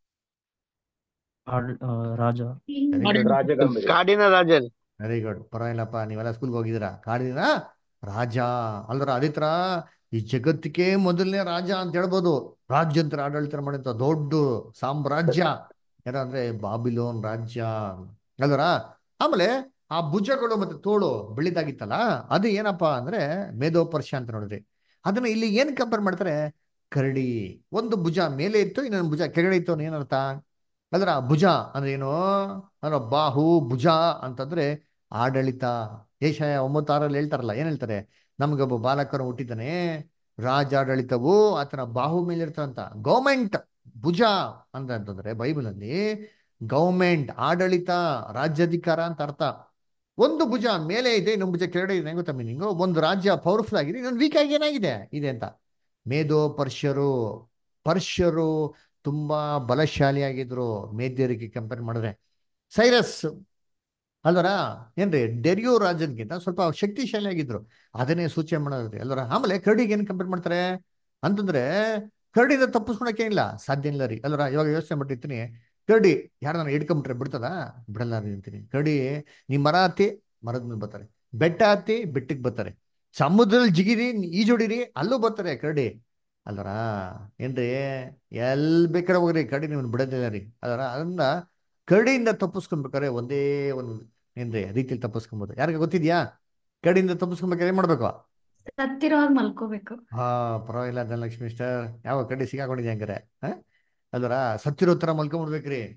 ಆಳ್- ಆ, ರಾಜ ಕಾಡಿನ ರಾಜ ವೆರಿ ಗುಡ್ ಪರವಾಗಿಲ್ಲಪ್ಪ ನೀವೆಲ್ಲ ಸ್ಕೂಲ್ಗೆ ಹೋಗಿದ್ದೀರಾ ಕಾಡಿನ ರಾಜ ಅಲ್ದ್ರ ಅದೇ ತರ ಈ ಜಗತ್ತಿಗೆ ಮೊದಲನೇ ರಾಜ ಅಂತ ಹೇಳ್ಬೋದು ರಾಜ್ಯಂತರ ಆಡಳಿತ ಮಾಡಿದಂತ ದೊಡ್ಡ ಸಾಮ್ರಾಜ್ಯ ಏನಂದ್ರೆ ಬಾಬಿಲೋನ್ ರಾಜ್ಯ ಅಲ್ವರ ಆಮೇಲೆ ಆ ಭುಜಗಳು ಮತ್ತೆ ತೋಳು ಬೆಳಿದಾಗಿತ್ತಲ್ಲ ಅದು ಏನಪ್ಪಾ ಅಂದ್ರೆ ಮೇಧೋ ಪರ್ಷ ಅಂತ ನೋಡಿದ್ರಿ ಅದನ್ನ ಇಲ್ಲಿ ಏನ್ ಕಂಪೇರ್ ಮಾಡ್ತಾರೆ ಕರಡಿ ಒಂದು ಭುಜ ಮೇಲೆ ಇತ್ತು ಇನ್ನೊಂದು ಭುಜ ಕೆಳಗಡೆ ಇತ್ತು ಅನ್ನೋ ಏನರ್ಥ ಅದ್ರ ಭುಜ ಅಂದ್ರೆ ಏನು ಅಂದ್ರೆ ಬಾಹು ಭುಜ ಅಂತಂದ್ರೆ ಆಡಳಿತ ಏಷಾಯ ಒಂಬತ್ತಾರಲ್ಲಿ ಹೇಳ್ತಾರಲ್ಲ ಏನ್ ಹೇಳ್ತಾರೆ ನಮ್ಗೊಬ್ಬ ಬಾಲಕರು ಹುಟ್ಟಿದ್ದಾನೆ ರಾಜಾಡಳಿತವು ಆತನ ಬಾಹು ಮೇಲೆ ಇರ್ತಂತ ಗೌರ್ಮೆಂಟ್ ಭುಜ ಅಂತ ಅಂತಂದ್ರೆ ಬೈಬಲಲ್ಲಿ ಗೌರ್ಮೆಂಟ್ ಆಡಳಿತ ರಾಜ್ಯಾಧಿಕಾರ ಅಂತ ಅರ್ಥ ಒಂದು ಭುಜ ಮೇಲೆ ಇದೆ ಇನ್ನೊಂದು ಭುಜ ಕೆಳಗಡೆ ಇದೆ ಗೊತ್ತಾ ಮೀನಿಂಗು ಒಂದು ರಾಜ್ಯ ಪವರ್ಫುಲ್ ಆಗಿದೆ ಇನ್ನೊಂದು ವೀಕ್ ಆಗಿ ಏನಾಗಿದೆ ಇದೆ ಅಂತ ಮೇಧೋ ಪರ್ಷ್ಯರು ಪರ್ಷ್ಯರು ತುಂಬಾ ಬಲಶಾಲಿಯಾಗಿದ್ರು ಮೇದ್ಯರಿಗೆ ಕಂಪೇರ್ ಮಾಡಿದ್ರೆ ಸೈರಸ್ ಅಲ್ವರ ಏನ್ರಿ ಡೆರಿಯೋ ರಾಜನ್ಗಿಂತ ಸ್ವಲ್ಪ ಶಕ್ತಿಶಾಲಿ ಆಗಿದ್ರು ಅದನ್ನೇ ಸೂಚನೆ ಮಾಡೋದ್ರಿ ಅಲ್ವರ ಆಮೇಲೆ ಕರಡಿಗೆ ಏನ್ ಕಂಪೇರ್ ಮಾಡ್ತಾರೆ ಅಂತಂದ್ರೆ ಕರಡಿನ ತಪ್ಪಿಸ್ಕೊಳಕ್ಕೆ ಇಲ್ಲ ಸಾಧ್ಯ ಇಲ್ಲ ರೀ ಅಲ್ವರ ಇವಾಗ ಯೋಚನೆ ಮಾಡಿರ್ತೀನಿ ಕರಡಿ ಯಾರನ್ನ ಹಿಡ್ಕೊಂಬಿಟ್ರೆ ಬಿಡ್ತದ ಬಿಡಲ್ಲ ರೀ ಅಂತೀನಿ ಕರಡಿ ನೀ ಮರ ಹತ್ತಿ ಮರದ ಮೇಲೆ ಬರ್ತಾರೆ ಬೆಟ್ಟ ಹತ್ತಿ ಬೆಟ್ಟಕ್ಕೆ ಬರ್ತಾರೆ ಸಮುದ್ರದಲ್ಲಿ ಜಿಗಿರಿ ಈಜೊಡಿರಿ ಅಲ್ಲೂ ಬರ್ತಾರೆ ಕರಡಿ ಅಲ್ವರ ಏನ್ರಿ ಎಲ್ ಬೇಕಾದ್ರೆ ಹೋಗ್ರಿ ಕರಡಿ ನಿಮ್ಮನ್ನ ಬಿಡೋದಿಲ್ಲ ರೀ ಅದರ ಅದನ್ನ ಕರಡಿಯಿಂದ ತಪ್ಪಿಸ್ಕೊಬೇಕಾದ್ರೆ ಒಂದೇ ಒಂದು ಏನ್ರಿ ರೀತಿಯಲ್ಲಿ ತಪ್ಪಿಸ್ಕೊಬೋದು ಯಾರಿಗೆ ಗೊತ್ತಿದ್ಯಾ ಕರಡಿಯಿಂದ ತಪ್ಪಿಸ್ಕೊಬೇಕಾದ್ರೆ ಏನ್ ಮಾಡ್ಬೇಕು ಸತ್ತಿರೋವಾಗ ಮಲ್ಕೋಬೇಕು ಹಾ ಪರವಾಗಿಲ್ಲ ಧನಲಕ್ಷ್ಮಿ ಮಿಸ್ಟರ್ ಯಾವ ಕರಡಿ ಸಿಗಾಕೊಂಡಿದ್ಯಾ ಹಂಗಾರೆ ಹಾ ಅಲ್ವರ ಸತ್ತಿರೋ ತರ ಮಲ್ಕೊಂಡ್ಬಿಡ್ಬೇಕ್ರಿ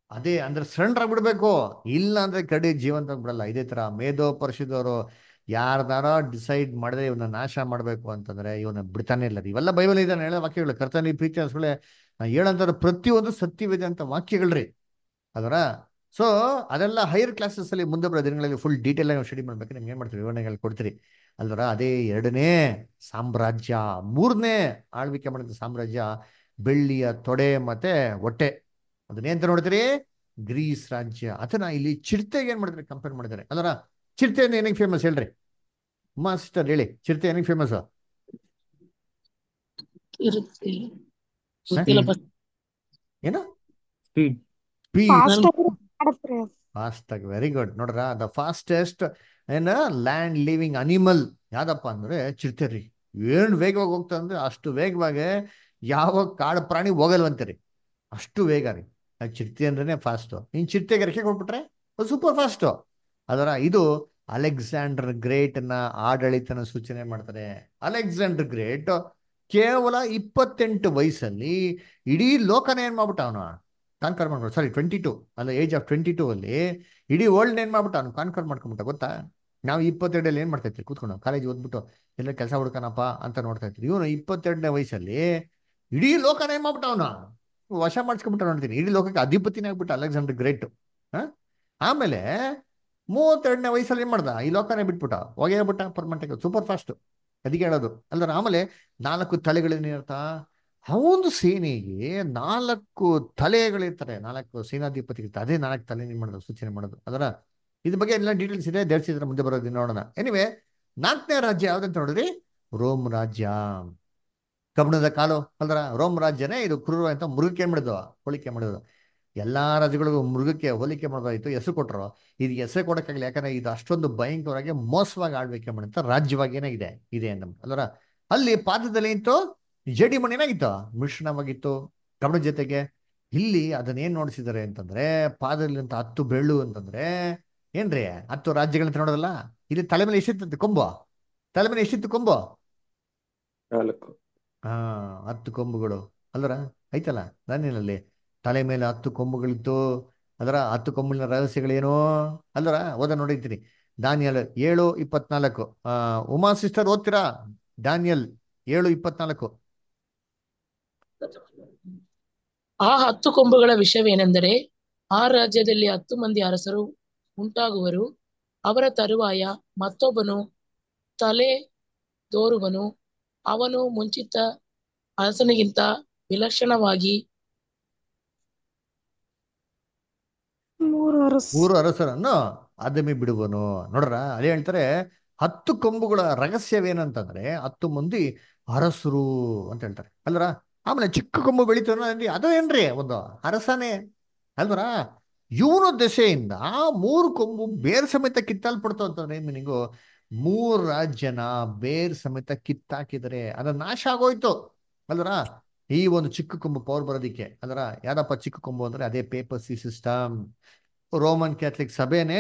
ಅದೇ ಅಂದ್ರೆ ಸರೆಂಡರ್ ಆಗ್ಬಿಡ್ಬೇಕು ಇಲ್ಲ ಅಂದ್ರೆ ಕಡಿ ಜೀವಂತ ಬಿಡಲ್ಲ ಇದೇ ತರ ಮೇಧೋ ಪರಿಷದವರು ಯಾರ್ದಾರ ಡಿಸೈಡ್ ಮಾಡಿದ್ರೆ ಇವನ್ನ ನಾಶ ಮಾಡ್ಬೇಕು ಅಂತಂದ್ರೆ ಇವನ್ನ ಬಿಡ್ತಾನೆ ಇಲ್ಲ ಇವೆಲ್ಲ ಬೈಬಲ್ ಇದ್ದಾನೆ ಹೇಳೋ ವಾಕ್ಯಗಳು ಕರ್ತನಿ ಪ್ರೀತಿ ಅನ್ಸ್ಕೊಳ್ಳೆ ನಾ ಹೇಳಂತಾರ ಪ್ರತಿಯೊಂದು ಸತ್ಯವಿದೆ ಅಂತ ವಾಕ್ಯಗಳ್ರಿ ಅದರ ಸೊ ಅದೆಲ್ಲ ಹೈಯರ್ ಕ್ಲಾಸಸ್ ಅಲ್ಲಿ ಮುಂದೆ ಬರೋ ದಿನಗಳಲ್ಲಿ ಫುಲ್ ಡೀಟೇಲ್ ಆಗಿ ಸ್ಟಡಿ ಮಾಡ್ಬೇಕು ನಿಮ್ಗೆ ಏನ್ ಮಾಡ್ತೀವಿ ವಿವರಣೆಗಳು ಕೊಡ್ತೀರಿ ಅಲ್ವರ ಅದೇ ಎರಡನೇ ಸಾಮ್ರಾಜ್ಯ ಮೂರನೇ ಆಳ್ವಿಕೆ ಮಾಡಿದ ಸಾಮ್ರಾಜ್ಯ ಬೆಳ್ಳಿಯ ತೊಡೆ ಮತ್ತೆ ಹೊಟ್ಟೆ ಅದನ್ನೇ ಅಂತ ನೋಡ್ತೀರಿ ಗ್ರೀಸ್ ರಾಜ್ಯ ಅದನ್ನ ಇಲ್ಲಿ ಚಿರತೆಗೆ ಏನ್ ಮಾಡಿದ್ರೆ ಕಂಪೇರ್ ಮಾಡಿದ್ದಾರೆ ಅಲ್ಲರ ಚಿರತೆ ಏನಕ್ಕೆ ಫೇಮಸ್ ಹೇಳ್ರಿ ಉಮಾ ಸಿಸ್ಟರ್ ಹೇಳಿ ಚಿರತೆ ಏನಕ್ಕೆ ಫೇಮಸ್ ಇರುತ್ತೆ ಗೊತ್ತಿಲ್ಲ ಬಸ್ ಏನು ಸ್ಪೀಡ್ ಸ್ಪೀಡ್ ಫಾಸ್ಟ್ ಆಗಿ ಮಾಡತ್ರಿ ಅದು ಫಾಸ್ಟ್ ಆಗಿ ವೆರಿ ಗುಡ್ ನೋಡ್ರ ದ ಫಾಸ್ಟೆಸ್ಟ್ ಏನ ಲ್ಯಾಂಡ್ ಲಿವಿಂಗ್ ಅನಿಮಲ್ ಯಾವ್ದಪ್ಪ ಅಂದ್ರೆ ಚಿರತೆ ರೀ ಏನ್ ವೇಗವಾಗಿ ಹೋಗ್ತಾ ಅಂದ್ರೆ ಅಷ್ಟು ವೇಗವಾಗಿ ಯಾವ ಕಾಡು ಪ್ರಾಣಿ ಹೋಗಲ್ವಂತೆ ರೀ ಅಷ್ಟು ವೇಗ ರೀ ಆ ಚಿರತೆ ಅಂದ್ರೇನೆ ಫಾಸ್ಟ್ ಇನ್ ಚಿರತೆಗೆ ರೆಕ್ಕೆ ಕೊಟ್ಬಿಟ್ರೆ ಸೂಪರ್ ಫಾಸ್ಟ್ ಅದರ ಇದು ಅಲೆಕ್ಸಾಂಡರ್ ಗ್ರೇಟ್ ನ ಆಡಳಿತನ ಸೂಚನೆ ಮಾಡ್ತಾರೆ ಅಲೆಕ್ಸಾಂಡರ್ ಗ್ರೇಟ್ ಕೇವಲ ಇಪ್ಪತ್ತೆಂಟು ವಯಸ್ಸಲ್ಲಿ ಇಡೀ ಲೋಕನ ಏನ್ ಮಾಡ್ಬಿಟ್ಟ ಅವನು ಕಾನ್ಕರ್ ಮಾಡ್ಕೊಂಡು ಸಾರಿ ಟ್ವೆಂಟಿ ಟು ಅಲ್ಲ ಏಜ್ ಆಫ್ ಟ್ವೆಂಟಿ ಟೂ ಅಲ್ಲಿ ಇಡೀ ವರ್ಲ್ಡ್ ಏನ್ ಮಾಡ್ಬಿಟ್ಟ ಅವ್ನು ಕಾನ್ಕರ್ ಮಾಡ್ಕೊಂಬಿಟ್ಟ ಗೊತ್ತಾ ನಾವು ಇಪ್ಪತ್ತೆರಡಲ್ಲಿ ಏನ್ ಮಾಡ್ತಾ ಇದ್ವಿ ಕೂತ್ಕೊಂಡು ಕಾಲೇಜ್ ಓದ್ಬಿಟ್ಟು ಎಲ್ಲ ಕೆಲಸ ಹುಡ್ಕನಪ್ಪ ಅಂತ ನೋಡ್ತಾ ಇದ್ವಿ ಇವನು ಇಪ್ಪತ್ತೆರಡನೇ ವಯಸ್ಸಲ್ಲಿ ಇಡೀ ಲೋಕನ ಏನ್ ಮಾಡ್ಬಿಟ್ಟ ಅವನು ವಶ ಮಾಡಿಸ್ಕೊಂಬಿಟ್ಟ ನೋಡ್ತೀನಿ ಇಡೀ ಲೋಕಕ್ಕೆ ಅಧಿಪತಿನೇ ಆಗ್ಬಿಟ್ಟ ಅಲೆಕ್ಸಾಂಡರ್ ಗ್ರೇಟ್ ಆಮೇಲೆ ಮೂವತ್ತೆರಡನೇ ವಯಸ್ಸಲ್ಲಿ ಏನ್ ಮಾಡ್ದ ಈ ಲೋಕನೇ ಬಿಟ್ಬಿಟ್ಟ ಹೋಗೇ ಬಿಟ್ಟ ಪರ್ಮನೆಂಟ್ ಸೂಪರ್ ಫಾಸ್ಟ್ ಅದಕ್ಕೆ ಹೇಳೋದು ಅಲ್ಲರ ಆಮೇಲೆ ನಾಲ್ಕು ತಲೆಗಳೇನಿರ್ತ ಒಂದು ಸೇನೆಗೆ ನಾಲ್ಕು ತಲೆಗಳಿರ್ತಾರೆ ನಾಲ್ಕು ಸೇನಾಧಿಪತಿ ಇರ್ತಾರೆ ಅದೇ ನಾಲ್ಕು ತಲೆ ಏನ್ ಮಾಡೋದು ಸೂಚನೆ ಮಾಡೋದು ಅದರ ಇದ್ರ ಬಗ್ಗೆ ಎಲ್ಲ ಡೀಟೇಲ್ಸ್ ಇದೆ ದೇವಸಿದ್ರ ಮುಂದೆ ಬರೋದು ನೋಡೋಣ ಎನಿವೆ ನಾಲ್ಕನೇ ರಾಜ್ಯ ಯಾವ್ದಂತ ನೋಡಿದ್ರಿ ರೋಮ್ ರಾಜ್ಯ ಕಬ್ಬಣದ ಕಾಲು ಅಲ್ದ್ರ ರೋಮ್ ರಾಜ್ಯನೇ ಇದು ಕ್ರೂರ ಅಂತ ಮೃಗಕ್ಕೆ ಏನ್ ಮಾಡಿದ್ವು ಹೋಲಿಕೆ ಮಾಡಿದ್ರು ಎಲ್ಲಾ ರಾಜ್ಯಗಳಿಗೂ ಮೃಗಕ್ಕೆ ಹೋಲಿಕೆ ಮಾಡೋದಾಯ್ತು ಹೆಸರು ಕೊಟ್ಟರು ಇದು ಹೆಸರು ಕೊಡಕ್ಕಾಗಲಿ ಯಾಕಂದ್ರೆ ಇದು ಅಷ್ಟೊಂದು ಭಯಂಕರವಾಗಿ ಮೋಸವಾಗಿ ಆಳ್ವಿಕೆ ಮಾಡಿದಂತ ರಾಜ್ಯವಾಗೇನೆ ಇದೆ ಇದೆ ಅಂತ ಅಲ್ವರ ಅಲ್ಲಿ ಪಾದದಲ್ಲಿ ಇತ್ತು ಜಡಿ ಮಣ್ಣಿನಾಗಿತ್ತು ಮಿಶ್ರಣವಾಗಿತ್ತು ಕಬ್ಬಣ ಜೊತೆಗೆ ಇಲ್ಲಿ ಅದನ್ನೇನ್ ನೋಡಿಸಿದ್ದಾರೆ ಅಂತಂದ್ರೆ ಪಾದದಲ್ಲಿ ಅಂತ ಹತ್ತು ಬೆಳ್ಳು ಅಂತಂದ್ರೆ ಏನ್ರಿ ಹತ್ತು ರಾಜ್ಯಗಳಂತ ನೋಡೋದಲ್ಲ ಇಲ್ಲಿ ತಲೆ ಮೇಲೆ ಎಷ್ಟಿತ್ತು ಕೊಂಬು ತಲೆ ಮೇಲೆ ಎಷ್ಟಿತ್ತು ಕೊಂಬು ನಾಲ್ಕು ಹಾ ಹತ್ತು ಕೊಂಬುಗಳು ಅಲ್ವರ ಐತಲ್ಲ ದಾನಿಯಲ್ಲಿ ತಲೆ ಮೇಲೆ ಹತ್ತು ಕೊಂಬುಗಳಿತ್ತು ಅದರ ಹತ್ತು ಕೊಂಬುಗಳ ರಹಸ್ಯಗಳೇನು ಅಲ್ವರ ಓದ ನೋಡಿರ್ತೀನಿ ದಾನಿಯಲ್ ಏಳು ಇಪ್ಪತ್ನಾಲ್ಕು ಆ ಉಮಾ ಸಿಸ್ಟರ್ ಓದ್ತೀರಾ ದಾನಿಯಲ್ ಏಳು ಇಪ್ಪತ್ನಾಲ್ಕು ಆ ಹತ್ತು ಕೊಂಬುಗಳ ವಿಷಯವೇನೆಂದರೆ ಆ ರಾಜ್ಯದಲ್ಲಿ ಹತ್ತು ಮಂದಿ ಅರಸರು ಉಂಟಾಗುವರು ಅವರ ತರುವಾಯ ಮತ್ತೊಬ್ಬನು ತಲೆ ದೋರುವನು ಅವನು ಮುಂಚಿತ ಅರಸನಿಗಿಂತ ವಿಲಕ್ಷಣವಾಗಿ ಮೂರು ವರ್ಷ ಮೂರು ಅರಸರನ್ನು ಅದಮಿ ಬಿಡುವನು ನೋಡ್ರ ಅದೇ ಹೇಳ್ತಾರೆ ಹತ್ತು ಕೊಂಬುಗಳ ರಹಸ್ಯವೇನಂತಂದ್ರೆ ಹತ್ತು ಮಂದಿ ಅರಸರು ಅಂತ ಹೇಳ್ತಾರೆ ಅಲ್ವರ ಆಮೇಲೆ ಚಿಕ್ಕ ಕೊಂಬು ಬೆಳಿತಾನ ಅಂದ್ರೆ ಅದು ಏನ್ರಿ ಒಂದು ಅರಸನೇ ಅಲ್ವರ ಇವನು ದೆಸೆಯಿಂದ ಮೂರು ಕೊಂಬು ಬೇರ್ ಸಮೇತ ಕಿತ್ತಲ್ಪಡ್ತಾವ ಅಂತಂದ್ರೆ ಮೀನಿಂಗು ಮೂರ್ ರಾಜ್ಯನ ಬೇರ್ ಸಮೇತ ಕಿತ್ತಾಕಿದರೆ ಅದ ನಾಶ ಆಗೋಯ್ತು ಅಲ್ವರ ಈ ಒಂದು ಚಿಕ್ಕ ಕೊಂಬು ಪವರ್ ಬರೋದಿಕ್ಕೆ ಅದರ ಯಾರಪ್ಪ ಚಿಕ್ಕ ಕೊಂಬು ಅಂದ್ರೆ ಅದೇ ಪೇಪರ್ಸಿ ಸಿಸ್ಟಮ್ ರೋಮನ್ ಕ್ಯಾಥಲಿಕ್ ಸಭೆನೇ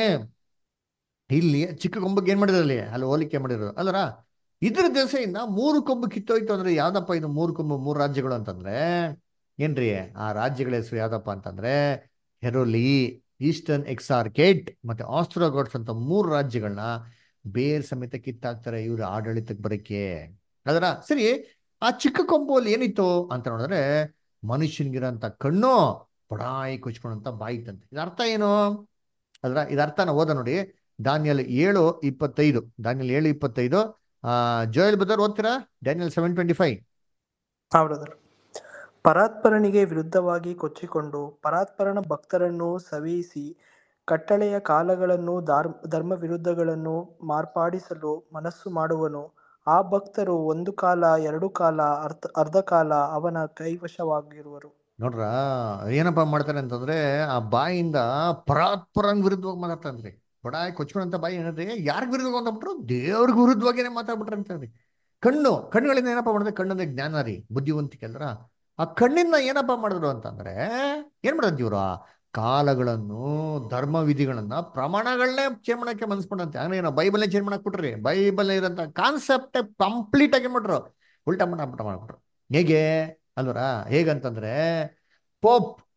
ಇಲ್ಲಿ ಚಿಕ್ಕ ಕೊಂಬಕ್ಕೆ ಏನ್ ಮಾಡಿದ್ರು ಅಲ್ಲಿ ಅಲ್ಲಿ ಹೋಲಿಕೆ ಮಾಡಿರೋದು ಅಲ್ಲರ ಇದ್ರ ದೆಸೆಯಿಂದ ಮೂರು ಕೊಂಬು ಕಿತ್ತೋಯ್ತು ಅಂದ್ರೆ ಯಾವ್ದಪ್ಪ ಇದು ಮೂರು ಕೊಂಬು ಮೂರು ರಾಜ್ಯಗಳು ಅಂತಂದ್ರೆ ಏನ್ರಿ ಆ ರಾಜ್ಯಗಳ ಹೆಸರು ಯಾವ್ದಪ್ಪ ಅಂತಂದ್ರೆ ಹೆರೋಲಿ ಈಸ್ಟರ್ನ್ ಎಕ್ಸಾರ್ಕೇಟ್ ಮತ್ತೆ ಆಸ್ಟ್ರೋಗೋಟ್ಸ್ ಅಂತ ಮೂರು ರಾಜ್ಯಗಳನ್ನ ಬೇರ್ ಸಮೇತ ಕಿತ್ತಾಕ್ತಾರೆ ಇವ್ರ ಆಡಳಿತಕ್ಕೆ ಬರಕ್ಕೆ ಅದರ ಸರಿ ಆ ಚಿಕ್ಕ ಕೊಂಬಲ್ಲಿ ಏನಿತ್ತು ಅಂತ ನೋಡಿದ್ರೆ ಮನುಷ್ಯನಿಗಿರೋಂಥ ಕಣ್ಣು ಪಡಾಯಿ ಕೊಚ್ಕೊಂಡಂತ ಬಾಯಿ ಇತ್ತಂತೆ ಇದ್ರ ಅರ್ಥ ಏನು ಅದ್ರ ಇದ್ರ ಅರ್ಥ ನಾವು ಓದ ನೋಡಿ ದಾನಿಯಲ್ ಏಳು ಇಪ್ಪತ್ತೈದು ದಾನಿಯಲ್ ಏಳು ಇಪ್ಪತ್ತೈದು ಆ ಜೋಯಲ್ ಬದರ್ ಓದ್ತೀರಾ ಡ್ಯಾನಿಯಲ್ ಸೆವೆನ್ ಟ್ವೆಂಟಿ ಫೈವ್ ಹಾ ಬ್ರದರ್ ಪರಾತ್ಪರನಿಗೆ ವಿರುದ್ಧವಾಗಿ ಕೊಚ್ಚಿಕೊಂಡು ಪರಾತ್ಪರನ ಭಕ್ತರನ್ನು ಸವಿಸಿ ಕಟ್ಟಳೆಯ ಕಾಲಗಳನ್ನು ಧಾರ್ ಧರ್ಮ ವಿರುದ್ಧಗಳನ್ನು ಮಾರ್ಪಾಡಿಸಲು ಮನಸ್ಸು ಮಾಡುವನು ಆ ಭಕ್ತರು ಒಂದು ಕಾಲ ಎರಡು ಕಾಲ ಅರ್ಧ ಅರ್ಧ ಕಾಲ ಅವನ ಕೈವಶವಾಗಿರುವರು ನೋಡ್ರ ಏನಪ್ಪ ಮಾಡ್ತಾರೆ ಅಂತಂದ್ರೆ ಆ ಬಾಯಿಂದ ಪರಾತ್ಪರನ್ ವಿರುದ್ಧವಾಗಿ ಮಾತಾಡ್ತಾನ್ರಿ ಬಡಾಯಿ ಕೊಚ್ಕೊಂಡಂತ ಬಾಯಿ ಏನಂದ್ರೆ ಯಾರಿಗ ವಿರುದ್ಧವಾಗಿ ಮಾತಾಡ್ಬಿಟ್ರು ದೇವ್ರಿಗೆ ವಿರುದ್ಧವಾಗೇನೆ ಮಾತಾಡ್ಬಿಟ್ರೆ ಅಂತಂದ್ರಿ ಕಣ್ಣು ಕಣ್ಣುಗಳಿಂದ ಏನಪ್ಪ ಮಾಡಿದ್ರೆ ಕಣ್ಣಂದ್ರೆ ಜ್ಞಾನ ರೀ ಬುದ್ಧಿವಂತಿಕೆ ಅಲ್ರ ಆ ಕಣ್ಣಿಂದ ಏನಪ್ಪ ಮಾಡಿದ್ರು ಅಂತಂದ್ರೆ ಏನ್ ಮಾಡಿದ್ರು ಇವ್ರು ಕಾಲಗಳನ್ನು ಧರ್ಮ ವಿಧಿಗಳನ್ನ ಪ್ರಮಾಣಗಳನ್ನೇ ಚೇಂಜ್ ಮಾಡಕ್ಕೆ ಮನ್ಸ್ಕೊಂಡಂತೆ ಅಂದ್ರೆ ಏನೋ ಬೈಬಲ್ನೇ ಚೇಂಜ್ ಮಾಡಕ್ ಬಿಟ್ರಿ ಬೈಬಲ್ ಇರೋಂಥ ಕಾನ್ಸೆಪ್ಟ್ ಕಂಪ್ಲೀಟ್ ಆಗಿ ಮಾಡ್ಬಿಟ್ರು ಉಲ್ಟಾ ಮಟ್ಟ ಮಾಡ್ಬಿಟ್ರು ಹೇಗೆ ಅಲ್ವರ ಹೇಗಂತಂದ್ರೆ ಪೋಪ್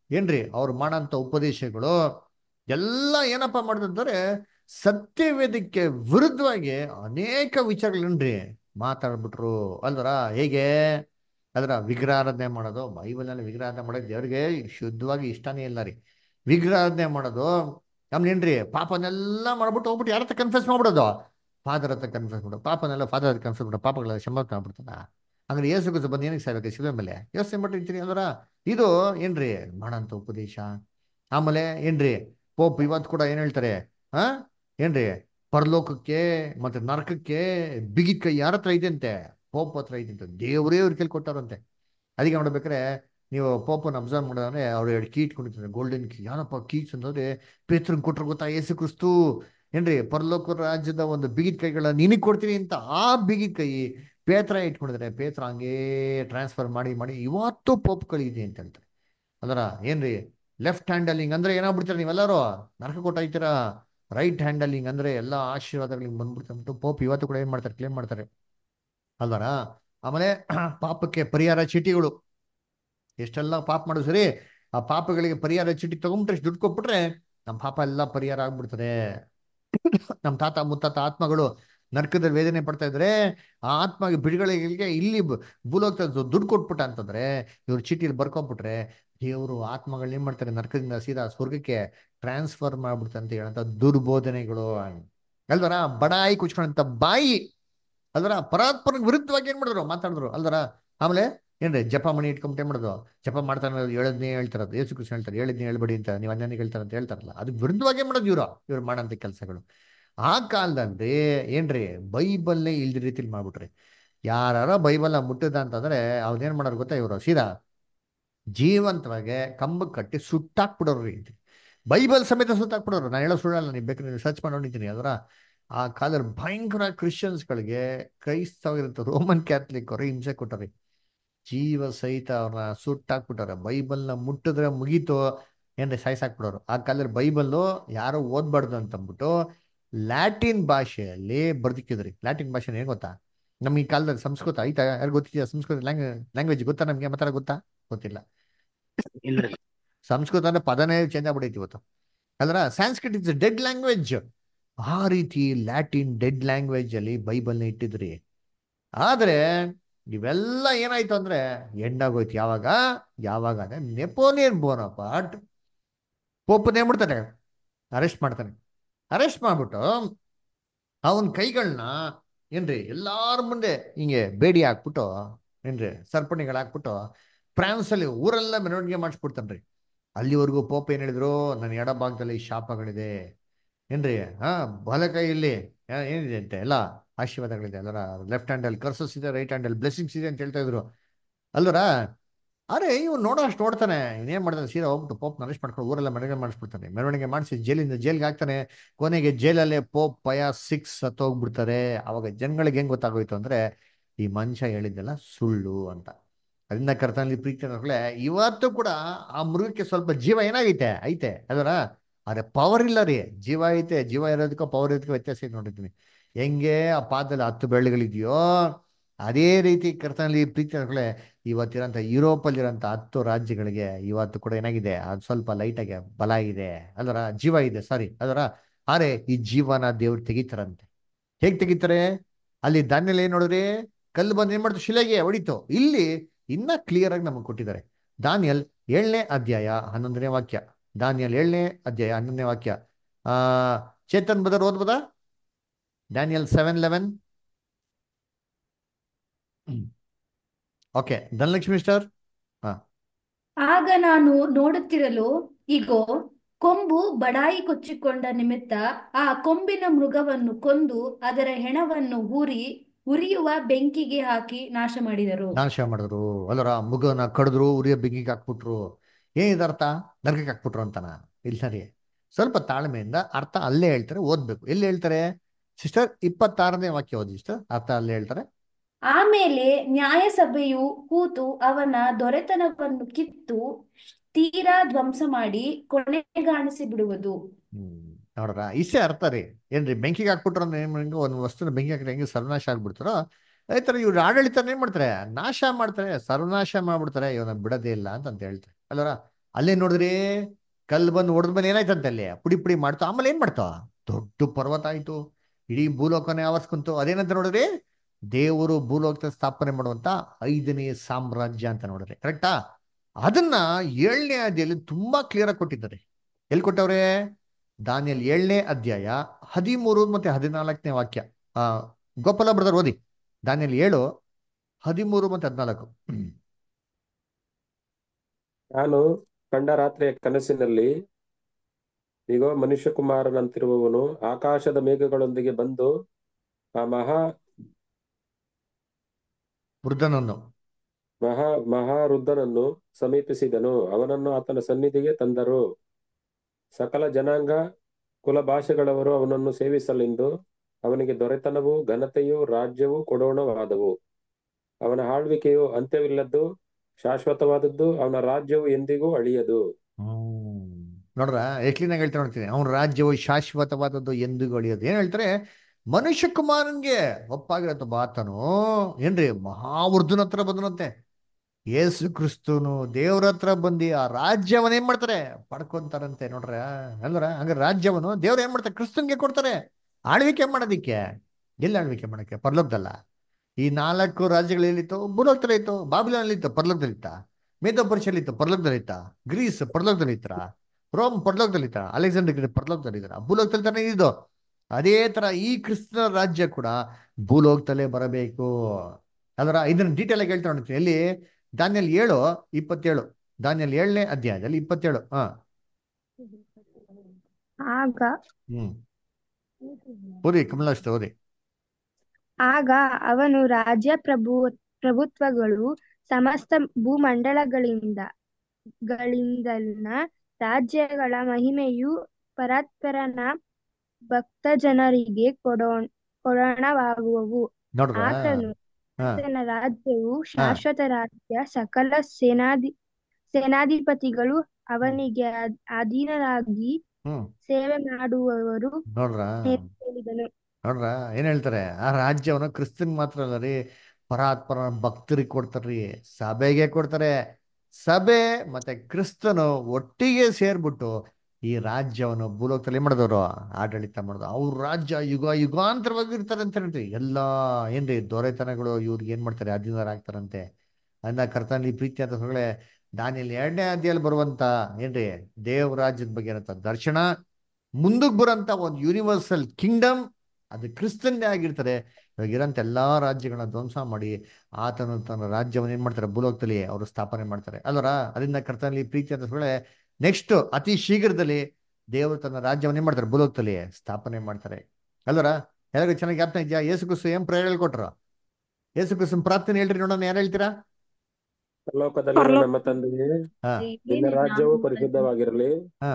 ಏನ್ರಿ ಅವ್ರು ಮಾಡಂತ ಉಪದೇಶಗಳು ಎಲ್ಲ ಏನಪ್ಪ ಮಾಡಿದಂತಾರೆ ಸತ್ಯವೇದಕ್ಕೆ ವಿರುದ್ಧವಾಗಿ ಅನೇಕ ವಿಚಾರಗಳೇನ್ರಿ ಮಾತಾಡ್ಬಿಟ್ರು ಅಲ್ವರ ಹೇಗೆ ಅದರ ವಿಗ್ರಹಾರಾಧನೆ ಮಾಡೋದು ಬೈಬಲ್ನಲ್ಲಿ ವಿಗ್ರಹಾರಾಧನೆ ಮಾಡೋದು ದೇವ್ರಿಗೆ ಶುದ್ಧವಾಗಿ ಇಷ್ಟನೇ ಇಲ್ಲ ರೀ ವಿಗ್ರಹಾರಾಧನೆ ಮಾಡೋದು ನಮ್ನೇನ್ರಿ ಪಾಪನೆಲ್ಲ ಮಾಡ್ಬಿಟ್ಟು ಹೋಗ್ಬಿಟ್ಟು ಯಾರ ಹತ್ರ ಕನ್ಫ್ಯೂಸ್ ಮಾಡ್ಬಿಡೋದು ಫಾದರ್ ಹತ್ರ ಕನ್ಫ್ಯೂಸ್ ಮಾಡೋದು ಪಾಪನೆಲ್ಲ ಫಾದರ್ ಹತ್ರ ಕನ್ಫ್ಯೂಸ್ ಮಾಡೋದು ಪಾಪಗಳೆಲ್ಲ ಕ್ಷಮಾಪಣೆ ಮಾಡ್ಬಿಡ್ತಾನ ಹಂಗಾರೆ ಏಸು ಕ್ರಿಸ್ತ ಬಂದು ಏನಕ್ಕೆ ಸಾಯ್ಬೇಕು ಶಿಲೆ ಮೇಲೆ ಯೋಚನೆ ಮಾಡಿರ್ತೀನಿ ಅಂದ್ರ ಇದು ಏನ್ರಿ ಮಾಡಂತ ಉಪದೇಶ ಆಮೇಲೆ ಏನ್ರಿ ಪೋಪ್ ಇವತ್ತು ಕೂಡ ಏನ್ ಹೇಳ್ತಾರೆ ಹಾ ಏನ್ರಿ ಪರಲೋಕಕ್ಕೆ ಮತ್ತೆ ನರಕಕ್ಕೆ ಬಿಗಿದ ಕೈ ಯಾರ ಹತ್ರ ಇದೆಯಂತೆ ಪೋಪ್ ಹತ್ರ ಇದೆಯಂತೆ ದೇವರೇ ಅವ್ರ ಕೈಲಿ ಕೊಟ್ಟಾರಂತೆ ಅದಕ್ಕೆ ನೋಡ್ಬೇಕಾರೆ ನೀವು ಪೋಪನ್ ಅಬ್ಸರ್ವ್ ಮಾಡಿದ್ರೆ ಅವ್ರು ಎರಡು ಕೀ ಇಟ್ಕೊಂಡಿರ್ತಾರೆ ಗೋಲ್ಡನ್ ಕೀ ಯಾರಪ್ಪ ಕೀಸ್ ಅಂತಂದ್ರೆ ಪೇತ್ರನ್ ಕೊಟ್ರು ಗೊತ್ತಾ ಏಸು ಕ್ರಿಸ್ತು ಏನ್ರಿ ಪರಲೋಕ ರಾಜ್ಯದ ಒಂದು ಬಿಗಿದ ಕೈಗಳ ನಿನಗೆ ಕೊಡ್ತೀನಿ ಅಂತ ಆ ಬಿಗಿದ ಕೈ ಪೇತ್ರ ಇಟ್ಕೊಂಡಿದ್ದಾರೆ ಪೇತ್ರ ಹಂಗೇ ಟ್ರಾನ್ಸ್ಫರ್ ಮಾಡಿ ಮಾಡಿ ಇವತ್ತು ಪೋಪ್ಗಳಿದೆ ಅಂತ ಹೇಳ್ತಾರೆ ಅದರ ಏನ್ರಿ ಲೆಫ್ಟ್ ಹ್ಯಾಂಡಲಿಂಗ್ ಅಂದ್ರೆ ಏನಾಗ್ಬಿಡ್ತೀರ ನೀವೆಲ್ಲರೂ ನರಕ ಕೊಟ್ಟಾಯ್ತೀರಾ ರೈಟ್ ಹ್ಯಾಂಡಲಿಂಗ್ ಅಂದ್ರೆ ಎಲ್ಲ ಆಶೀರ್ವಾದಗಳಿಗೆ ಬಂದ್ಬಿಡ್ತಾರೆ ಪೋಪ್ ಇವತ್ತು ಕೂಡ ಏನ್ ಮಾಡ್ತಾರೆ ಕ್ಲೇಮ್ ಮಾಡ್ತಾರೆ ಅಲ್ವರ ಆಮೇಲೆ ಪಾಪಕ್ಕೆ ಪರಿಹಾರ ಚೀಟಿಗಳು ಎಷ್ಟೆಲ್ಲ ಪಾಪ ಮಾಡೋದು ಸರಿ ಆ ಪಾಪಗಳಿಗೆ ಪರಿಹಾರ ಚೀಟಿ ತಗೊಂಡ್ಬಿಟ್ರೆ ಎಷ್ಟು ದುಡ್ಡು ಕೊಟ್ಬಿಟ್ರೆ ನಮ್ಮ ಪಾಪ ಎಲ್ಲ ಪರಿಹಾರ ಆಗ್ಬಿಡ್ತದೆ ನಮ್ಮ ತಾತ ಮುತ್ತಾತ ಆತ್ಮಗಳು ನರ್ಕದಲ್ಲಿ ವೇದನೆ ಪಡ್ತಾ ಇದ್ರೆ ಆ ಆತ್ಮಗೆ ಬಿಡುಗಡೆಗಳಿಗೆ ಇಲ್ಲಿ ಭೂಲೋಕದ ದುಡ್ಡು ಕೊಟ್ಬಿಟ್ಟ ಅಂತಂದ್ರೆ ಇವ್ರು ಚೀಟಿಲಿ ಬರ್ಕೊಂಡ್ಬಿಟ್ರೆ ದೇವರು ಆತ್ಮಗಳನ್ನ ಏನ್ ಮಾಡ್ತಾರೆ ನರ್ಕದಿಂದ ಸೀದಾ ಸ್ವರ್ಗಕ್ಕೆ ಟ್ರಾನ್ಸ್ಫರ್ ಮಾಡ್ಬಿಡ್ತಾರೆ ಅಂತ ಹೇಳಂತ ದುರ್ಬೋಧನೆಗಳು ಅಲ್ವರ ಬಡಾಯಿ ಕುಚ್ಕೊಂಡಂತ ಬಾಯಿ ಅಲ್ವರ ಪರಾತ್ಪರ ವಿರುದ್ಧವಾಗಿ ಏನ್ ಮಾಡಿದ್ರು ಮಾತಾಡಿದ್ರು ಅಲ್ವರ ಆಮೇಲೆ ಏನ್ರಿ ಜಪ ಮಣಿ ಇಟ್ಕೊಂಬಿಟ್ಟು ಏನ್ ಮಾಡೋದು ಜಪ ಮಾಡ್ತಾನೆ ಹೇಳದ್ನೇ ಹೇಳ್ತಾರದು ಯೇಸು ಕೃಷ್ಣ ಹೇಳ್ತಾರೆ ಹೇಳದ್ನೇ ಹೇಳ್ಬೇಡಿ ಅಂತ ನೀವು ಅನ್ಯಾನಿಗೆ ಹೇಳ್ತಾರೆ ಅಂತ ಹೇಳ್ತಾರಲ್ಲ ಅದು ವಿರುದ್ಧವಾಗಿ ಏನ್ ಮಾಡೋದು ಇವ್ರು ಇವ್ರು ಮಾಡಂತ ಕೆಲಸಗಳು ಆ ಕಾಲದಲ್ಲಿ ಏನ್ರಿ ಬೈಬಲ್ನೇ ಇಲ್ದ ರೀತಿಲಿ ಮಾಡ್ಬಿಟ್ರಿ ಯಾರ ಬೈಬಲ್ನ ಮುಟ್ಟದ ಅಂತಂದ್ರೆ ಅವ್ನೇನ್ ಮಾಡೋರು ಗೊತ್ತಾ ಇವರು ಸೀದಾ ಜೀವಂತವಾಗಿ ಕಂಬಕ್ಕೆ ಕಟ್ಟಿ ಸುಟ್ಟಾಕ್ಬಿಡೋರು ಅಂತ ಬೈಬಲ್ ಸಮೇತ ಸುಟ್ಟಾಕ್ಬಿಡೋರು ನಾನು ಹೇಳೋ ಸುಳ್ಳಲ್ಲ ನೀವು ಬೇಕಾದ್ರೆ ಸರ್ಚ್ ಮಾಡಿದ್ದೀನಿ ಅದರ ಆ ಕಾಲದಲ್ಲಿ ಭಯಂಕರ ಕ್ರಿಶ್ಚಿಯನ್ಸ್ಗಳಿಗೆ ಕ್ರೈಸ್ತವಾಗಿರುತ್ತೆ ರೋಮನ್ ಕ್ಯಾಥಲಿಕ್ ಅವರು ಹಿಂಸೆ ಕೊಟ್ಟರಿ ಜೀವ ಸಹಿತ ಅವ್ರನ್ನ ಸುಟ್ಟಾಕ್ಬಿಟ್ಟಾರೆ ಬೈಬಲ್ನ ಮುಟ್ಟಿದ್ರೆ ಮುಗೀತು ಏನ್ರಿ ಸಾಯ್ಸಾಕ್ಬಿಡೋರು ಆ ಕಾಲದಲ್ಲಿ ಬೈಬಲ್ಲು ಯಾರು ಓದ್ಬಾರ್ದು ಅಂತಂದ್ಬಿಟ್ಟು ಲ್ಯಾಟಿನ್ ಭಾಷೆಯಲ್ಲಿ ಬರ್ದಿಕ್ಕಿದ್ರಿ ಲ್ಯಾಟಿನ್ ಭಾಷೆ ಏನ್ ಗೊತ್ತಾ ನಮ್ಮ ಈ ಕಾಲದಲ್ಲಿ ಸಂಸ್ಕೃತ ಐತಾ ಯಾರು ಗೊತ್ತಿದೆಯಾ ಸಂಸ್ಕೃತ ಲ್ಯಾಂಗ್ವೇಜ್ ಗೊತ್ತಾ ನಮ್ಗೆ ಮಾತಾಡ ಗೊತ್ತಾ ಗೊತ್ತಿಲ್ಲ ಇಲ್ಲ ಸಂಸ್ಕೃತ ಅಂದ್ರೆ ಪದನೇ ಚೇಂಜ್ ಆಗ್ಬಿಡೈತಿ ಇವತ್ತು ಅಲ್ರ ಸ್ಯಾನ್ಸ್ಕ್ರಿಟ್ ಇಸ್ ಡೆಡ್ ಲ್ಯಾಂಗ್ವೇಜ್ ಆ ರೀತಿ ಲ್ಯಾಟಿನ್ ಡೆಡ್ ಲ್ಯಾಂಗ್ವೇಜ್ ಅಲ್ಲಿ ಬೈಬಲ್ನ ಇಟ್ಟಿದ್ರಿ ಆದ್ರೆ ಇವೆಲ್ಲ ಏನಾಯ್ತು ಅಂದ್ರೆ ಎಂಡಾಗೋಯ್ತು ಯಾವಾಗ ಯಾವಾಗ ಅಂದ್ರೆ ನೆಪೋಲಿಯನ್ ಬೋನಪಾಟ್ ಪೋಪನ್ ಏನ್ಬಿಡ್ತಾನೆ ಅರೆಸ್ಟ್ ಮಾಡ್ತಾನೆ ಅರೆಸ್ಟ್ ಮಾಡ್ಬಿಟ್ಟು ಅವನ ಕೈಗಳನ್ನ ಏನ್ರಿ ಎಲ್ಲಾರ ಮುಂದೆ ಹಿಂಗೆ ಬೇಡಿ ಹಾಕ್ಬಿಟ್ಟು ಏನ್ರಿ ಸರ್ಪಣಿಗಳು ಹಾಕ್ಬಿಟ್ಟು ಫ್ರಾನ್ಸ್ ಅಲ್ಲಿ ಊರೆಲ್ಲ ಮೆರವಣಿಗೆ ಮಾಡಿಸ್ಬಿಡ್ತಾನ್ರಿ ಅಲ್ಲಿವರೆಗೂ ಪೋಪ ಏನ್ ಹೇಳಿದ್ರು ನನ್ನ ಎಡಭಾಗದಲ್ಲಿ ಶಾಪಗಳಿದೆ ಏನ್ರಿ ಹಾ ಬಲ ಕೈಯಲ್ಲಿ ಏನಿದೆ ಅಂತೆ ಎಲ್ಲ ಆಶೀರ್ವಾದಗಳಿದೆ ಅಲ್ಲರ ಲೆಫ್ಟ್ ಹ್ಯಾಂಡ್ ಅಲ್ಲಿ ಕರ್ಸಸ್ ಇದೆ ರೈಟ್ ಹ್ಯಾಂಡ್ ಅಲ್ಲಿ ಬ್ಲೆಸ್ಸಿಂಗ್ಸ್ ಇದೆ ಅಂತ ಹೇಳ್ತಾ ಇದ್ರು ಅಲ್ವರ ಅರೆ ಇವ್ನು ನೋಡೋ ಅಷ್ಟು ನೋಡ್ತಾನೆ ಇನ್ನೇನ್ ಮಾಡ್ತಾನೆ ಸೀದಾ ಹೋಗ್ಬಿಟ್ಟು ಪೋಪ್ ಅರೆಸ್ಟ್ ಮಾಡ್ಕೊಂಡು ಊರೆಲ್ಲ ಮೆರವಣಿಗೆ ಮಾಡಿಸ್ಬಿಡ್ತಾನೆ ಮೆರವಣಿಗೆ ಮಾಡಿಸಿ ಜೈಲಿಂದ ಜೈಲ್ಗೆ ಹಾಕ್ತಾನೆ ಕೊನೆಗೆ ಜೈಲಲ್ಲೇ ಪೋಪ್ ಪಯ ಸಿಕ್ಸ್ ಸತ್ತೋಗ್ಬಿಡ್ತಾರೆ ಅವಾಗ ಜನಗಳಿಗೆ ಹೆಂಗ್ ಗೊತ್ತಾಗೋಯ್ತು ಅಂದ್ರೆ ಈ ಮನುಷ್ಯ ಹೇಳಿದ್ದೆಲ್ಲ ಸುಳ್ಳು ಅಂತ ಅದರಿಂದ ಕರ್ತನಲ್ಲಿ ಪ್ರೀತಿ ಅನ್ನೋಕ್ಲೆ ಇವತ್ತು ಕೂಡ ಆ ಮೃಗಕ್ಕೆ ಸ್ವಲ್ಪ ಜೀವ ಏನಾಗೈತೆ ಐತೆ ಅದರ ಆದ್ರೆ ಪವರ್ ಇಲ್ಲ ರೀ ಜೀವ ಐತೆ ಜೀವ ಇರೋದಕ್ಕೂ ಪವರ್ ಇರೋದಕ್ಕೂ ವ್ಯತ್ಯಾಸ ಐತೆ ನೋಡಿದ್ದೀನಿ ಹೆಂಗೆ ಆ ಪಾದದಲ್ಲಿ ಹತ್ತು ಬೆಳ್ಳಿಗಳಿದೆಯೋ ಅದೇ ರೀತಿ ಕರ್ತನಲ್ಲಿ ಪ್ರೀತಿ ಅನ್ನೋಕ್ಲೆ ಇವತ್ತಿರೋಂಥ ಯುರೋಪಲ್ಲಿರೋಂಥ ಹತ್ತು ರಾಜ್ಯಗಳಿಗೆ ಇವತ್ತು ಕೂಡ ಏನಾಗಿದೆ ಅದು ಸ್ವಲ್ಪ ಲೈಟಾಗಿ ಬಲ ಇದೆ ಅದರ ಜೀವ ಇದೆ ಸಾರಿ ಅದರ ಆದ್ರೆ ಈ ಜೀವನ ದೇವ್ರು ತೆಗಿತಾರಂತೆ ಹೇಗ್ ತೆಗಿತಾರೆ ಅಲ್ಲಿ ಧಾನ್ಯಲ್ಲಿ ಏನ್ ನೋಡಿದ್ರಿ ಕಲ್ಲು ಬಂದು ಏನ್ ಮಾಡ್ತು ಶಿಲೆಗೆ ಹೊಡಿತು ಇಲ್ಲಿ ಇನ್ನ ಕ್ಲಿಯರ್ ಆಗಿ ನಮಗೆ ಕೊಟ್ಟಿದ್ದಾರೆ ದಾನಿಯಲ್ ಏಳನೇ ಅಧ್ಯಾಯ ಹನ್ನೊಂದನೇ ವಾಕ್ಯ ದಾನಿಯಲ್ ಏಳನೇ ಅಧ್ಯಾಯ ಹನ್ನೊಂದನೇ ವಾಕ್ಯ ಆ ಚೇತನ್ ಬದರ್ ಓದ್ಬೋದಾ Daniel seven eleven okay Dhanalakshmi sister ಹಾ ಆಗ ನಾನು ನೋಡುತ್ತಿರಲು ಇಗೋ ಕೊಂಬು ಬಡಾಯಿ ಕೊಚ್ಚಿಕೊಂಡ ನಿಮಿತ್ತ ಆ ಕೊಂಬಿನ ಮೃಗವನ್ನು ಕೊಂದು ಅದರ ಹೆಣವನ್ನು ಹೂರಿ ಉರಿಯುವ ಬೆಂಕಿಗೆ ಹಾಕಿ ನಾಶ ಮಾಡಿದರು ನಾಶ ಮಾಡಿದ್ರು ಅಲ್ಲರ ಮುಗನ ಕಡಿದ್ರು ಉರಿಯ ಬೆಂಕಿಗೆ ಹಾಕ್ಬಿಟ್ರು ಏನಿದೆ ಅರ್ಥ ನರಕಕ್ಕೆ ಹಾಕ್ಬಿಟ್ರು ಅಂತನ ಇಲ್ಲ ರೀ ಸ್ವಲ್ಪ ತಾಳ್ಮೆಯಿಂದ ಅರ್ಥ ಅಲ್ಲೇ ಹೇಳ್ತಾರೆ ಓದ್ಬೇಕು ಎಲ್ಲಿ ಹೇಳ್ತಾರೆ ಸಿಸ್ಟರ್ ಇಪ್ಪತ್ತಾರನೇ ವಾಕ್ಯ ಓದಿ ಸಿಸ್ಟರ್ ಅರ್ಥ ಅಲ್ಲೇ ಹೇಳ್ತಾರೆ ಆಮೇಲೆ ನ್ಯಾಯಸಭೆಯು ಕೂತು ಅವನ ದೊರೆತನವನ್ನು ಕಿತ್ತು ತೀರಾ ಧ್ವಂಸ ಮಾಡಿ ಕೊನೆಗಾಣಿಸಿ ಬಿಡುವುದು ಹ್ಮ್ ನೋಡ್ರ ಇಷ್ಟೇ ಅರ್ಥ ರೀ ಏನ್ರಿ ಬೆಂಕಿಗೆ ಹಾಕ್ಬಿಟ್ರು ಅಂದ್ರೆ ಏನ್ ಹೆಂಗೆ ಒಂದು ವಸ್ತುನ ಬೆಂಕಿ ಹಾಕಿದ್ರೆ ಹೆಂಗೆ ಸರ್ವನಾಶ ಆಗ್ಬಿಡ್ತಾರೋ ಅದೇ ತರ ಇವ್ರು ಆಡಳಿತ ಏನ್ ಮಾಡ್ತಾರೆ ನಾಶ ಮಾಡ್ತಾರೆ ಸರ್ವನಾಶ ಮಾಡ್ಬಿಡ್ತಾರೆ ಇವನ ಬಿಡೋದೇ ಇಲ್ಲ ಅಂತ ಅಂತ ಹೇಳ್ತಾರೆ ಅಲ್ವರ ಅಲ್ಲೇ ನೋಡಿದ್ರಿ ಕಲ್ಲು ಬಂದು ಹೊಡೆದ ಮೇಲೆ ಏನಾಯ್ತಂತೆ ಅಲ್ಲಿ ಪುಡಿ ಪುಡಿ ಮಾಡ್ತು ಆಮೇಲೆ ಏನ್ ಮಾಡ್ತಾವ ದೊಡ್ಡ ಪರ್ವತ ಆಯ್ತು ಇಡೀ ಭೂಲೋಕನೇ ಆವರಿಸ್ಕೊಂತು ಅದೇನಂತ ನೋಡಿದ್ರಿ ದೇವರು ಭೂಲೋಕದ ಸ್ಥಾಪನೆ ಮಾಡುವಂತ ಐದನೇ ಸಾಮ್ರಾಜ್ಯ ಅಂತ ನೋಡಿದ್ರಿ ಕರೆಕ್ಟಾ ಅದನ್ನ ಏಳನೇ ಅಧ್ಯಾಯದಲ್ಲಿ ತುಂಬಾ ಕ್ಲಿಯರ್ ಆಗಿ ಕೊಟ್ಟಿದ್ದಾರೆ ಎಲ್ಲಿ ಕೊಟ್ಟವ್ರೆ ದಾನಿಯಲ್ಲಿ ಏಳನೇ ಅಧ್ಯಾಯ ಹದಿಮೂರು ಮತ್ತೆ ಹದಿನಾಲ್ಕನೇ ವಾಕ್ಯ ಆ ಗೋಪಾಲ ಬ್ರದರ್ ಓದಿ ದಾನಿಯಲ್ಲಿ ಏಳು ಹದಿಮೂರು ಮತ್ತೆ ಹದಿನಾಲ್ಕು ನಾನು ಕಂಡ ರಾತ್ರಿಯ ಕನಸಿನಲ್ಲಿ ಇಗೋ ಮನುಷ್ಯಕುಮಾರನಂತಿರುವವನು ಆಕಾಶದ ಮೇಘಗಳೊಂದಿಗೆ ಬಂದು ಆ ಮಹಾ ವೃದ್ಧನನ್ನು ಮಹಾ ಮಹಾರುದ್ಧನನ್ನು ಸಮೀಪಿಸಿದನು ಅವನನ್ನು ಆತನ ಸನ್ನಿಧಿಗೆ ತಂದರು ಸಕಲ ಜನಾಂಗ ಕುಲ ಭಾಷೆಗಳವರು ಅವನನ್ನು ಸೇವಿಸಲೆಂದು ಅವನಿಗೆ ದೊರೆತನವು ಘನತೆಯು ರಾಜ್ಯವು ಕೊಡೋಣವಾದವು ಅವನ ಆಳ್ವಿಕೆಯು ಅಂತ್ಯವಿಲ್ಲದ್ದು ಶಾಶ್ವತವಾದದ್ದು ಅವನ ರಾಜ್ಯವು ಎಂದಿಗೂ ಅಳಿಯದು ನೋಡ್ರ ಎಕ್ಲಿನಾಗ ಹೇಳ್ತಾ ನೋಡ್ತೀನಿ ಅವನ ರಾಜ್ಯವು ಶಾಶ್ವತವಾದದ್ದು ಎಂದಿಗೂ ಅಳಿಯೋದು ಏನ್ ಹೇಳ್ತಾರೆ ಮನುಷ್ಯ ಕುಮಾರನ್ಗೆ ಒಪ್ಪಾಗಿರತ್ತ ಆತನು ಏನ್ರಿ ಮಹಾವೃದ್ಧನ ಹತ್ರ ಬಂದನಂತೆ ಯೇಸು ಕ್ರಿಸ್ತನು ದೇವ್ರ ಹತ್ರ ಬಂದು ಆ ರಾಜ್ಯವನ್ನ ಏನ್ ಮಾಡ್ತಾರೆ ಪಡ್ಕೊಂತಾರಂತೆ ನೋಡ್ರ ಅಂದ್ರ ಹಂಗ ರಾಜ್ಯವನ್ನು ದೇವ್ರ ಏನ್ ಮಾಡ್ತಾರೆ ಕ್ರಿಸ್ತನ್ಗೆ ಕೊಡ್ತಾರೆ ಆಳ್ವಿಕೆ ಮಾಡೋದಿಕ್ಕೆ ಎಲ್ಲಿ ಆಳ್ವಿಕೆ ಮಾಡಕ್ಕೆ ಪರ್ಲೋಕದಲ್ಲ ಈ ನಾಲ್ಕು ರಾಜ್ಯಗಳು ಎಲ್ಲಿತ್ತು ಭೂಲೋಕದಲ್ಲಿ ಇತ್ತು ಬಾಬಿಲೋನಲ್ಲಿ ಇತ್ತು ಪರ್ಲೋಕದಲ್ಲಿ ಇತ್ತ ಮೇಧೋಪುರುಷಲ್ಲಿ ಇತ್ತು ಪರ್ಲೋಕದಲ್ಲಿ ಇತ್ತ ಗ್ರೀಸ್ ಪರ್ಲೋಕದಲ್ಲಿ ಇತ್ತ ರೋಮ್ ಪರ್ಲೋಕದಲ್ಲಿ ಇತ್ತ ಅಲೆಕ್ಸಾಂಡರ್ ಪರ್ಲೋಕದಲ್ಲಿ ಇದ್ರ ಭೂಲೋಕದಲ್ಲಿ ತಾನೇ ಇದು ಅದೇ ತರ ಈ ಕ್ರಿಸ್ತನ ರಾಜ್ಯ ಕೂಡ ಭೂಲೋಕದಲ್ಲೇ ಬರಬೇಕು ಅದರ ಇದನ್ನ ಡೀಟೇಲ್ ಆಗಿ ಹೇಳ್ತಾ ನೋಡ್ತೀನಿ ಎಲ್ಲಿ ದಾನಿಯಲ್ಲಿ ಏಳು ಇಪ್ಪತ್ತೇಳು ದಾನಿಯಲ್ಲಿ ಏಳನೇ ಅಧ್ಯಾಯದಲ್ಲಿ ಇಪ್ಪತ್ತೇಳು ಹಾ ಆಗ ಹ್ಮ್ ಓದಿ ಕಮಲಾಷ್ಟ ಓದಿ ಆಗ ಅವನು ರಾಜ್ಯ ಪ್ರಭು ಪ್ರಭುತ್ವಗಳು ಸಮಸ್ತ ಭೂಮಂಡಲಗಳಿಂದ ಗಳಿಂದಲ್ನ ರಾಜ್ಯಗಳ ಮಹಿಮೆಯು ಪರಾತ್ಪರನ ಭಕ್ತ ಜನರಿಗೆ ಕೊಡೋ ಕೊಡೋಣವಾಗುವವು ನೋಡ್ರ ಆತನು ಹಾ ಆತನ ರಾಜ್ಯವು ಶಾಶ್ವತ ರಾಜ್ಯ ಸಕಲ ಸೇನಾಧಿ ಸೇನಾಧಿಪತಿಗಳು ಅವನಿಗೆ ಅದ್- ಅಧೀನರಾಗಿ ಹ್ಮ್ ಸೇವೆ ಮಾಡುವವರು ನೋಡ್ರ ಎಂದು ಹೇಳಿದನು ನೋಡ್ರ ಏನ್ ಹೇಳ್ತಾರೆ ಆ ರಾಜ್ಯವನ್ನು ಕ್ರಿಸ್ತನ್ ಮಾತ್ರ ಅಲ್ಲ ರೀ ಪರಾತ್ಪರ ಭಕ್ತರಿಗೆ ಕೊಡ್ತಾರ್ರಿ ಸಭೆಗೆ ಕೊಡ್ತಾರೆ ಸಭೆ ಮತ್ತೆ ಕ್ರಿಸ್ತನು ಒಟ್ಟಿಗೆ ಸೇರ್ಬಿಟ್ಟು ಈ ರಾಜ್ಯವನ್ನು ಭೂಲೋಕದಲ್ಲಿ ಏನ್ ಮಾಡಿದವರು ಆಡಳಿತ ಮಾಡೋದು ಅವ್ರ ರಾಜ್ಯ ಯುಗ ಯುಗಾಂತರವಾಗಿ ಇರ್ತಾರೆ ಅಂತ ಹೇಳ್ತೀವಿ ಎಲ್ಲಾ ಏನ್ರಿ ದೊರೆತನಗಳು ಇವ್ರಿಗೆ ಏನ್ ಮಾಡ್ತಾರೆ ಅಧೀನರಾಗ್ತಾರಂತೆ ಅಂದ ಕರ್ತನಲ್ಲಿ ಪ್ರೀತಿ ಅಂತ ಹೊಗಳೇ ದಾನಿಯಲ್ಲಿ ಎರಡನೇ ಅಧ್ಯಾಯಲ್ಲಿ ಬರುವಂತ ಏನ್ರಿ ದೇವ ರಾಜ್ಯದ ಬಗ್ಗೆ ಇರಂತ ದರ್ಶನ ಮುಂದಕ್ಕೆ ಬರೋಂಥ ಒಂದು ಯೂನಿವರ್ಸಲ್ ಕಿಂಗ್ಡಮ್ ಅದು ಕ್ರಿಸ್ತನ್ನೇ ಆಗಿರ್ತಾರೆ ಇವಾಗ ಇರೋಂಥ ಎಲ್ಲಾ ರಾಜ್ಯಗಳನ್ನ ಧ್ವಂಸ ಮಾಡಿ ಆತನು ತನ್ನ ರಾಜ್ಯವನ್ನು ಏನ್ ಮಾಡ್ತಾರೆ ಭೂಲೋಕದಲ್ಲಿ ಅವರು ಸ್ಥಾಪನೆ ಮಾಡ್ತಾರೆ ಅಲ್ವರ ಅದರಿಂದ ಕರ್ತನಲ್ಲಿ ಪ್ರೀತಿ ಅಂತ ಹೊಗಳೇ ನೆಕ್ಸ್ಟ್ ಅತಿ ಶೀಘ್ರದಲ್ಲಿ ದೇವರು ತನ್ನ ರಾಜ್ಯವನ್ನು ಏನ್ ಮಾಡ್ತಾರೆ ಭೂಲೋಕದಲ್ಲಿ ಸ್ಥಾಪನೆ ಮಾಡ್ತಾರೆ ಅಲ್ವರ ಯಾರಿಗೂ ಚೆನ್ನಾಗಿ ಜ್ಞಾಪನ ಇದೆಯಾ ಯೇಸು ಕ್ರಿಸ್ತು ಏನ್ ಪ್ರೇರಣೆ ಹೇಳ್ಕೊಟ್ರು ಯೇಸು ಕ್ರಿಸ್ತನ ಪ್ರಾರ್ಥನೆ ಹೇಳ್ರಿ ನೋಡೋಣ ಯಾರು ಹೇಳ್ತೀರಾ ಪರಲೋಕದಲ್ಲಿರುವ ನಮ್ಮ ತಂದೆಯೇ ಹಾ ನಿನ್ನ ರಾಜ್ಯವು ಪರಿಶುದ್ಧವಾಗಿರಲಿ ಹಾ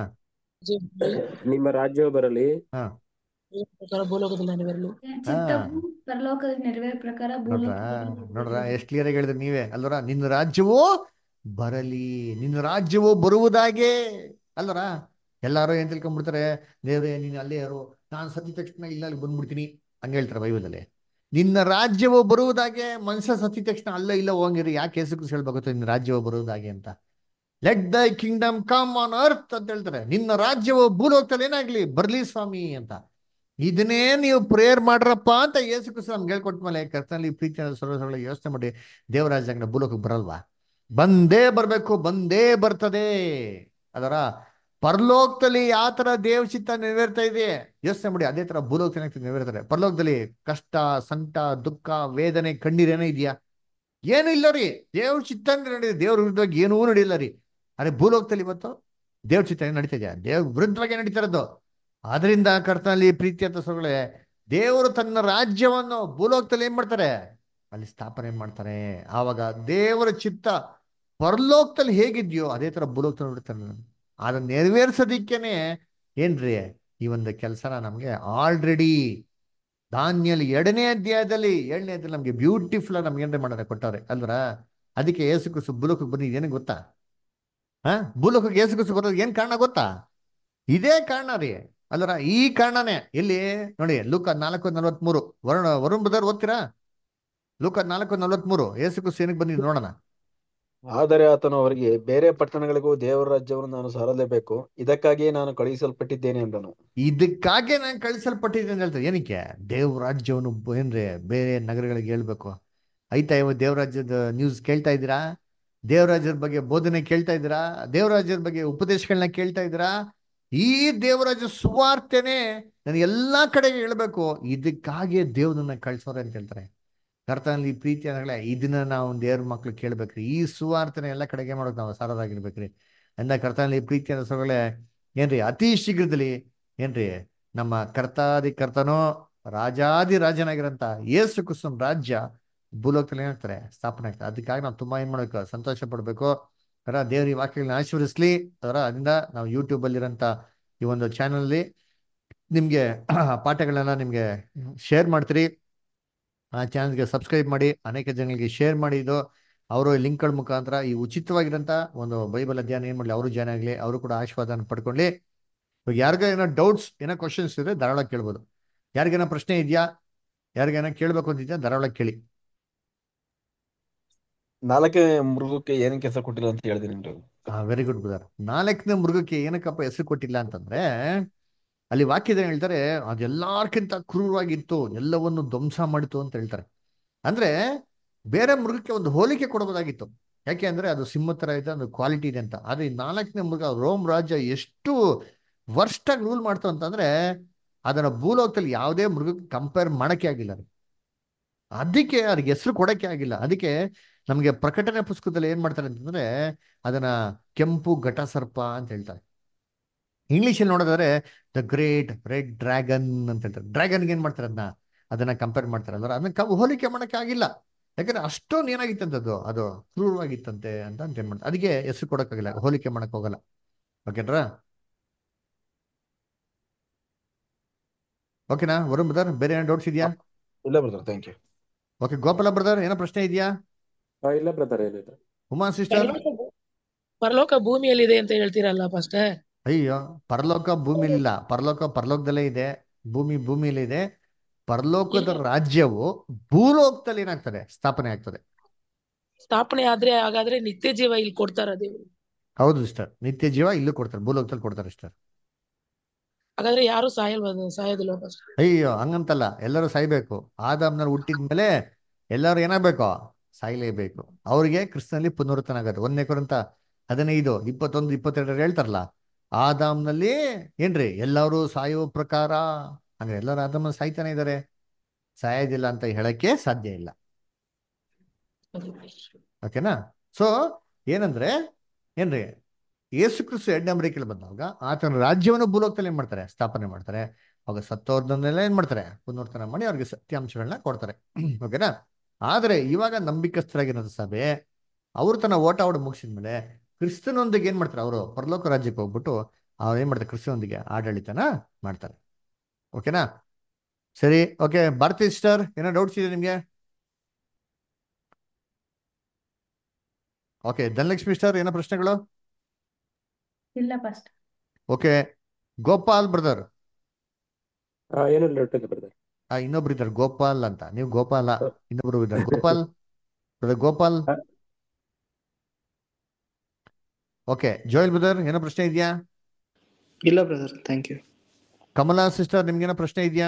ನಿಮ್ಮ ರಾಜ್ಯವು ಬರಲಿ ಹಾ ಪ್ರಕಾರ ಭೂಲೋಕದಲ್ಲಿ ನೆರವೇರಲು ಚಿತ್ತವು ಪರಲೋಕದ ನೆರವೇರ ಪ್ರಕಾರ ನೋಡ್ರ ಭೂಲೋಕದಲ್ಲಿ ನೋಡ್ರ ಎಷ್ಟು ಕ್ಲಿಯರ್ ಆಗಿ ಹೇಳಿದ್ರಿ ನೀವೇ ಅಲ್ವರ ನಿನ್ನ ರಾಜ್ಯವೂ ಬರಲಿ ನಿನ್ನ ರಾಜ್ಯವು ಬರುವುದಾಗೆ ಅಲ್ವರ ಎಲ್ಲಾರು ಏನ್ ತಿಳ್ಕೊಂಡ್ಬಿಡ್ತಾರೆ ದೇವ್ರೆ ನೀನು ಅಲ್ಲೇ ಯಾರು ನಾನು ಸತ್ತಿದ ತಕ್ಷಣ ಇಲ್ಲ ಅಲ್ಲಿ ಬಂದ್ಬಿಡ್ತೀನಿ ಹಂಗ ಹೇಳ್ತಾರೆ ಬೈಬಲಲ್ಲಿ ನಿನ್ನ ರಾಜ್ಯವು ಬರುವುದಾಗೆ ಮನುಷ್ಯ ಸತ್ತಿದ ತಕ್ಷಣ ಅಲ್ಲ ಇಲ್ಲ ಹೋಗಿರಿ ಯಾಕೆ ಹೆಸರು ಹೇಳ್ಬೇಕು ನಿನ್ನ ರಾಜ್ಯವು ಬರುವುದಾಗೆ ಅಂತ ಲೆಟ್ ದೈ ಕಿಂಗ್ಡಮ್ ಕಮ್ ಆನ್ ಅರ್ತ್ ಅಂತ ಹೇಳ್ತಾರೆ ನಿನ್ನ ರಾಜ್ಯವು ಭೂಲೋಕದಲ್ಲಿ ಏನಾಗ್ಲಿ ಬರ್ಲಿ ಸ್ವಾಮಿ ಅಂತ ಇದನ್ನೇ ನೀವು ಪ್ರೇಯರ್ ಮಾಡ್ರಪ್ಪ ಅಂತ ಯೇಸು ಕ್ರಿಸ್ತ ನಮ್ಗೆ ಹೇಳ್ಕೊಟ್ಟ ಮೇಲೆ ಕರ್ತನಲ್ಲಿ ಪ್ರೀತಿ ಸರ್ವಸಗಳ ಯೋಚನೆ ಮಾಡಿ ದೇವರಾಜ್ಯಗಳ ಭೂಲೋಕಕ್ಕೆ ಬರಲ್ವಾ ಬಂದೇ ಬರ್ಬೇಕು ಬಂದೇ ಬರ್ತದೆ ಅದರ ಪರಲೋಕದಲ್ಲಿ ಯಾವ ತರ ದೇವ ಚಿತ್ತ ನೆರವೇರ್ತಾ ಇದೆ ಯೋಚನೆ ಮಾಡಿ ಅದೇ ತರ ಭೂಲೋಕದಲ್ಲಿ ನೆರವೇರ್ತಾರೆ ಪರಲೋಕದಲ್ಲಿ ಕಷ್ಟ ಸಂಕಟ ದುಃಖ ವೇದನೆ ಕಣ್ಣೀರೇನೋ ಇದೆಯಾ ಏನು ಇಲ್ಲ ರೀ ದೇವ್ರ ಚಿತ್ತ ನಡೆದಿದೆ ದೇವ್ರ ವಿರುದ್ಧವಾಗಿ ಏನೂ ನಡೆಯಿಲ್ಲ ರೀ ಅರೆ ಭೂಲೋಕದಲ್ಲಿ ಇವತ್ತು ದೇವ್ರ ಚಿತ್ತ ಏನ್ ನಡೀತಾ ಇದೆಯಾ ದೇವ್ರ ವಿರುದ್ಧವಾಗಿ ನಡೀತಾ ಇರೋದು ಆದ್ರಿಂದ ಕರ್ತನಲ್ಲಿ ಪ್ರೀತಿ ಅಂತ ಸೊಗಳೆ ದೇವರು ತನ್ನ ರಾಜ್ಯವನ್ನು ಭೂಲೋಕದಲ್ಲಿ ಏನ್ ಮಾಡ್ತಾರೆ ಅಲ್ಲಿ ಸ್ಥಾಪನೆ ಮಾಡ್ತಾರೆ ಆವಾಗ ದೇವರ ಚಿತ್ತ ಪರಲೋಕದಲ್ಲಿ ಹೇಗಿದ್ಯೋ ಅದೇ ತರ ಭೂಲೋಕದಲ್ಲಿ ನೋಡ್ತಾನೆ ಅದನ್ನ ನೆರವೇರ್ಸೋದಿಕ್ಕೇನೆ ಏನ್ರಿ ಈ ಒಂದು ಕೆಲಸನ ನಮ್ಗೆ ಆಲ್ರೆಡಿ ಧಾನ್ಯಲ್ಲಿ ಎರಡನೇ ಅಧ್ಯಾಯದಲ್ಲಿ ಏಳನೇ ಅಧ್ಯಾಯದಲ್ಲಿ ನಮ್ಗೆ ಬ್ಯೂಟಿಫುಲ್ ಆಗಿ ನಮ್ಗೆ ಏನ್ರಿ ಮಾಡಾರೆ ಕೊಟ್ಟವ್ರೆ ಅಲ್ವರ ಅದಕ್ಕೆ ಏಸು ಕುಸು ಭೂಲೋಕಕ್ಕೆ ಬಂದಿದ್ದು ಏನು ಗೊತ್ತಾ ಹಾ ಭೂಲೋಕಕ್ಕೆ ಏಸು ಕುಸು ಬರೋದು ಏನ್ ಕಾರಣ ಗೊತ್ತಾ ಇದೇ ಕಾರಣ ರೀ ಅಲ್ಲರ ಈ ಕಾರಣನೇ ಇಲ್ಲಿ ನೋಡಿ ಲೂಕ ನಾಲ್ಕು ನಲ್ವತ್ಮೂರು ವರುಣ ವರುಣ್ ಬದರ್ ಓದ್ತೀರಾ ಲೂಕ ನಾಲ್ಕು ನಲ್ವತ್ಮೂರು ಏಸು ಕುಸು ಏನಕ್ಕೆ ಬಂದಿದ್ದು ನೋಡೋಣ ಆದರೆ ಆತನು ಅವರಿಗೆ ಬೇರೆ ಪಟ್ಟಣಗಳಿಗೂ ದೇವರ ರಾಜ್ಯವನ್ನು ನಾನು ಸಾರಲೇಬೇಕು ಇದಕ್ಕಾಗಿಯೇ ನಾನು ಕಳುಹಿಸಲ್ಪಟ್ಟಿದ್ದೇನೆ ಎಂದನು ಇದಕ್ಕಾಗೆ ನಾನು ಕಳಿಸಲ್ಪಟ್ಟಿದ್ದೆ ಅಂತ ಹೇಳ್ತಾರೆ ಏನಕ್ಕೆ ದೇವ್ರ ರಾಜ್ಯವನ್ನು ಬ- ಏನ್ರಿ ಬೇರೆ ನಗರಗಳಿಗೆ ಹೇಳ್ಬೇಕು ಆಯ್ತಾ ಇವತ್ತು ದೇವರಾಜ್ಯದ ನ್ಯೂಸ್ ಕೇಳ್ತಾ ಇದ್ದೀರಾ ದೇವರಾಜ್ಯದ ಬಗ್ಗೆ ಬೋಧನೆ ಕೇಳ್ತಾ ಇದ್ದೀರಾ ದೇವರಾಜ್ಯದ ಬಗ್ಗೆ ಉಪದೇಶಗಳನ್ನ ಕೇಳ್ತಾ ಇದ್ದೀರಾ ಈ ದೇವರಾಜ್ಯ ಸುವಾರ್ತೆನೆ ನಾನು ಎಲ್ಲಾ ಕಡೆಗೆ ಹೇಳ್ಬೇಕು ಇದಕ್ಕಾಗಿ ದೇವ್ರನ್ನ ಕಳ್ಸೋರೆ ಅಂತ ಹೇಳ್ತಾರೆ ಕರ್ತನಲ್ಲಿ ಪ್ರೀತಿ ಅನ್ನಗಳೇ ಇದನ್ನ ನಾವು ದೇವ್ರ ಮಕ್ಳು ಕೇಳ್ಬೇಕ್ರಿ ಈ ಸುವಾರ್ತನೆ ಎಲ್ಲ ಕಡೆಗೆ ಮಾಡೋಕೆ ನಾವು ಸಾರದಾಗಿರ್ಬೇಕ್ರಿ ಅಂದ ಕರ್ತನಲ್ಲಿ ಪ್ರೀತಿ ಅನ್ನೋ ಸೊಗಳೆ ಏನ್ರಿ ಅತಿ ಶೀಘ್ರದಲ್ಲಿ ಏನ್ರಿ ನಮ್ಮ ಕರ್ತಾದಿ ಕರ್ತನೋ ರಾಜಾದಿ ರಾಜನಾಗಿರಂತ ಯೇಸು ಕ್ರಿಸ್ತನ ರಾಜ್ಯ ಭೂಲೋಕದಲ್ಲಿ ಏನಾಗ್ತಾರೆ ಸ್ಥಾಪನೆ ಆಗ್ತದೆ ಅದಕ್ಕಾಗಿ ನಾವು ತುಂಬಾ ಏನ್ ಮಾಡ್ಬೇಕು ಸಂತೋಷ ಪಡ್ಬೇಕು ಅದರ ದೇವ್ರ ಈ ವಾಕ್ಯಗಳನ್ನ ಆಶೀರ್ವದಿಸ್ಲಿ ಅದರ ಅದರಿಂದ ನಾವು ಯೂಟ್ಯೂಬ್ ಅಲ್ಲಿರೋಂಥ ಈ ಒಂದು ಚಾನಲ್ ಅಲ್ಲಿ ನಿಮ್ಗೆ ಪಾಠಗಳನ್ನ ನಿಮ್ಗೆ ಶೇರ್ ಮಾಡ್ತೀರಿ ಆ ಚಾನಲ್ಗೆ ಸಬ್ಸ್ಕ್ರೈಬ್ ಮಾಡಿ ಅನೇಕ ಜನಗಳಿಗೆ ಶೇರ್ ಮಾಡಿ ಇದು ಅವರು ಲಿಂಕ್ಗಳ ಮುಖಾಂತರ ಈ ಉಚಿತವಾಗಿರೋಂಥ ಒಂದು ಬೈಬಲ್ ಅಧ್ಯಯನ ಏನ್ ಮಾಡಲಿ ಅವರು ಜಾಯ್ನ್ ಆಗಲಿ ಅವರು ಕೂಡ ಆಶೀರ್ವಾದನ ಪಡ್ಕೊಳ್ಳಿ ಇವಾಗ ಯಾರಿಗ ಏನೋ ಡೌಟ್ಸ್ ಏನೋ ಕ್ವಶನ್ಸ್ ಇದ್ರೆ ಧಾರಾಳ ಕೇಳ್ಬೋದು ಯಾರಿಗೇನೋ ಪ್ರಶ್ನೆ ಇದೆಯಾ ಯಾರಿಗೇನೋ ಕೇಳಬೇಕು ಅಂತಿದ್ಯಾ ಧಾರಾಳ ಕೇಳಿ ನಾಲ್ಕನೇ ಮೃಗಕ್ಕೆ ಏನಕ್ಕೆ ಹೆಸರು ಕೊಟ್ಟಿಲ್ಲ ಅಂತ ಹೇಳಿದೆ ನಿಮ್ಗೆ ವೆರಿ ಗುಡ್ ಬ್ರದರ್ ನಾಲ್ಕನೇ ಮೃಗಕ್ಕೆ ಏನಕ್ಕಪ್ಪ ಹೆಸರು ಕೊಟ್ಟಿಲ್ಲ ಅಂತಂದ್ರೆ ಅಲ್ಲಿ ವಾಕ್ಯದ ಹೇಳ್ತಾರೆ ಅದೆಲ್ಲಾರ್ಕಿಂತ ಕ್ರೂರವಾಗಿತ್ತು ಎಲ್ಲವನ್ನು ಧ್ವಂಸ ಮಾಡಿತು ಅಂತ ಹೇಳ್ತಾರೆ ಅಂದ್ರೆ ಬೇರೆ ಮೃಗಕ್ಕೆ ಒಂದು ಹೋಲಿಕೆ ಕೊಡಬಹುದಾಗಿತ್ತು ಯಾಕೆ ಅಂದ್ರೆ ಅದು ಸಿಂಹ ತರ ಇದೆ ಒಂದು ಕ್ವಾಲಿಟಿ ಇದೆ ಅಂತ ಆದ್ರೆ ಈ ನಾಲ್ಕನೇ ಮೃಗ ರೋಮ್ ರಾಜ್ಯ ಎಷ್ಟು ವರ್ಷಾಗಿ ರೂಲ್ ಮಾಡ್ತು ಅಂತಂದ್ರೆ ಅದನ್ನ ಭೂಲೋಕದಲ್ಲಿ ಯಾವುದೇ ಮೃಗಕ್ಕೆ ಕಂಪೇರ್ ಮಾಡಕ್ಕೆ ಆಗಿಲ್ಲ ರೀ ಅದಕ್ಕೆ ಅವ್ರಿಗೆ ಹೆಸರು ಕೊಡಕ್ಕೆ ಆಗಿಲ್ಲ ಅದಕ್ಕೆ ನಮಗೆ ಪ್ರಕಟಣೆ ಪುಸ್ತಕದಲ್ಲಿ ಏನ್ ಮಾಡ್ತಾರೆ ಅಂತಂದ್ರೆ ಅದನ್ನ ಕೆಂಪು ಘಟಸರ್ಪ ಅಂತ ಹೇಳ್ತಾರೆ ಇಂಗ್ಲಿಷ್ ಅಲ್ಲಿ ನೋಡೋದಾದ್ರೆ ದ ಗ್ರೇಟ್ ರೆಡ್ ಡ್ರ್ಯಾಗನ್ ಅಂತ ಹೇಳ್ತಾರೆ ಡ್ರ್ಯಾಗನ್ಗೆ ಏನ್ ಮಾಡ್ತಾರೆ ಅದನ್ನ ಅದನ್ನ ಕಂಪೇರ್ ಮಾಡ್ತಾರೆ ಅಲ್ವ ಅದನ್ನ ಕ- ಹೋಲಿಕೆ ಮಾಡಕ್ಕೆ ಆಗಿಲ್ಲ ಯಾಕಂದ್ರೆ ಅಷ್ಟೊಂದು ಏನಾಗಿತ್ತಂತದ್ದು ಅದು ಕ್ರೂರವಾಗಿತ್ತಂತೆ ಅಂತ ಅಂತ ಏನ್ ಮಾಡ್ತಾರೆ ಅದಕ್ಕೆ ಹೆಸರು ಕೊಡಕ್ಕಾಗಿಲ್ಲ ಹೋಲಿಕೆ ಮಾಡಕ್ ಹೋಗಲ್ಲ ಓಕೆನ್ರಾ ಓಕೆನಾ ವರುಣ್ ಬ್ರದರ್ ಬೇರೆ ಏನೋ ಡೌಟ್ಸ್ ಇದೆಯಾ ಇಲ್ಲ brother thank you okay Gopala brother ಏನೋ ಪ್ರಶ್ನೆ ಇದೆಯಾ ಆ, ಇಲ್ಲ ಬ್ರದರ್ ಏನಿಲ್ಲ ಉಮಾ ಸಿಸ್ಟರ್ ಪರಲೋಕ ಭೂ- ಪರಲೋಕ ಭೂಮಿಯಲ್ಲಿದೆ ಅಂತ ಹೇಳ್ತೀರಲ್ಲ ಫಸ್ಟ್ ಅಯ್ಯೋ ಪರಲೋಕ ಭೂಮಿಲಿ ಇಲ್ಲ ಪರಲೋಕ ಪರಲೋಕದಲ್ಲೇ ಇದೆ ಭೂಮಿ ಭೂಮಿಯಲ್ಲಿ ಇದೆ ಪರಲೋಕದ ರಾಜ್ಯವು ಭೂಲೋಕದಲ್ಲಿ ಏನಾಗ್ತದೆ ಸ್ಥಾಪನೆ ಆಗ್ತದೆ ಸ್ಥಾಪನೆ ಆದ್ರೆ ಹಾಗಾದ್ರೆ ನಿತ್ಯ ಜೀವ ಇಲ್ಲಿ ಕೊಡ್ತಾರ ದೇವರು ಹೌದು ಸಿಸ್ಟರ್ ನಿತ್ಯ ಜೀವ ಇಲ್ಲೂ ಕೊಡ್ತಾರೆ ಭೂಲೋಕದಲ್ಲಿ ಕೊಡ್ತಾರೆ ಸಿಸ್ಟರ್ ಹಾಗಾದ್ರೆ ಯಾರು ಸಾಯಲ್ವ ಸಾಯೋದಿಲ್ಲ ಫಸ್ಟ್ ಅಯ್ಯೋ ಹಂಗಂತಲ್ಲ ಎಲ್ಲರೂ ಸಾಯ್ಬೇಕು ಆದಾಮ್ನಲ್ಲಿ ಹುಟ್ಟಿದ ಮೇಲೆ ಎಲ್ಲರೂ ಏನಾಗಬೇಕು ಸಾಯ್ಲೇಬೇಕು ಅವ್ರಿಗೆ ಕ್ರಿಸ್ತನಲ್ಲಿ ಪುನರುತ್ಥಾನ ಆಗೋದು ಒಂದನೇ ಕೊರಂತ ಹದಿನೈದು ಇಪ್ಪತ್ತೊಂದು ಇಪ್ಪತ್ತೆರಡರಲ್ಲಿ ಹೇಳ್ತಾರಲ್ಲ ಆದಾಮ್ನಲ್ಲಿ ಏನ್ರಿ ಎಲ್ಲರೂ ಸಾಯುವ ಪ್ರಕಾರ ಹಂಗ ಎಲ್ಲರೂ ಆದಾಮ ಸಾಯ್ತಾನೆ ಇದ್ದಾರೆ ಸಾಯೋದಿಲ್ಲ ಅಂತ ಹೇಳಕ್ಕೆ ಸಾಧ್ಯ ಇಲ್ಲ ಓಕೆನಾ ಸೊ ಏನಂದ್ರೆ ಏನ್ರಿ ಯೇಸು ಕ್ರಿಸ್ತು ಎರಡನೇ ಅಮೆರಿಕಲ್ಲಿ ಬಂದಾಗ ಆತನ ರಾಜ್ಯವನ್ನು ಭೂಲೋಕದಲ್ಲಿ ಏನ್ ಮಾಡ್ತಾರೆ ಸ್ಥಾಪನೆ ಮಾಡ್ತಾರೆ ಅವಾಗ ಸತ್ತೋರ್ದನ್ನೆಲ್ಲ ಏನ್ ಮಾಡ್ತಾರೆ ಪುನರ್ತನ ಮಾಡಿ ಅವ್ರಿಗೆ ಸತ್ಯಾಂಶಗಳನ್ನ ಕೊಡ್ತಾರೆ ಓಕೆನಾ ಆದ್ರೆ ಇವಾಗ ನಂಬಿಕಸ್ಥರಾಗಿರೋ ಸಭೆ ಅವ್ರು ತನ್ನ ಓಟ ಓಡ ಮುಗಿಸಿದ್ಮೇಲೆ ಕ್ರಿಸ್ತನೊಂದಿಗೆ ಏನ್ ಮಾಡ್ತಾರೆ ಅವರು ಪರಲೋಕ ರಾಜ್ಯಕ್ಕೆ ಹೋಗ್ಬಿಟ್ಟು ಅವ್ರು ಏನ್ ಮಾಡ್ತಾರೆ ಕ್ರಿಸ್ತನೊಂದಿಗೆ ಆಡಳಿತನ ಮಾಡ್ತಾರೆ ಓಕೆನಾ ಸರಿ ಓಕೆ ಭಾರತಿ ಸಿಸ್ಟರ್ ಏನೋ ಡೌಟ್ಸ್ ಇದೆ ನಿಮ್ಗೆ ಓಕೆ ಧನಲಕ್ಷ್ಮಿ ಸ್ಟಾರ್ ಏನೋ ಪ್ರಶ್ನೆಗಳು ಇಲ್ಲ ಫಸ್ಟ್ ಓಕೆ ಗೋಪಾಲ್ ಬ್ರದರ್ ಆ, ಏನೂ ಡೌಟ್ ಇಲ್ಲ ಬ್ರದರ್ ಆ ಇನ್ನೊಬ್ರು ಇದ್ದಾರೆ ಗೋಪಾಲ್ ಅಂತ ನೀವು ಗೋಪಾಲ ಇನ್ನೊಬ್ರು ಇದ್ದಾರೆ Gopal brother Gopal okay Joel brother ಏನೋ ಪ್ರಶ್ನೆ ಇದೆಯಾ ಇಲ್ಲ brother thank you Kamala sister ನಿಮ್ಗೇನೋ ಪ್ರಶ್ನೆ ಇದೆಯಾ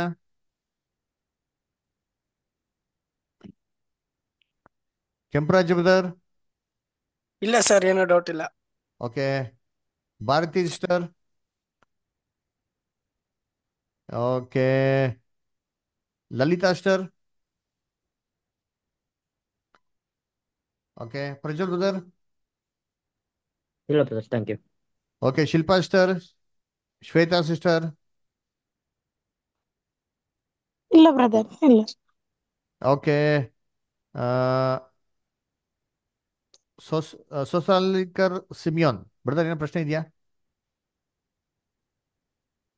ಕೆಂಪರಾಜ್ ಬ್ರದರ್ ಇಲ್ಲ ಸರ್ ಏನೋ ಡೌಟ್ ಇಲ್ಲ okay Bharathi sister okay Lalitha sister okay Prajwal brother ಇಲ್ಲ brother thank you okay Shilpa sister Shweta sister ಇಲ್ಲ ಬ್ರದರ್ ಇಲ್ಲ ಓಕೆ ಸೊಸ್ ಸೊಸಾಲಿಕರ್ ಸಿಮಿಯೋನ್ ಬ್ರದರ್ ಏನೋ ಪ್ರಶ್ನೆ ಇದೆಯಾ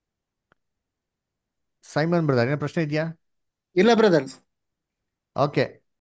ಸೈಮನ್ ಬ್ರದರ್ ಏನೋ ಪ್ರಶ್ನೆ ಇದೆಯಾ ಇಲ್ಲ ಬ್ರದರ್ ಓಕೆ